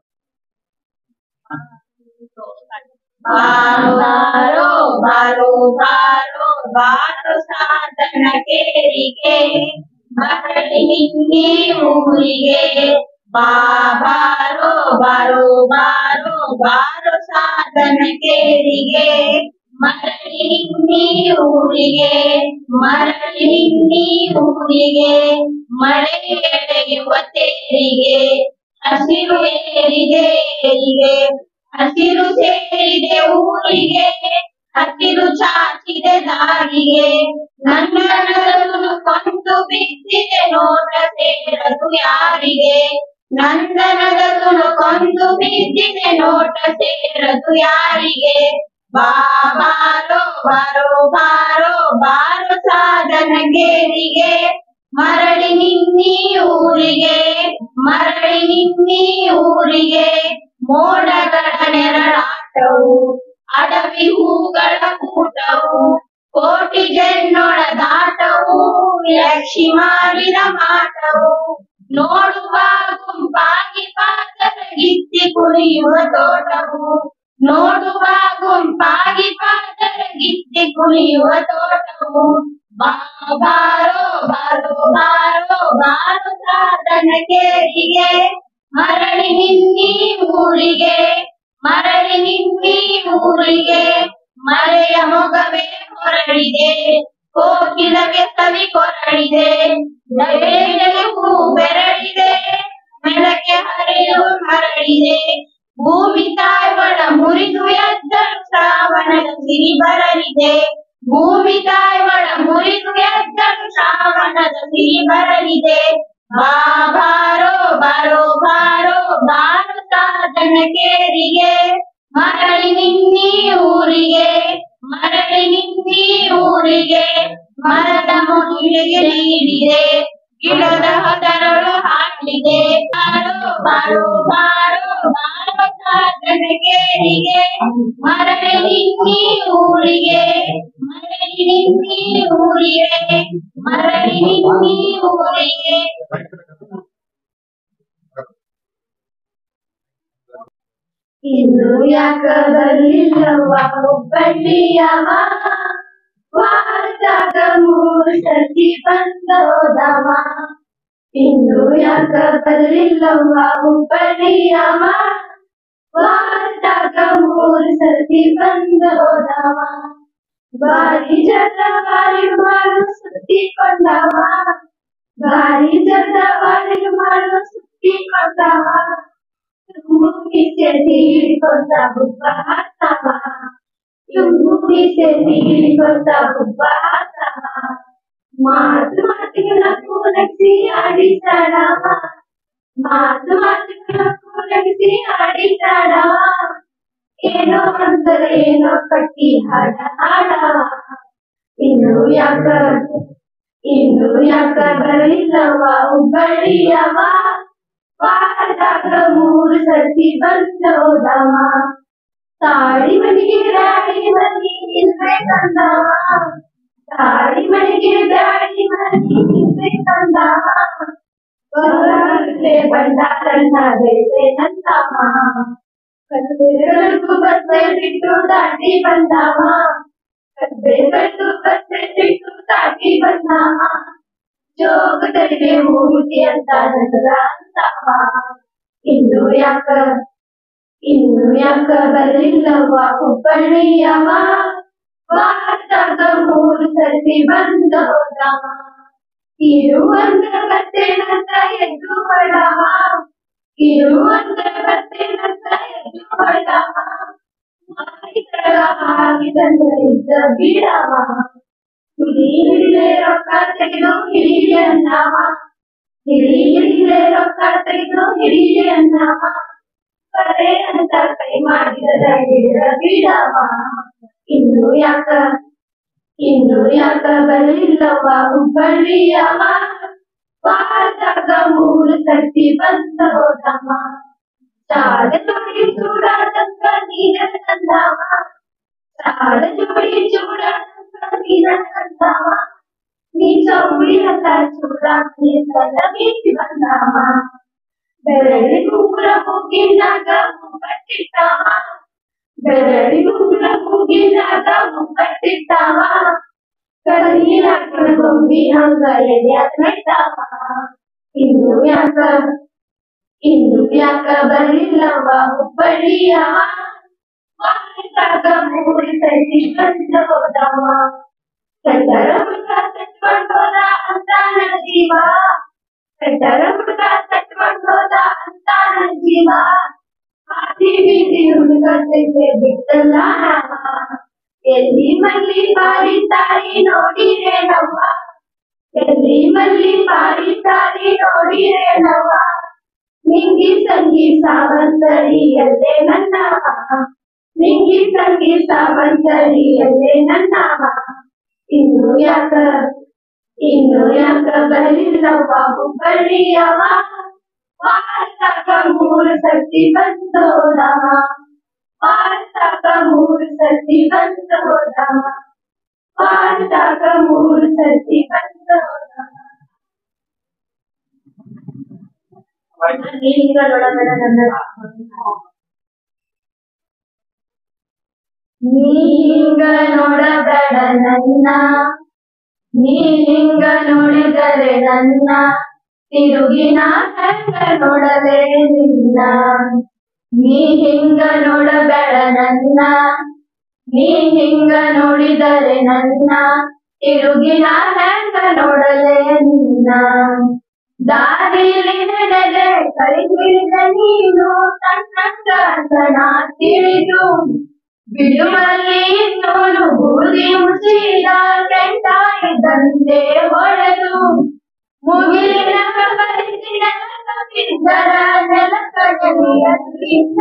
ಬಾರೋ ಬಾರೋ ಬಾರೋ ಬಾರೋ ಬಾರೋ ಸಾಧನ ಕೇರಿಗೆ ಮರಳಿ ನಿನ್ನೆ ಊರಿಗೆ ಬಾ ಬಾರೋ ಬಾರೋ ಬಾರೋ ಬಾರೋ ಸಾಧನ ಕೇರಿಗೆ ಮರಳಿ ನಿನ್ನೆ ಊರಿಗೆ ಮರಳಿ ನಿನ್ನೆ ಊರಿಗೆ ಮಳೆ ಎಳೆಯುವ ತೇರಿಗೆ ಹಸಿರು ಏರಿದೆ ಏರಿಗೆ ಹಸಿರು ಸೇರಿದೆ ಊರಿಗೆ ಹಸಿರು ಚಾಚಿದೆ ದಾರಿಗೆ ನಂದನದನು ಕೊಂದು ಬಿದ್ದಿದೆ ನೋಟ ಸೇರದು ಯಾರಿಗೆ ನಂದನದನು ಕೊಂದು ಬಿದ್ದಿದೆ ನೋಟ ಸೇರದು ಯಾರಿಗೆ ಬಾ ಬಾರೋ ಬಾರೋ ಬಾರೋ ಬಾರೋ ಸಾಧನ ಗೇರಿಗೆ ಮರಳಿ ನಿನ್ನಿ ಊರಿಗೆ ಮರಳಿ ನಿನ್ನಿ ಊರಿಗೆ ಮೋಡಗಳ ನೆರಳಾಟವು ಅಡವಿ ಹೂಗಳ ಕೂಟವು ಕೋಟಿ ಜನ್ನೊಳ ದಾಟವು ಯಕ್ಷಿ ಮಾರಿದ ಮಾಟವು ನೋಡುವ ಗುಂಪಾಗಿ ಪಾದರ ಗಿತ್ತಿ ಕುಣಿಯುವ ತೋಟವು ನೋಡುವ ಗುಂಪಾಗಿ ಪಾದರ ಗಿತ್ತಿ ಕುಣಿಯುವ ತೋಟವು ಬಾ ಬಾರೋ ಬಾರೋ ಬಾರೋ ಬಾರೋ ಸಾಧನ ಕೇರಿಗೆ ಮರಳಿ ನಿನ್ನಿ ಊರಿಗೆ ಊರಿಗೆ ಮರೆಯ ಮೊಗವೇ ಹೊರಡಿದೆ ಕೋಕಿಲಗೆ ಸವಿ ಕೊರಳಿದೆ ನವೇನೆಗೆ ಹೂ ಬೆರಳಿದೆ ಮೆಳಕೆ ಹರಿಯುವ ಮರಳಿದೆ ಭೂಮಿ ತಾಯ್ವಳ ಮುರಿದು ಎದ್ದಳು ಶ್ರಾವಣದ ಸಿರಿ ಬರಲಿದೆ ಭೂಮಿ ತಾಯ್ವಳ ಮುರಿದು ಎದ್ದಳು ಶ್ರಾವಣದ ಸಿರಿ ಬರಲಿದೆ ಬಾ ಬಾರೋ ಬಾರೋ ಬಾರೋ ಬಾರು ಸಾಧನ ಕೇರಿಗೆ ಮರಳಿ ನಿನ್ನಿ ಊರಿಗೆ ಮರಳಿ ನಿನ್ನಿ ಊರಿಗೆ ಮರದ ಮುಗಿಲಿಗೆ ನೀಡಿದೆ ಗಿಡದ ಹದರಳು ಹಾಡಿದೆ ಬಾರೋ ಬಾರೋ ಬಾರೋ ಬಾರೋ ಸಾಧನ ಕೇರಿಗೆ ಮರಳಿ ನಿನ್ನಿ ಊರಿಗೆ ಮರಳಿ ನಿನ್ನಿ ಊರಿಗೆ ಮರಳಿ ನಿನ್ನಿ ಊರಿಗೆ ಇನ್ನು ಯಾಕ ಬರ್ಲಿಲ್ಲವ್ವ ಹುಬ್ಬಳ್ಳಿಯವ ವಾರದಾಗ ಮೂರು ಸರ್ತಿ ಬಂದೋದವ ಇನ್ನು ಯಾಕ ಬರ್ಲಿಲ್ಲವ್ವ ಹುಬ್ಬಳ್ಳಿಯವ ವಾರದಾಗ ಮೂರು ಸರ್ತಿ ಬಂದೋದವ ಬಾರಿ ಜನ ಬಾರಿ ಮಾಡು ಸುತ್ತಿಕೊಂಡವ ಬಾರಿ ಜನ ಬಾರಿ ಮಾಡು ಸುತ್ತಿಕೊಂಡವ ಮುಗಿಸೆ ನೀಡಿಕೊಂಡ ಹುಬ್ಬ ಹಾಕವ ಮುಗಿಸೆ ನೀಡಿಕೊಂಡ ಹುಬ್ಬ ಹಾಕವ ಮಾತು ಮಾತಿಗಳ ಕೂಲಗಿಸಿ ಆಡಿಸಾಡವ ಮಾತು ಮಾತಿಗಳ ಕೂಲಗಿಸಿ ಆಡಿಸಾಡವ ಏನೋ ಅಂದರೆ ಏನೋ ಕಟ್ಟಿ ಹಾಡ ಹಾಡವ ಇನ್ನು ಯಾಕ ಇನ್ನು ಯಾಕ ಬರಲಿಲ್ಲವ ಹುಬ್ಬಳ್ಳಿಯವ ವಾರದಾಗ ಮೂರು ಸರ್ತಿ ಬಂದೋದವ ತಾಳಿ ಮನೆಗೆ ಬ್ಯಾಡಿ ಮನಿ ನಿಲ್ಬೇಕಂದವ ತಾಳಿ ಮನೆಗೆ ಬ್ಯಾಡಿ ಮನಿ ನಿಲ್ಬೇಕಂದವ ಬರಲೇ ಬಂಡಾರಣ್ಣ ಬೇಸೆ ನಂದವ ಕತ್ತೆಗಳಿಗೂ ಬಸ್ಸೆ ಬಿಟ್ಟು ದಾಟಿ ಬಂದವ ಕತ್ತೆಗಳಿಗೂ ಬಸ್ಸೆ ಬಿಟ್ಟು ದಾಟಿ ಬಂದವ ಜೋಗದಲ್ಲಿ ಮೂಗುತಿ ಅಂತ ನಗರ ಅಂತವ ಇನ್ನು ಯಾಕ ಇನ್ನು ಯಾಕ ಬರಲಿಲ್ಲವ ಹುಬ್ಬಳ್ಳಿಯವ ವಾರದಾಗ ಮೂರು ಸರ್ತಿ ಬಂದ ಹೋದವ ಇರುವಂತ ಬರ್ತೇನಂತ ಎದ್ದು ಹೊಡವ ಇರುವಂತ ಬರ್ತೇನಂತ ಎದ್ದು ಹೊಡವ ಮಾರಿಗಳ ಹಾಗಿದಂತ ಇದ್ದ ಬಿಡವ ಹಿಡಿ ಹಿಡಿಲೆ ರೊಕ್ಕ ತೆಗೆದು ಹಿಡಿಲೆ ಅನ್ನವ ಹಿಡಿ ಹಿಡಿಲೆ ರೊಕ್ಕ ತೆಗೆದು ಹಿಡಿಲೆ ಅನ್ನವ ಕರೆ ಅಂತ ಕೈ ಮಾಡಿದ ಹಿಡಿದ ಬಿಡವ ಇನ್ನು ಯಾಕ ಇನ್ನು ಯಾಕ ಬರಲಿಲ್ಲವ ಹುಬ್ಬಳ್ಳಿಯವ ವಾರದಾಗ ಮೂರು ಸರ್ತಿ ಬಂದ ಹೋದವ ಚಾಡ ಜೋಡಿ ಚೂಡಾದಂತ ನೀನ ತಂದವ ಚಾಡ ಜೋಡಿ ಚೂಡಾದಂತ ನೀನ ತಂದವ ನೀ ಚೌಡಿ ಅಂತ ಚೂಡ ನೀಸಲ ಬೀಸಿ ಬಂದವ ಬೆರಳಿ ಗುಂಗುರ ಮುಗಿನಾಗ ಮುಗ್ಗಟ್ಟಿಟ್ಟವ ಬೆರಳಿ ಗುಂಗುರ ಮುಗಿನಾಗ ಮುಗ್ಗಟ್ಟಿಟ್ಟವ ಕರಿಯ ಗೊಂಬಿ ಹಂಗ ಎದ್ಯಾಕ ನೆಟ್ಟವ ಇನ್ನು ಯಾಕ ಇನ್ನು ಯಾಕ ಬರಲಿಲ್ಲವ ಹುಬ್ಬಳ್ಳಿಯವ ವಾರದಾಗ ಮೂರು ಸರ್ತಿ ಬಂದ ಹೋದವ ಕಟ್ಟರ ಹುಡುಗ ಕಟ್ಕೊಂಡೋದ ಅಂತ ನನ್ನ ಜೀವ ಕಟ್ಟರ ಹುಡುಗ ಕಟ್ಕೊಂಡೋದ ಅಂತ ನನ್ನ ಜೀವ ಹಾದಿ ಬೀದಿ ಹುಡುಗ ತೆಗೆ ಬಿಟ್ಟಲ್ಲ ನಾವ ಎಲ್ಲಿ ಮಲ್ಲಿ ಬಾರಿ ತಾರಿ ನೋಡಿರೇನವ್ವ ಎಲ್ಲಿ ಮಲ್ಲಿ ಬಾರಿ ತಾರಿ ನೋಡಿರೇನವ್ವ ನಿಂಗಿ ಸಂಗಿ ಸಾವಂತರಿಯಲ್ಲೇ ನನ್ನವ ನಿಂಗಿ ಸಂಗಿ ಸಾವಂತರಿಯಲ್ಲೇ ನನ್ನವ ಇನ್ನು ಯಾಕ ಇನ್ನು ಯಾಕ ಬರಲಿಲ್ಲವ್ವ ಹುಬ್ಬಳ್ಳಿಯವ ವಾರದಾಗ ಮೂರು ಸರ್ತಿ ಬಂದೋದವ ವಾರದಾಗ ಮೂರು ಸರ್ತಿ ಬಂದೋದವ ವಾರದಾಗ ಮೂರು ಸರ್ತಿ ಬಂದೋದವ ನೀಗಳೊಳಗಡೆ ನನ್ನ ನೀ ಹಿಂಗ ನೋಡಬೇಡ ನನ್ನ ನೀ ಹಿಂಗ ನೋಡಿದರೆ ನನ್ನ ತಿರುಗಿನ ಹೆಂಗ ನೋಡಲೇ ನಿನ್ನ ನೀ ಹಿಂಗ ನೋಡಬೇಡ ನನ್ನ ನೀ ಹಿಂಗ ನೋಡಿದರೆ ನನ್ನ ತಿರುಗಿನ ಹೆಂಗ ನೋಡಲೆ ನಿನ್ನ ದಾರಿಲಿ ನಡೆದೆ ಕೈ ಹಿಡಿದ ನೀನು ತನ್ನ ತಿಳಿದು ಬಿಡುವಲ್ಲಿ ನೋಡು ಬೂದಿ ಮುಸಿದ ಕೆಂಟ ಇದ್ದಂತೆ ಹೊಡೆದು ಮುಗಿಲಿನ ಕಬರಿಸಿನ ಕಪಿದ್ದರ ನೆಲಕಡೆಯ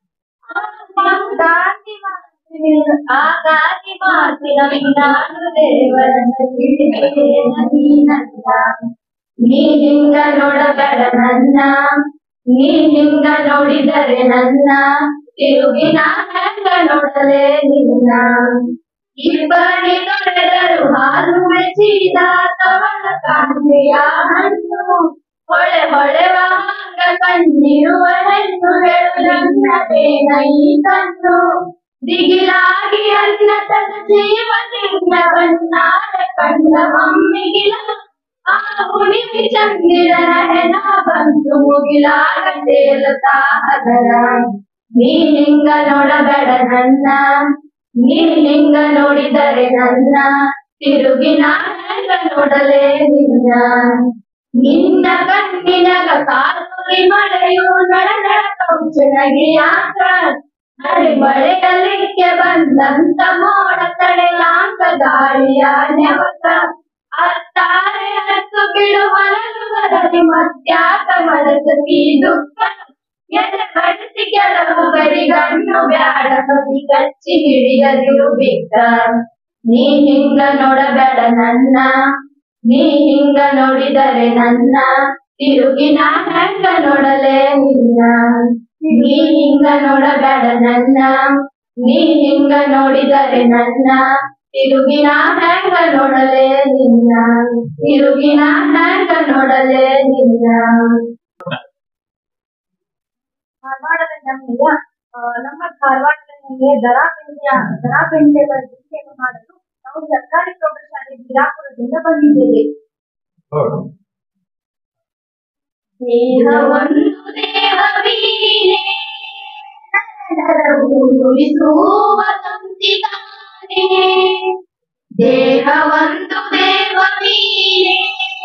ಆಗಾತಿ ಮಾತಿನ ನಾನು ದೇವರನ್ನ ತಿಳಿದೇನ ನೀನಂತ ನೀ ಹಿಂಗ ನೋಡಬೇಡ ನನ್ನ ನೀ ಹಿಂಗ ನೋಡಿದರೆ ನನ್ನ ತಿರುಗಿನ ಹೆಂಗ ನೋಡಲೆ ನಿನ್ನ ಇಬ್ಬರಿ ತೊಳೆದರು ಹಾಲು ಮೆಚ್ಚಿದ ತವಳ ಕಾಂತಿಯ ಹಣ್ಣು ಹೊಳೆ ಹೊಳೆವ ಹಂಗ ಕಣ್ಣಿರುವ ಹೆಣ್ಣು ಹೇಳುವುದನ್ನ ಬೇಗ ಈ ಕಣ್ಣು ದಿಗಿಲಾಗಿ ಅನ್ನ ತನ ಜೀವನಿಂದ ಬಣ್ಣಾದ ಕಂಡ ಮಮ್ಮಿಗಿಲ ಆ ಹುಣಿವಿ ಚಂದಿರನ ಹೆಣ ಬಂತು ಮುಗಿಲಾಗ ತೇಲುತ್ತಾ ಅದರ ನೀ ಹಿಂಗ ನೋಡಬೇಡ ನನ್ನ ನೀ ಹಿಂಗ ನೋಡಿದರೆ ನನ್ನ ತಿರುಗಿನ ಹೆಂಗ ನೋಡಲೇ ನಿನ್ನ ನಿನ್ನ ಕಣ್ಣಿನಗ ಕಾಲುರಿ ಮಳೆಯು ನಡ ನಡ ಕೌಚನಗಿಯಾಕ ನಡೆ ಮಳೆಯಲಿಕ್ಕೆ ಬಂದಂತ ಮೋಡ ತಡೆಲಾಂಕ ಗಾಳಿಯ ನೆವಕ ಅತ್ತಾರೆ ಹತ್ತು ಬಿಡು ಮಲಗುವರಲ್ಲಿ ಮತ್ಯಾಕ ಮನಸ್ಸಿ ದುಃಖ ಎದೆ ಬಡಿಸಿ ಕೆಲವರಿಗಣ್ಣು ಬ್ಯಾಡ ಕಸಿ ಕಚ್ಚಿ ಹಿಡಿಯದಿರು ಬಿಕ್ಕ ನೀ ಹಿಂಗ ನೋಡಬೇಡ ನನ್ನ ನೀ ಹಿಂಗ ನೋಡಿದರೆ ನನ್ನ ತಿರುಗಿನ ಹೆಂಗ ನೋಡಲೆ ನಿನ್ನ ನೀ ಹಿಂಗ ನೋಡಬೇಡ ನನ್ನ ನೀ ಹಿಂಗ ನೋಡಿದರೆ ನನ್ನ ತಿರುಗಿನ ಹೆಂಗ ನೋಡಲೆ ನಿನ್ನ ತಿರುಗಿನ ಹೆಂಗ ನೋಡಲೆ ನಿನ್ನ ಧಾರವಾಡದ ನಮಗೆ ಆ, ನಮ್ಮ ಧಾರವಾಡದ ನಮಗೆ ದರ ಪೆಂಡ್ಯ ದರ ಪೆಂಡ್ಯಗಳ ಚಿಕಿತ್ಸೆಯನ್ನು ಮಾಡಲು ನಾವು ಸರ್ಕಾರಿ ಪ್ರೌಢಶಾಲೆ ಬಿಜಾಪುರದಿಂದ ಬಂದಿದ್ದೇವೆ ದೇಹವೊಂದು ದೇವವೀನೆ ನರವು ನುಡಿಸುವ ತಂತಿದಾನೆ ದೇಹವೊಂದು ದೇವವೀನೆ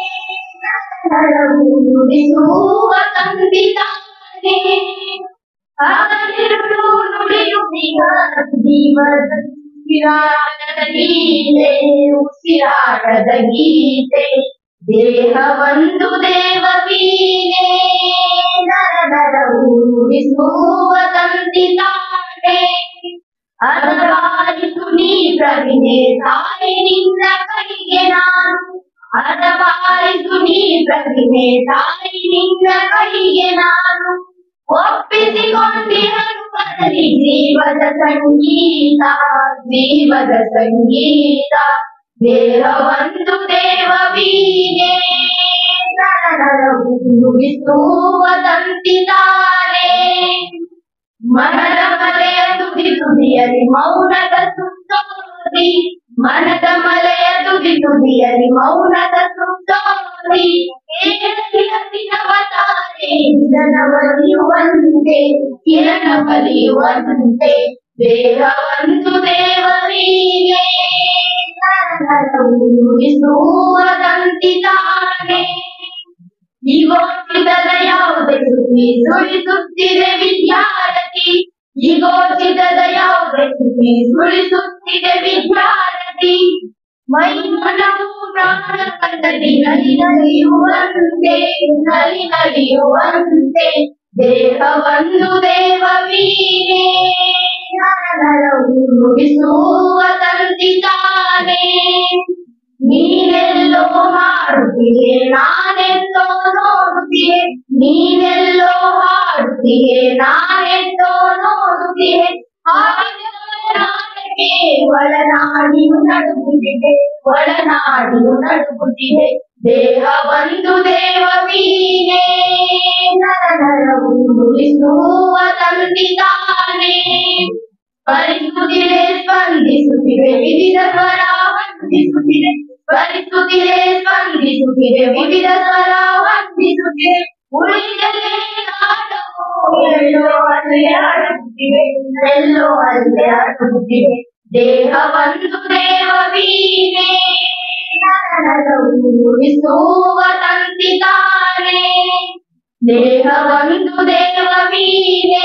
ನರವು ನುಡಿಸುವ ತಂತಿದಾನೆ ಹಗಲಿರುಳು ನುಡಿಯುತ್ತಿಗ ಜೀವದ ಉಸಿರಾಟದ ಗೀತೆ ಉಸಿರಾಟದ ಗೀತೆ ದೇಹವೊಂದು ದೇವವೀನೆ ನರ ನರವು ನುಡಿಸುವ ತಂತಿತಾನೆ ಅದವಾರಿಸು ನೀ ಪ್ರವಿನೆ ತಾಯಿ ನಿನ್ನ ಕೈಗೆ ನಾನು ಅದವಾರಿಸು ನೀ ಪ್ರವಿನೆ ತಾಯಿ ನಿನ್ನ ಕೈಗೆ ನಾನು ಒಪ್ಪಿಸಿಕೊಂಡಿಹನು ಬರಲಿ ಜೀವದ ಸಂಗೀತ ಜೀವದ ಸಂಗೀತ ದೇಹವೊಂದು ದೇವವೀನೆ ನರ ನರವು ನುಡಿಸುವ ತಂತಿತಾನೆ ಮನದ ಮಲೆಯ ತುದಿ ತುದಿಯಲಿ ಮೌನದ ಸುತ್ತೋರಿ ಮನದ ಮಲೆಯ ತುದಿ ತುದಿಯಲಿ ಮೌನದ ಸುತ್ತೋರಿ ಕಿರಣವತಾರೆ ಕಿರಣ ಬಲಿಯುವಂತೆ ಕಿರಣ ಬಲಿಯುವಂತೆ ದೇಹವಂತು ದೇವರಿಗೆ ನುಡಿಸುವ ತಂತಿತಾನೆ ಈಗೋಚಿತದ ಯಾವುದೇ ಸುದ್ದಿ ಸುಳಿಸುತ್ತಿದೆ ವಿದ್ಯಾರ್ಥಿ ಈಗೋಚಿತದ ಯಾವುದೇ ಸುದ್ದಿ ಸುಳಿಸುತ್ತಿದೆ ವಿದ್ಯಾರ್ಥಿ ಮೈ ಮನವು ಪ್ರಾಣ ಕಂಡಲ್ಲಿ ನಲಿ ನಲಿಯುವಂತೆ ನಲಿ ನಲಿಯುವಂತೆ ದೇಹವೊಂದು ದೇವವೀನೆ ನರ ನರವು ನುಡಿಸುವ ತಂತಿತಾನೆ ನೀನೆಲ್ಲೋ ಮಾಡುತ್ತೀಯೆ ನಾನೆಲ್ಲೋ ನೋಡುತ್ತೀಯೆ ನೀನೆಲ್ಲೋ ಹಾಡುತ್ತೀಯೆ ನಾನೆಲ್ಲೋ ನೋಡುತ್ತೀಯೆ ಹಾಡಿದವನಾಟಕ್ಕೆ ಒಳನಾಡಿಯು ನಡುಗುತ್ತಿದೆ ಒಳನಾಡಿಯು ನಡುಗುತ್ತಿದೆ ದೇಹ ಒಂದು ದೇವವೀನೆ ನರ ನರವು ನುಡಿಸುವ ತಂದಿದ್ದಾನೆ ಸ್ಮರಿಸುತ್ತಿದೆ ಸ್ಪಂದಿಸುತ್ತಿದೆ ವಿವಿಧ ಸ್ವರ ವಂದಿಸುತ್ತಿದೆ ಸ್ಮರಿಸುತ್ತಿದೆ ಸ್ಪಂದಿಸುತ್ತಿದೆ ವಿವಿಧ ಸ್ವರ ವಂದಿಸುತ್ತಿದೆ ಉಳಿದಲೇ ನಾಡವು ಎಲ್ಲೋ ಅಲ್ಲೇ ಅಡಗುತ್ತಿವೆ ಎಲ್ಲೋ ಅಲ್ಲೇ ಅಡಗುತ್ತಿವೆ ದೇಹವೊಂದು ದೇವವೀನೇ ಉಳಿಸುವ ತಂತಿತಾನೆ ದೇಹವೊಂದು ದೇವವೀನೇ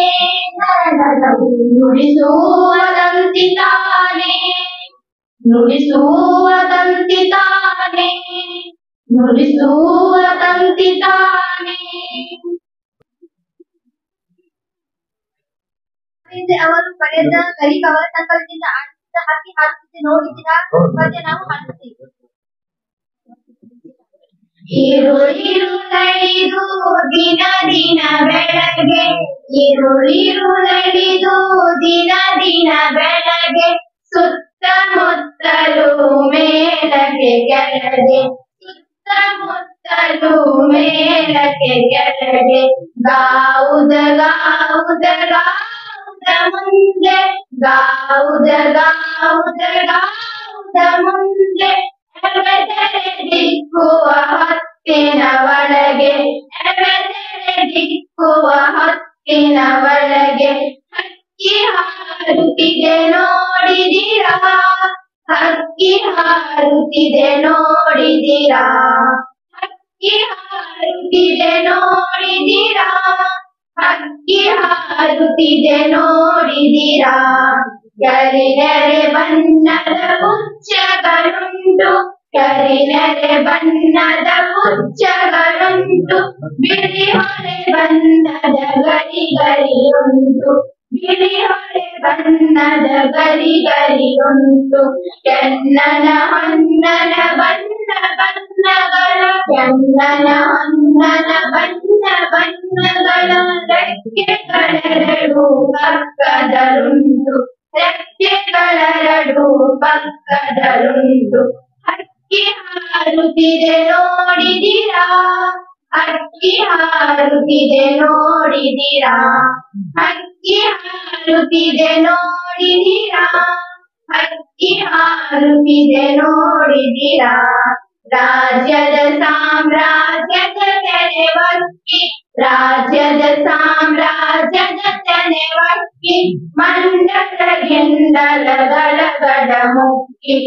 ನುಡಿಸುವ ತಂತಿತಾನೆ ನುಡಿಸುವ ತಂತಿತಾನೆ ನುಡಿಸುವ ತಂತಿತಾನೆ ಅವರು ಪಡೆದ ಗರಿ ಕವರ ಸಂಕಲನದಿಂದ ಆಡಿಸಿದ ಹಕ್ಕಿ ಹಾಡುತ್ತಿದ್ದೆ ನೋಡಿದ್ದೀರಾ ಮತ್ತೆ ನಾವು ಹಾಡುತ್ತೀವಿ ಈರುಳಿರು ನಡೆದು ದಿನ ದಿನ ಬೆಳಗ್ಗೆ ಈರುಳಿರು ನಡೆದು ದಿನ ದಿನ ಬೆಳಗ್ಗೆ ಸುತ್ತಮುತ್ತಲು ಮೇಲಕ್ಕೆ ಕೆಳಗೆ ಸುತ್ತಮುತ್ತಲು ಮೇಲಕ್ಕೆ ಕೆಳಗೆ ಗಾವುದ ಗಾವುದ ಗಾವುದ ಮುಂದೆ ಗಾವುದ ಗಾವುದ ಗಾವುದ ಮುಂದೆ ಎವೆದರೆ ದಿಕ್ಕುವ ಹೊತ್ತಿನ ಒಳಗೆ ಎವೆದರೆ ದಿಕ್ಕುವ ಹೊತ್ತಿನ ಒಳಗೆ ಹಕ್ಕಿ ಹಾರುತ್ತಿದೆ ನೋಡಿದಿರಾ ಹಕ್ಕಿ ಹಾರುತ್ತಿದೆ ನೋಡಿದಿರಾ ಹಕ್ಕಿ ಹಾರುತ್ತಿದೆ ನೋಡಿದಿರಾ ಹಕ್ಕಿ ಹಾರುತ್ತಿದೆ ನೋಡಿದಿರಾ ಕರಿನೆರೆ ಬಣ್ಣದ ಪುಚ್ಚಗಳುಂಟು ಕರಿನೆರೆ ಬಣ್ಣದ ಪುಚ್ಚಗಳುಂಟು ಬಿಳಿ ಹೊಳೆ ಬಣ್ಣದ ಗರಿ ಗರಿಯುಂಟು ಬಿಳಿ ಹೊಳೆ ಬಣ್ಣದ ಗರಿ ಗರಿಯುಂಟು ಕೆನ್ನನ ಹೊನ್ನನ ಬಣ್ಣ ಬಣ್ಣಗಳ ಕೆನ್ನನ ಹೊನ್ನನ ಬಣ್ಣ ಬಣ್ಣಗಳ ರೆಕ್ಕೆಗಳೆರಡು ಪಕ್ಕದಲುಂಟು ರೆಕ್ಕೆಗಳೆರಡು ಪಕ್ಕದಲುಂಟು ಹಕ್ಕಿ ಹಾರುತ್ತಿದೆ ನೋಡಿದಿರಾ ಹಕ್ಕಿ ಹಾರುತ್ತಿದೆ ನೋಡಿದಿರಾ ಹಕ್ಕಿ ಹಾರುತ್ತಿದೆ ನೋಡಿದಿರಾ ಹಕ್ಕಿ ಹಾರುತ್ತಿದೆ ನೋಡಿದಿರಾ ರಾಜ್ಯದ ಸಾಮ್ರಾಜ್ಯದ ತೆರೆವಕ್ಕಿ ರಾಜ್ಯದ ಸಾಮ್ರಾಜ್ಯದ ತೆರೆವಕ್ಕಿ ಮಂಡಲಗಿಂದಲ ಗಡಗಡ ಮುಕ್ಕಿ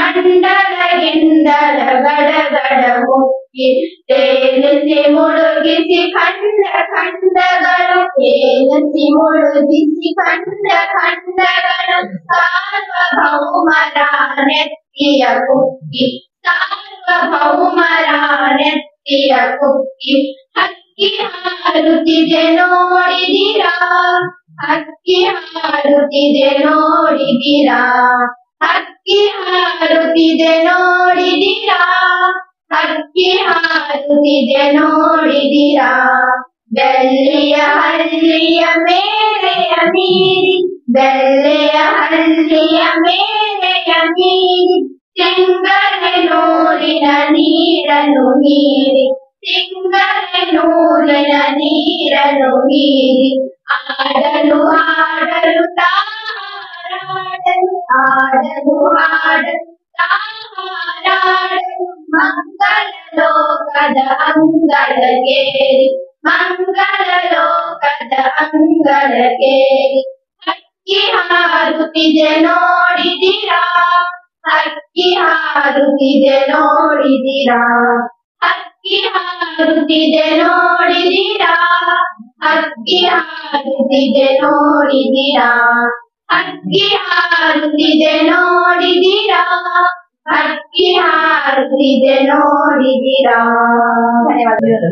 ಮಂಡಲಗಿಂದಲ ಗಡಗಡ ಮುಕ್ಕಿ ತೇಲಿಸಿ ಮುಳುಗಿಸಿ ಖಂಡ ಖಂಡಗಳು ತೇಲಿಸಿ ಮುಳುಗಿಸಿ ಖಂಡ ಖಂಡಗಳು ಸಾರ್ವಭೌಮರ ನೆತ್ತಿಯ ಕುಕ್ಕಿ ಸಾರ್ವಭೌಮರ ನೆತ್ತಿಯ ಕುಕ್ಕಿ ಹಕ್ಕಿ ಹಾರುತ್ತಿದೆ ನೋಡಿದಿರಾ ಹಕ್ಕಿ ಹಾರುತ್ತಿದೆ ನೋಡಿದಿರಾ ಹಕ್ಕಿ ಹಾರುತ್ತಿದೆ ನೋಡಿದಿರಾ ಹಕ್ಕಿ ಹಾರುತ್ತಿದೆ ನೋಡಿದಿರಾ ಬೆಳ್ಳಿಯ ಹಳ್ಳಿಯ ಮೇಲೆಯ ಮೀರಿ ಬೆಳ್ಳೆಯ ಹಳ್ಳಿಯ ಮೇಲೆಯ ಮೀರಿ ಸಿಂಗರೆ ನೂರಿನ ನೀರನ್ನು ಮೀರಿ ಸಿಂಗರೆ ನೂರಿನ ನೀರನ್ನು ಮೀರಿ ಆಡಲು ಆಡಲು ತಾರಾಡಲು ಆಡಲು ಆಡಲು ತಾರಾಡಲು ಮಂಗಳ ಲೋಕದ ಅಂಗಳಗೇರಿ ಮಂಗಳ ಲೋಕದ ಅಂಗಳಗೇರಿ ಹಕ್ಕಿ ಹಾರುತ್ತಿದೆ ನೋಡಿದಿರಾ ಹಕ್ಕಿ ಹಾರುತ್ತಿದೆ ನೋಡಿದಿರಾ ಹಕ್ಕಿ ಹಾರುತ್ತಿದೆ ನೋಡಿದಿರಾ ಹಕ್ಕಿ ಹಾರುತ್ತಿದೆ ನೋಡಿದಿರಾ ಹಕ್ಕಿ ಹಾರುತ್ತಿದೆ ನೋಡಿದಿರಾ ಹಕ್ಕಿ ಹಾರುತ್ತಿದೆ ನೋಡಿದಿರಾ ಧನ್ಯವಾದಗಳು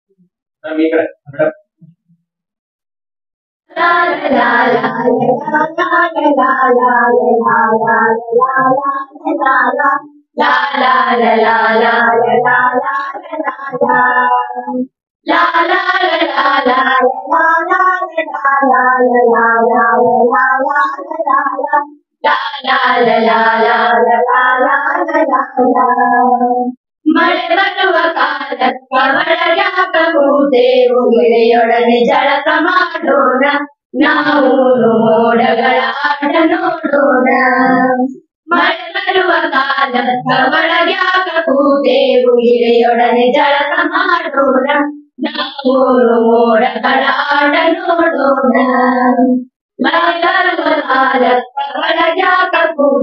La la la la la la la la la la la la la La la la la la la la la la la La la la la la la la la la la la la la la la la La la la la la la la la la la ಮಳೆ ಬರುವ ಕಾಲಕ್ಕೆ ಒಳಗಾಕ ಕೂತೇವು ಗೆಳೆಯೊಡನೆ ಜಳಕ ಮಾಡೋಣ ನಾವು ಮೋಡಗಳ ಆಟ ನೋಡೋಣ ಮಳೆ ಬರುವ ಕಾಲಕ್ಕೆ ಒಳಗಾಕ ಕೂತೇವು ಗೆಳೆಯೊಡನೆ ಜಳಕ ಮಾಡೋಣ ನಾವು ಮೋಡಗಳ ಆಟ ನೋಡೋಣ ಮಳೆ ಬರುವ ಕಾಲಕ್ಕೆ ಒಳಗಾಕ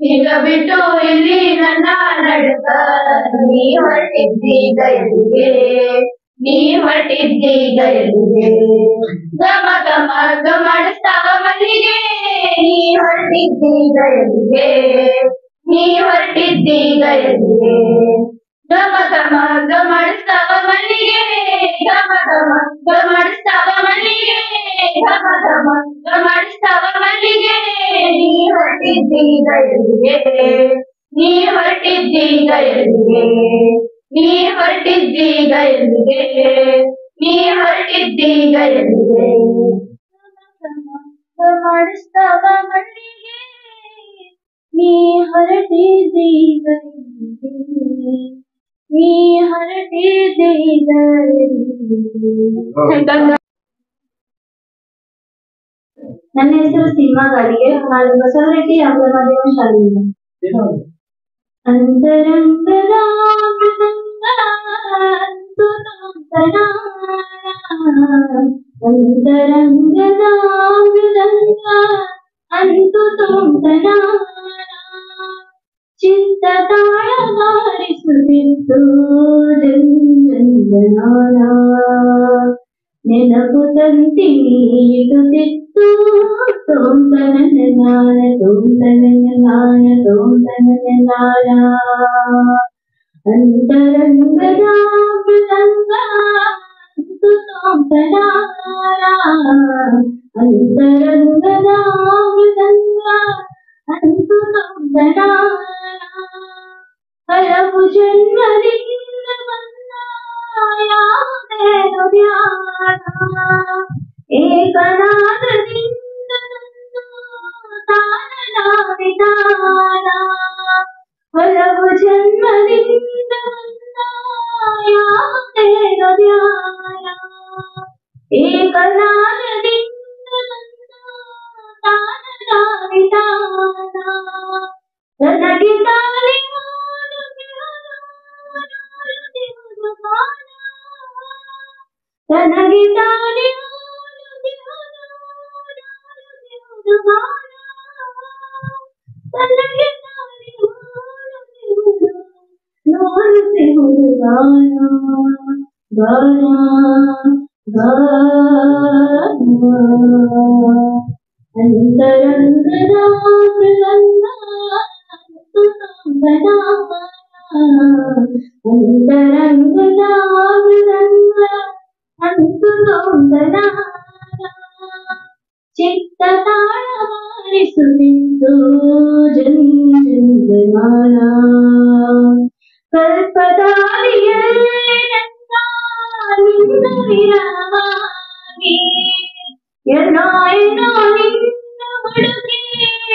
ನಿನ್ನ ಬಿಟ್ಟು ಇಲ್ಲಿ ನನ್ನ ನಡುಕ ನೀ ಹೊರಟಿದ್ದೀಗ ಎಲ್ಲಿಗೆ ನೀ ಹೊರಟಿದ್ದೀಗ ಎಲ್ಲಿಗೆ ಗಮ ಗಮ ಗಮಡಿಸ್ತಾವ ಮಲ್ಲಿಗೆ ನೀ ಹೊರಟಿದ್ದೀಗ ಎಲ್ಲಿಗೆ ನೀ ಹೊರಟಿದ್ದೀಗ ಎಲ್ಲಿಗೆ ಗಮ ಗಮ ಗಮಡಿಸ್ತಾವ ಮಲ್ಲಿಗೆ ಗಮ ಗಮ ಗಮಡಿಸ್ತಾವ ಮಲ್ಲಿಗೆ ಗಮ ಗಮ ಗಮಡಿಸ್ತಾವ ಮಲ್ಲಿಗೆ ನೀ ಹೊರಟಿದ್ದೀಗ ಎಲ್ಲಿಗೆ ನೀ ಹೊರಟಿದ್ದೀಗ ಎಲ್ಲಿಗೆ ನೀ ಹೊರಟಿದ್ದೀಗ ಎಲ್ಲಿಗೆ ನೀ ಹೊರಟಿದ್ದೀಗ ಎಲ್ಲಿಗೆ ಮಾಡಿಸ್ತಾವ ಮಲ್ಲಿಗೆ ನೀ ಹೊರಟಿದ್ದೀಗ ಎಲ್ಲಿಗೆ ನೀ ಹೊರಟಿದ್ದೀಗ ಎಲ್ಲಿಗೆ ನನ್ನ ಹೆಸರು ಸೀಮಾ ಗಾಡಿಗೆ ನಾನು ಬಸವರೆಡ್ಡಿ ಆಂಗ್ಲ ಮಾಧ್ಯಮ ಶಾಲೆಯಿಂದ ಅಂತರಂಗದ ಮೃದಂಗ ಅಂತರಾಳ. ಅಂತರಂಗದ ಮೃದಂಗ ಅಂತು ತೋಂತನಾಳ. ಚಿತ್ತ ತಾಳ ಬಾರಿಸುತ್ತಿತ್ತು ಜಂಜಂಜನಾಳ ನೆನಪು ತಂತಿ ಇಡುತ್ತಿತ್ತು ತೋಂತನನ ನಾಳ ತೋಂತನನ ನಾಳ ತೋಂತನನ ನಾಳ ಅಂತರಂಗದ ಮೃದಂಗ ಅಂತು ತೋಂತನಾಳ ಅಂತರಂಗದ ಮೃದಂಗ ಅಂತು ತೋಂತನಾಳ ಹಲವು ಜನ್ಮದಿಂದ ಬಂದ ಯಾವುದೇನು ಧ್ಯಾನ ಏಕನಾದದಿಂದ ತಂದು ತಾನನ ವಿಧಾನ ಹಲವು ಜನ್ಮದಿಂದ ಬಂದ ಯಾವುದೇನು ಧ್ಯಾನ ಏಕನಾದದಿಂದ ತಂದು ತಾನನ ವಿಧಾನ ನನಗೆ ತಾನೇ ನನಗೆ ತಾನೇ ನನಗೆ ತಾನೇ ನೋಡುತ್ತಿರುವುದು ಗಾನ ಗಾನ ಗಾನ ಅಂತರಂಗದ ಮೃದಂಗ ಅಂತರಂಗದ ಮೃದಂಗ ಅಂತು ತೋಂದನ ಚಿತ್ತ ತಾಳ ಬಾರಿಸುತ್ತಿತ್ತು ಜಂಜಂಜನಾಳ ಕಲ್ಪದಾರಿಯಲ್ಲೇ ನನ್ನ ನಿನ್ನ ವಿರಹವಾಗಿ ಏನೋ ಏನೋ ನಿನ್ನ ಹುಡುಗಿ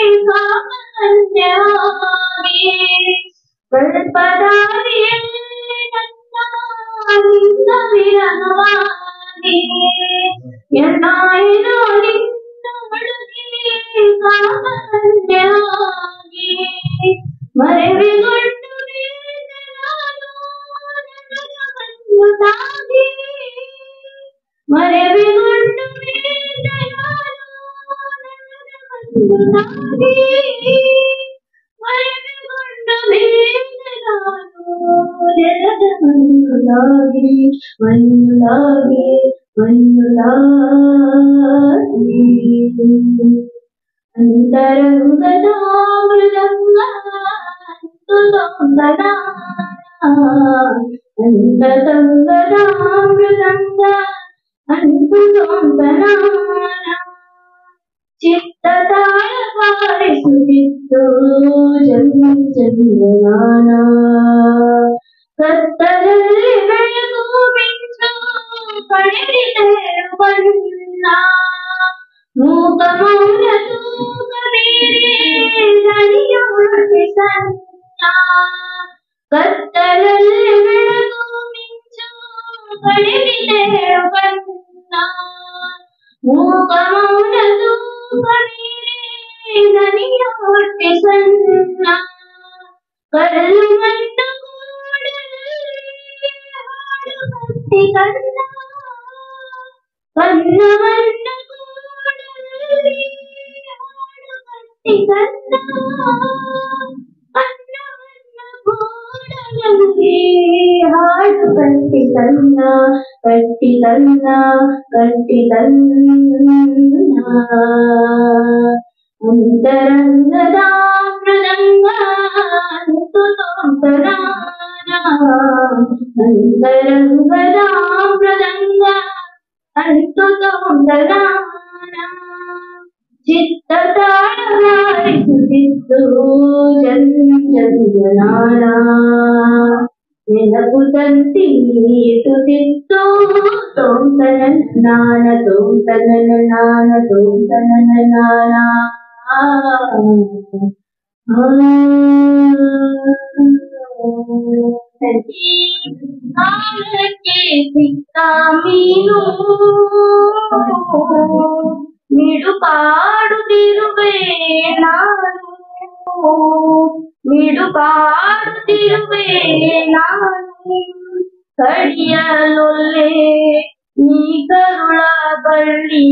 ಕಾಮನ್ಯವಾಗಿ ಕಲ್ಪದಾರಿಯಲ್ಲೇ ನನ್ನ ನಿನ್ನ ವಿರಹವಾಗಿ ಏನೋ ಏನೋ ನಿನ್ನ ಹುಡುಗಿ ಕಾಮನ್ಯವಾಗಿ ಮರೆವಿಗೊಂಡು ನಾನು ನನ್ನ ಕಣ್ಣು ಮರೆವಿಗೊಂಡು ಮಣ್ಣುಲಾಗಿ ಮಣ್ಣುಲಾಗಿ ಮಣ್ಣುಲಾಗಿ ಅಂತರಂಗದ ಮೃದಂಗ ಅಂತರಂಗದ ಅಂತರಂಗದ ಮೃದಂಗ ಅಂತು ಚಿತ್ತ ತಾಳ ಬಾರಿಸುತ್ತಿತ್ತು ಜನ್ಮ ಚಂದ್ರನಾನ ಕತ್ತಲಲ್ಲಿ ಬೆಳಗು ಮಿಂಚು ಕಳೆದಿದೆ ಬಣ್ಣ ಮೂಕ ಮೌನ ತೂಕ ಮೀರಿ ನಡೆಯುವಂತೆ ಸಣ್ಣ ಕತ್ತಲಲ್ಲಿ ಬೆಳಗು ಮಿಂಚು ಕಳೆದಿದೆ ಬಣ್ಣ ಮೂಕ ಮೌನ ತೂಕ ಮೀರಿ ನಡೆಯುವಂತೆ ಸಣ್ಣ ಕಲ್ಲು ಮಣ್ಣು ಕೂಡಲಲ್ಲಿ ಹಾಡು ಭಕ್ತಿ ಕಣ್ಣ ಕಣ್ಣವನ್ನ ಕೂಡಲಲ್ಲಿ ಹಾಡು ಭಕ್ತಿ ಕಣ್ಣ ಕಟ್ಟಿ ತನ್ನ ಕಟ್ಟಿ ತನ್ನ ಕಟ್ಟಿ ತನ್ನ ಅಂತರಂಗದ ಮೃದಂಗ ಅಂತರಾನ ಅಂತರಂಗದ ಮೃದಂಗ ಅಂತರಾನ ಚಿತ್ತ ತಾಳವಾರಿಸುತ್ತಿತ್ತು ಜಂಜನಾಳ ನೆನಪು ತಂತಿ ಎತ್ತುತ್ತಿತ್ತು ತೋಂತನ ನಾನ ತೋಂತನ ನಾನ ತೋಂತನ ನಾನ ಕಾಲಕ್ಕೆ ಸಿಕ್ಕ ಮೀನು ಮಿಡುಪಾಡುತ್ತಿರುವೆ ನಾನು ಮಿಡುಪಾಡುತ್ತಿರುವೆ ನಾನು ಕಡಿಯಲೊಲ್ಲೆ ನೀ ಕರುಳ ಬಳ್ಳಿ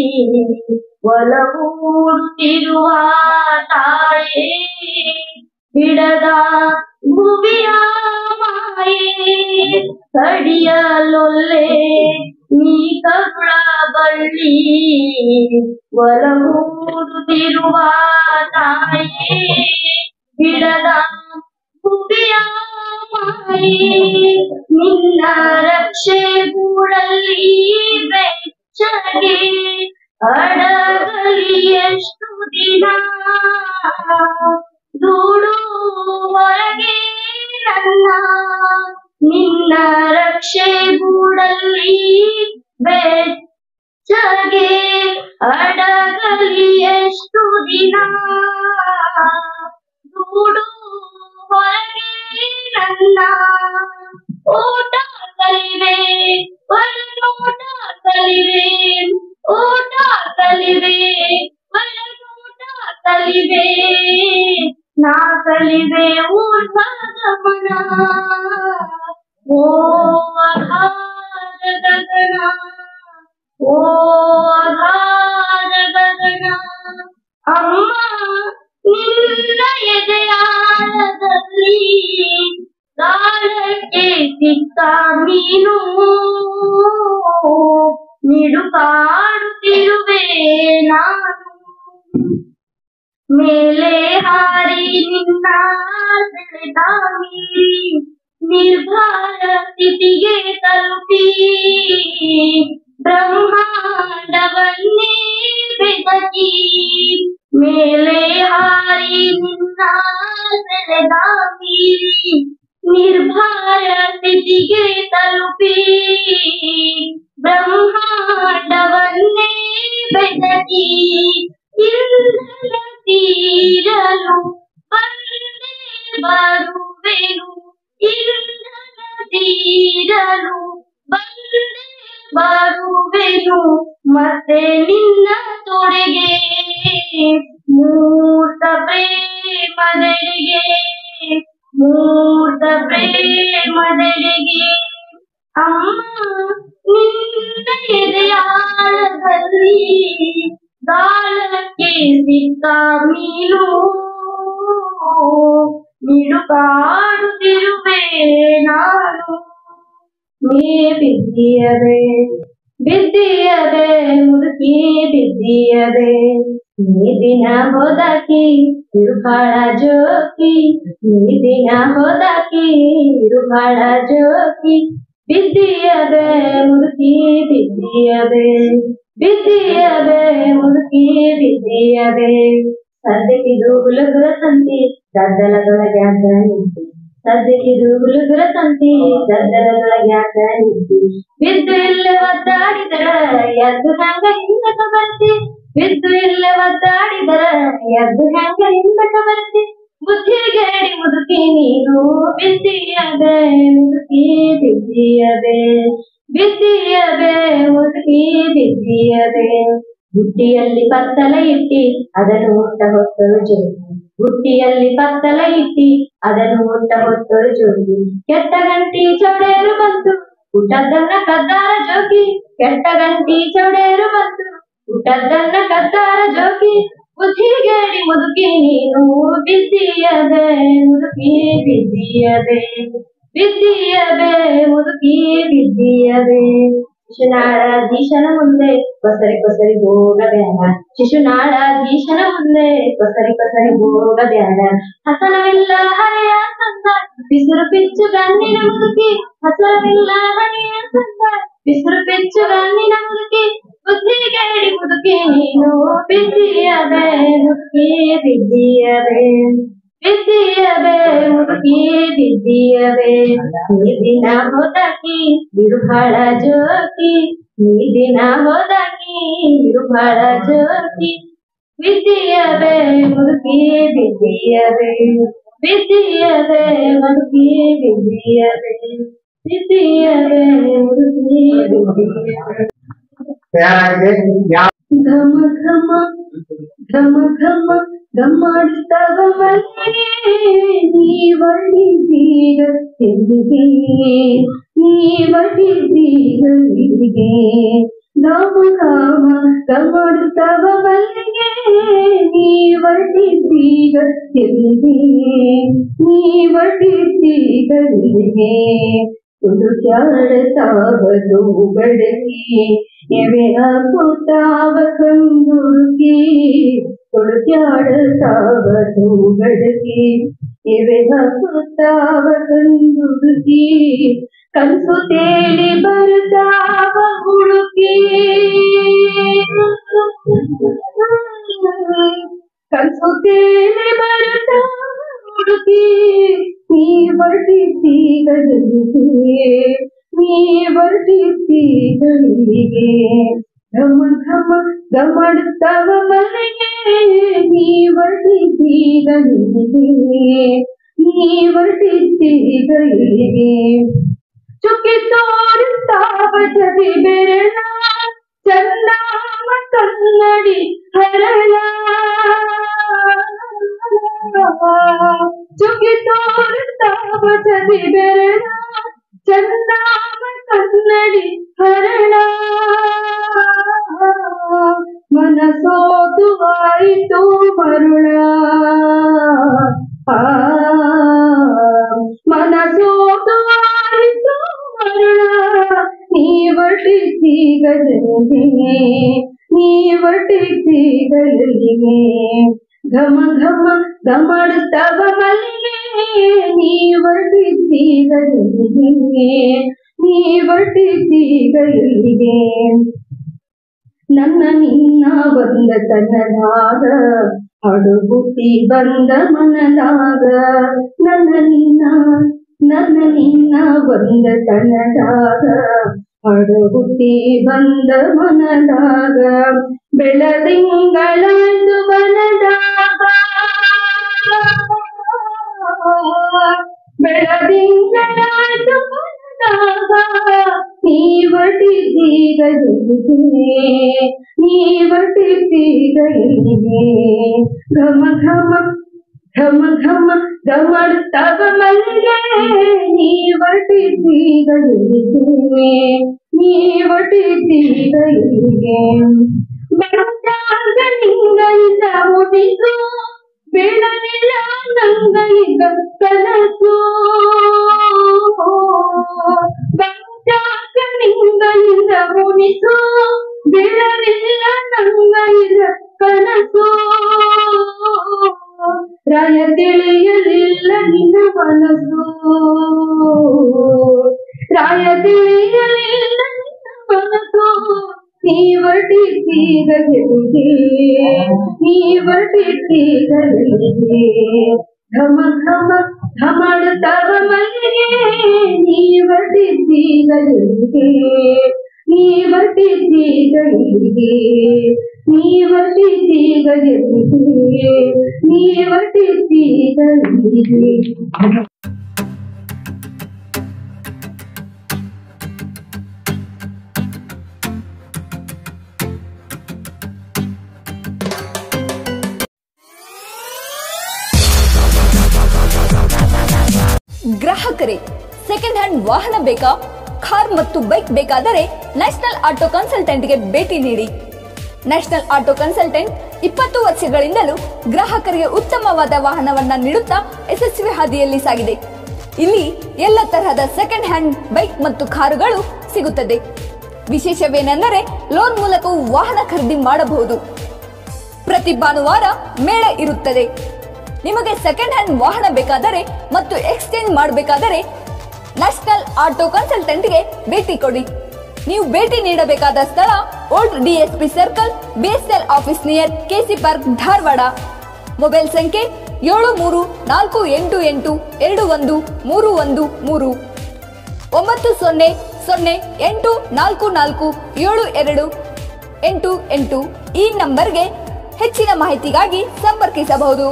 ಒಲವೂಡುತ್ತಿರುವ ತಾಯೇ ಬಿಡದ ಭುವಿಯ ಮಾಯೆ ಕಡಿಯಲೊಲ್ಲೆ ನೀ ಕರುಳ ಬಳ್ಳಿ ಒಲವೂಡುತ್ತಿರುವ ತಾಯೇ ಬಿಡದ ಭುವಿಯ ಮಾಯೆ ನಿನ್ನ ರಕ್ಷೆ ಗೂಡಲ್ಲಿ ಬೆಚ್ಚಗೆ ಅಡಗಲಿ ಎಷ್ಟು ದಿನ ದೂಡು ಹೊರಗೆ ನನ್ನ ನಿನ್ನ ರಕ್ಷೆ ಗೂಡಲ್ಲಿ ಬೆಚ್ಚಗೆ ಅಡಗಲಿ ಎಷ್ಟು ದಿನ ದೂಡು ಹೊರಗೆ ನನ್ನ ಊಟ ಕಲಿವೆ ಒಳನೋಟ ಕಲಿವೆ ಊಟ ಕಲಿವೆ ಒಳನೋಟ ಕಲಿವೆ ನಾ ಕಲಿವೆ ಊಟ ಗಮನ ಓ ಅಗಾಧ ಗಗನ ಓ ಅಗಾಧ ಗಗನ ಅಮ್ಮ ನಿನ್ನ ಎದೆಯಾಳದಲ್ಲಿ ಗಾಳಕ್ಕೆ ಸಿಕ್ಕ ಮೀನು ಮಿಡುಕಾಡುತ್ತಿರುವೆ ನಾನು ಮೇಲೆ ಹಾರಿ ನಿನ್ನ ಸೆಳೆದ ಮೀರಿ ನಿರ್ಭರ ಸ್ಥಿತಿಗೆ ತಲುಪಿ ಬ್ರಹ್ಮಾಂಡವನ್ನೇ ಬೆದಕಿ ಮೇಲೆ ಹಾರಿ ನಿನ್ನ ಸೆಳೆದ ಮೀರಿ ನಿರ್ಭರ ಸ್ಥಿತಿಗೆ ತಲುಪಿ ಬ್ರಹ್ಮಾಂಡವನ್ನೇ ಬೆದಕಿ ಇಂಧನ ತೀರಲು ಬಂದೇ ಬರುವೆನು ಇಂಧನ ತೀರಲು ಬಂದೇ ಬರುವೆನು ಮತ್ತೆ ನಿನ್ನ ತೊಡೆಗೆ ಮೂರ್ತ ಪ್ರೇಮದೆಡೆಗೆ ಮೂರ್ತ ಪ್ರೇಮದೆಡೆಗೆ ಅಮ್ಮ ನಿನ್ನ ಎದೆಯಾಳದಲ್ಲಿ ಗಾಳಕ್ಕೆ ಸಿಕ್ಕ ಮೀನು ಮಿಡುಕಾಡುತ್ತಿರುವೆ ನಾನು ನೀ ಬಿದ್ದಿಯದೆ ಬಿದ್ದಿಯದೆ ಮುದುಕಿ ಬಿದ್ದಿಯದೆ ನೀ ದಿನ ಹೋದಕಿ ಇರುಬಾಳ ಜೋಕಿ ನೀ ದಿನ ಹೋದಕಿ ಇರುಬಾಳ ಜೋಕಿ ಬಿದ್ದಿಯದೆ ಮುದುಕಿ ಬಿದ್ದಿಯದೆ ಬಿದ್ದಿಯದೆ ಮುದುಕಿ ಬಿದ್ದಿಯದೆ ಸದ್ಯಕ್ಕಿದು ಹುಲಗುರ ಸಂತಿ ಗದ್ದಲದೊಳಗೆ ಆಟ ನಿಂತಿ ಸದ್ಯಕ್ಕಿದು ಹುಲಗುರ ಸಂತಿ ಗದ್ದಲದೊಳಗೆ ಆಟ ನಿಂತಿ ಬಿದ್ದು ಇಲ್ಲ ಒದ್ದಾಡಿದರ ಎದ್ದು ಹೆಂಗ ಹಿಂದಕ ಬರ್ತಿ ಬಿದ್ದು ಇಲ್ಲ ಒದ್ದಾಡಿದರ ಎದ್ದು ಹೆಂಗ ಹಿಂದಕ ಬರ್ತಿ ಬುದ್ಧಿಗೇಡಿ ಮುದುಕಿ ನೀನು ಬಿದ್ದಿಯದೆ ಮುದುಕಿ ಬಿದ್ದಿಯದೆ ಬಿದ್ದಿಯದೆ ಮುದುಕಿ ಬಿದ್ದಿಯದೆ ಬುಟ್ಟಿಯಲ್ಲಿ ಪತ್ತಲ ಇಟ್ಟಿ ಅದನ್ನು ಊಟ ಹೊತ್ತರು ಜೋಡಿ ಬುಟ್ಟಿಯಲ್ಲಿ ಪತ್ತಲ ಇಟ್ಟಿ ಅದನ್ನು ಊಟ ಹೊತ್ತರು ಜೋಡಿ ಕೆಟ್ಟ ಗಂಟಿ ಚೌಡೇರು ಬಂತು ಊಟದನ್ನ ಕದ್ದಾರ ಜೋಗಿ ಕೆಟ್ಟ ಗಂಟಿ ಚೌಡೇರು ಬಂತು ಊಟದನ್ನ ಕದ್ದಾರ ಜೋಗಿ ಬುದ್ಧಿಗೇಡಿ ಮುದುಕಿ ನೀನು ಬಿದ್ದಿಯದೆ ಮುದುಕಿ ಬಿದ್ದಿಯದೆ ವಿದ್ಯೆಯಬೇ ಮುದುಕಿ ವಿದ್ಯೆಯಬೇ ಶಿಶುನಾಳಾಧೀಶನ ಮುಂದೆ ಕೊಸರಿ ಕೊಸರಿ ಹೋಗಬೇಡ ಶಿಶುನಾಳಾಧೀಶನ ಮುಂದೆ ಕೊಸರಿ ಕೊಸರಿ ಹೋಗಬೇಡ ಹಸನವಿಲ್ಲ ಹಳೆಯ ಸಂದ ಬಿಸಿರು ಪಿಚ್ಚು ಗಣ್ಣಿನ ಮುದುಕಿ ಹಸನವಿಲ್ಲ ಹಳೆಯ ಸಂದ ಬಿಸಿರು ಪಿಚ್ಚು ಗಣ್ಣಿನ ಮುದುಕಿ ಬುದ್ಧಿಗೇಡಿ ಮುದುಕಿ ನೀನು ಬಿದ್ದಿಯಬೇ ಮುದುಕಿ ಬಿದ್ದಿಯಬೇ ಬಿದ್ದಿಯಬೇ ಮುದುಕಿ ಬಿದ್ದಿಯಬೇ ಈ ದಿನ ಹೋದಾಕಿ ಬಿರುಬಾಳ ಜ್ಯೋತಿ ಈ ದಿನ ಹೋದಾಕಿ ಬಿರುಬಾಳ ಜ್ಯೋತಿ ವಿದ್ಯೆಯಬೇ ಮುದುಕಿ ವಿದ್ಯೆಯಬೇ ವಿದ್ಯೆಯಬೇ ಮುದುಕಿ ವಿದ್ಯೆಯಬೇ ವಿದ್ಯೆಯಬೇ ಮುದುಕಿ ವಿದ್ಯೆಯಬೇ ತಯಾರಾಗಿದೆ ಯಾವ ಘಮ ಘಮ ಘಮ ಘಮ ಗಮ್ಮಡಿಸ್ತವ ಮಲ್ಲಿಗೆ ನೀವಳಿದೀಗ ಎಲ್ಲಿಗೆ ನೀವಳಿದೀಗ ಎಲ್ಲಿಗೆ ಘಮ ಘಮ ಗಮ್ಮಡಿಸ್ತವ ಮಲ್ಲಿಗೆ ನೀವಳಿದೀಗ ಎಲ್ಲಿಗೆ ನೀವಳಿದೀಗ ಎಲ್ಲಿಗೆ ಹುಡುಕ್ಯಾಡತಾವದು ಬಡಗಿ ಎವೆ ಹಾಕುತ್ತಾವ ಕಂದುರುಕಿ ಹುಡುಕ್ಯಾಡತಾವದು ಬಡಗಿ ಎವೆ ಹಾಕುತ್ತಾವ ಕಂದುರುಕಿ ಕನಸು ತೇಲಿ ಬರ್ತಾವ ಹುಡುಕಿ ಕನಸು ತೇಲಿ ಬರ್ತಾವ ಹುಡುಕಿ ನೀ ವರ್ತಿಸಿಗಳಿಗೆ ನೀ ವರ್ತಿಸಿಗಳಿಗೆ ಘಮ ಘಮ ಗಮಡುತ್ತವ ಮಲ್ಲಿಗೆ ನೀ ವರ್ತಿಸಿಗಳಿಗೆ ನೀ ವರ್ತಿಸಿಗಳಿಗೆ ಚುಕ್ಕಿ ತೋರುತ್ತಾವ ಜರಿ ಬೆರಳ ಚಂದಾಮ ಕನ್ನಡಿ ಹರಳ ಚುಕ್ಕಿ ತೋರುತ್ತಾವ ಜರಿ ಬೆರಳ ಚಂದಾಮ ಕನ್ನಡಿ ಹರಳ ಮನಸೋತು ಆಯಿತು ಮರುಳ ಆ ಮನಸೋತು ಆಯಿತು ಮರುಳ ನೀವಟಿಸಿ ಗಜನಿಗೆ ನೀವಟಿಸಿ ಗಲಿಗೆ ಘಮ ಘಮ ಗಮಡುತ್ತವ ಮಲ್ಲಿಗೆ ನೀವಟಿಸಿ ಗಲಿಗೆ ನೀವಟಿಸಿ ಗಲಿಗೆ ನನ್ನ ನಿನ್ನ ಬಂದ ತನ್ನದಾಗ ಅಡುಗುಟ್ಟಿ ಬಂದ ಮನದಾಗ ನನ್ನ ನಿನ್ನ ನನ್ನ ನಿನ್ನ ಬಂದ ತನ್ನದಾಗ ಅಡುಗುಟ್ಟಿ ಬಂದ ಮನದಾಗ ಬೆಳದಿಂಗಳಾಯ್ತು ಬನದಾಗ ಬೆಳದಿಂಗಳಾಯ್ತು ಬನದಾಗ ನೀವಟಿದ್ದೀಗ ನೀವಟಿದ್ದೀಗ ಘಮ ಘಮ ಘಮ ಘಮ ಗಮಡುತ್ತವ ಮಲ್ಲಿಗೆ ನೀವಟಿದ್ದೀಗ ನೀವಟಿದ್ದೀಗ ಬೆಳಗಾಗ ನಿಂಗೈದ ಮುಡಿಸು ಬೆಳನಿಲ್ಲ ನಂಗೈಗ ಕನಸು ಬೆಳಗಾಗ ನಿಂಗೈದ ಮುಡಿಸು ಬೆಳನಿಲ್ಲ ನಂಗೈದ ಕನಸು ರಾಯ ತಿಳಿಯಲಿಲ್ಲ ನಿನ್ನ ಮನಸ್ಸು ರಾಯ ತಿಳಿಯಲಿಲ್ಲ ನಿನ್ನ ಮನಸ್ಸು ನೀವಟಿದ್ದೀಗ ಗೆಲಿಗೆ ನೀವಟಿದ್ದೀಗ ಗೆಲಿಗೆ ಘಮ ಘಮ ಘಮಡುತ್ತವ ಮಲ್ಲಿಗೆ ನೀವಟಿದ್ದೀಗ ಗೆಲಿಗೆ ನೀವಟಿದ್ದೀಗ ಗೆಲಿಗೆ ನೀವಟಿದ್ದೀಗ ಗೆಲಿಗೆ ನೀವಟಿದ್ದೀಗ ಗೆಲಿಗೆ ಗ್ರಾಹಕರೇ ಸೆಕೆಂಡ್ ಹ್ಯಾಂಡ್ ವಾಹನ ಬೇಕಾ ಕಾರ್ ಮತ್ತು ಬೈಕ್ ಬೇಕಾದರೆ ನ್ಯಾಷನಲ್ ಆಟೋ ಕನ್ಸಲ್ಟೆಂಟ್ಗೆ ಭೇಟಿ ನೀಡಿ ನ್ಯಾಷನಲ್ ಆಟೋ ಕನ್ಸಲ್ಟೆಂಟ್ ಇಪ್ಪತ್ತು ವರ್ಷಗಳಿಂದಲೂ ಗ್ರಾಹಕರಿಗೆ ಉತ್ತಮವಾದ ವಾಹನವನ್ನ ನೀಡುತ್ತಾ ಯಶಸ್ವಿ ಹಾದಿಯಲ್ಲಿ ಸಾಗಿದೆ ಇಲ್ಲಿ ಎಲ್ಲ ತರಹದ ಸೆಕೆಂಡ್ ಹ್ಯಾಂಡ್ ಬೈಕ್ ಮತ್ತು ಕಾರುಗಳು ಸಿಗುತ್ತದೆ ವಿಶೇಷವೇನೆಂದರೆ ಲೋನ್ ಮೂಲಕವೂ ವಾಹನ ಖರೀದಿ ಮಾಡಬಹುದು ಪ್ರತಿ ಭಾನುವಾರ ಮೇಳ ಇರುತ್ತದೆ ನಿಮಗೆ ಸೆಕೆಂಡ್ ಹ್ಯಾಂಡ್ ವಾಹನ ಬೇಕಾದರೆ ಮತ್ತು ಎಕ್ಸ್ಚೇಂಜ್ ಮಾಡಬೇಕಾದರೆ ನ್ಯಾಷನಲ್ ಆಟೋ ಕನ್ಸಲ್ಟೆಂಟ್ಗೆ ಭೇಟಿ ಕೊಡಿ ನೀವು ಭೇಟಿ ನೀಡಬೇಕಾದ ಸ್ಥಳ old DSP circle BSL office near KC park Dharwad mobile ಸಂಖ್ಯೆ ಏಳು ಮೂರು ನಾಲ್ಕು ಎಂಟು ಎಂಟು ಎರಡು ಒಂದು ಮೂರು ಒಂದು ಮೂರು ಒಂಬತ್ತು ಸೊನ್ನೆ ಸೊನ್ನೆ ಎಂಟು ನಾಲ್ಕು ನಾಲ್ಕು ಏಳು ಎರಡು ಎಂಟು ಎಂಟು ಈ ನಂಬರ್ಗೆ ಹೆಚ್ಚಿನ ಮಾಹಿತಿಗಾಗಿ ಸಂಪರ್ಕಿಸಬಹುದು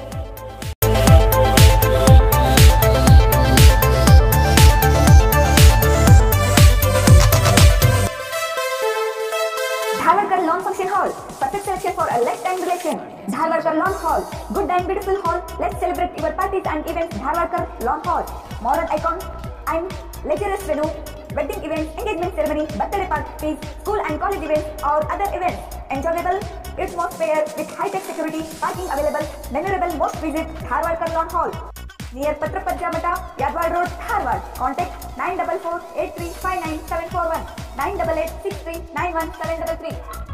Dharwarkar Lawn Function Hall. Perfect selection for a lifetime relation. Dharwarkar Lawn Hall. Good and beautiful hall. Let's celebrate your parties and events. Dharwarkar Lawn Hall. Modern icon and luxurious venue. Wedding events, engagement ceremony, birthday parties, school and college events or other events. Enjoyable atmosphere with high-tech security, parking available. Memorable most visit Dharwarkar Lawn Hall. Near Patrapajja Mata, Yadwad Road, Dharwad. Contact 944 8359 741 988 63 91 733.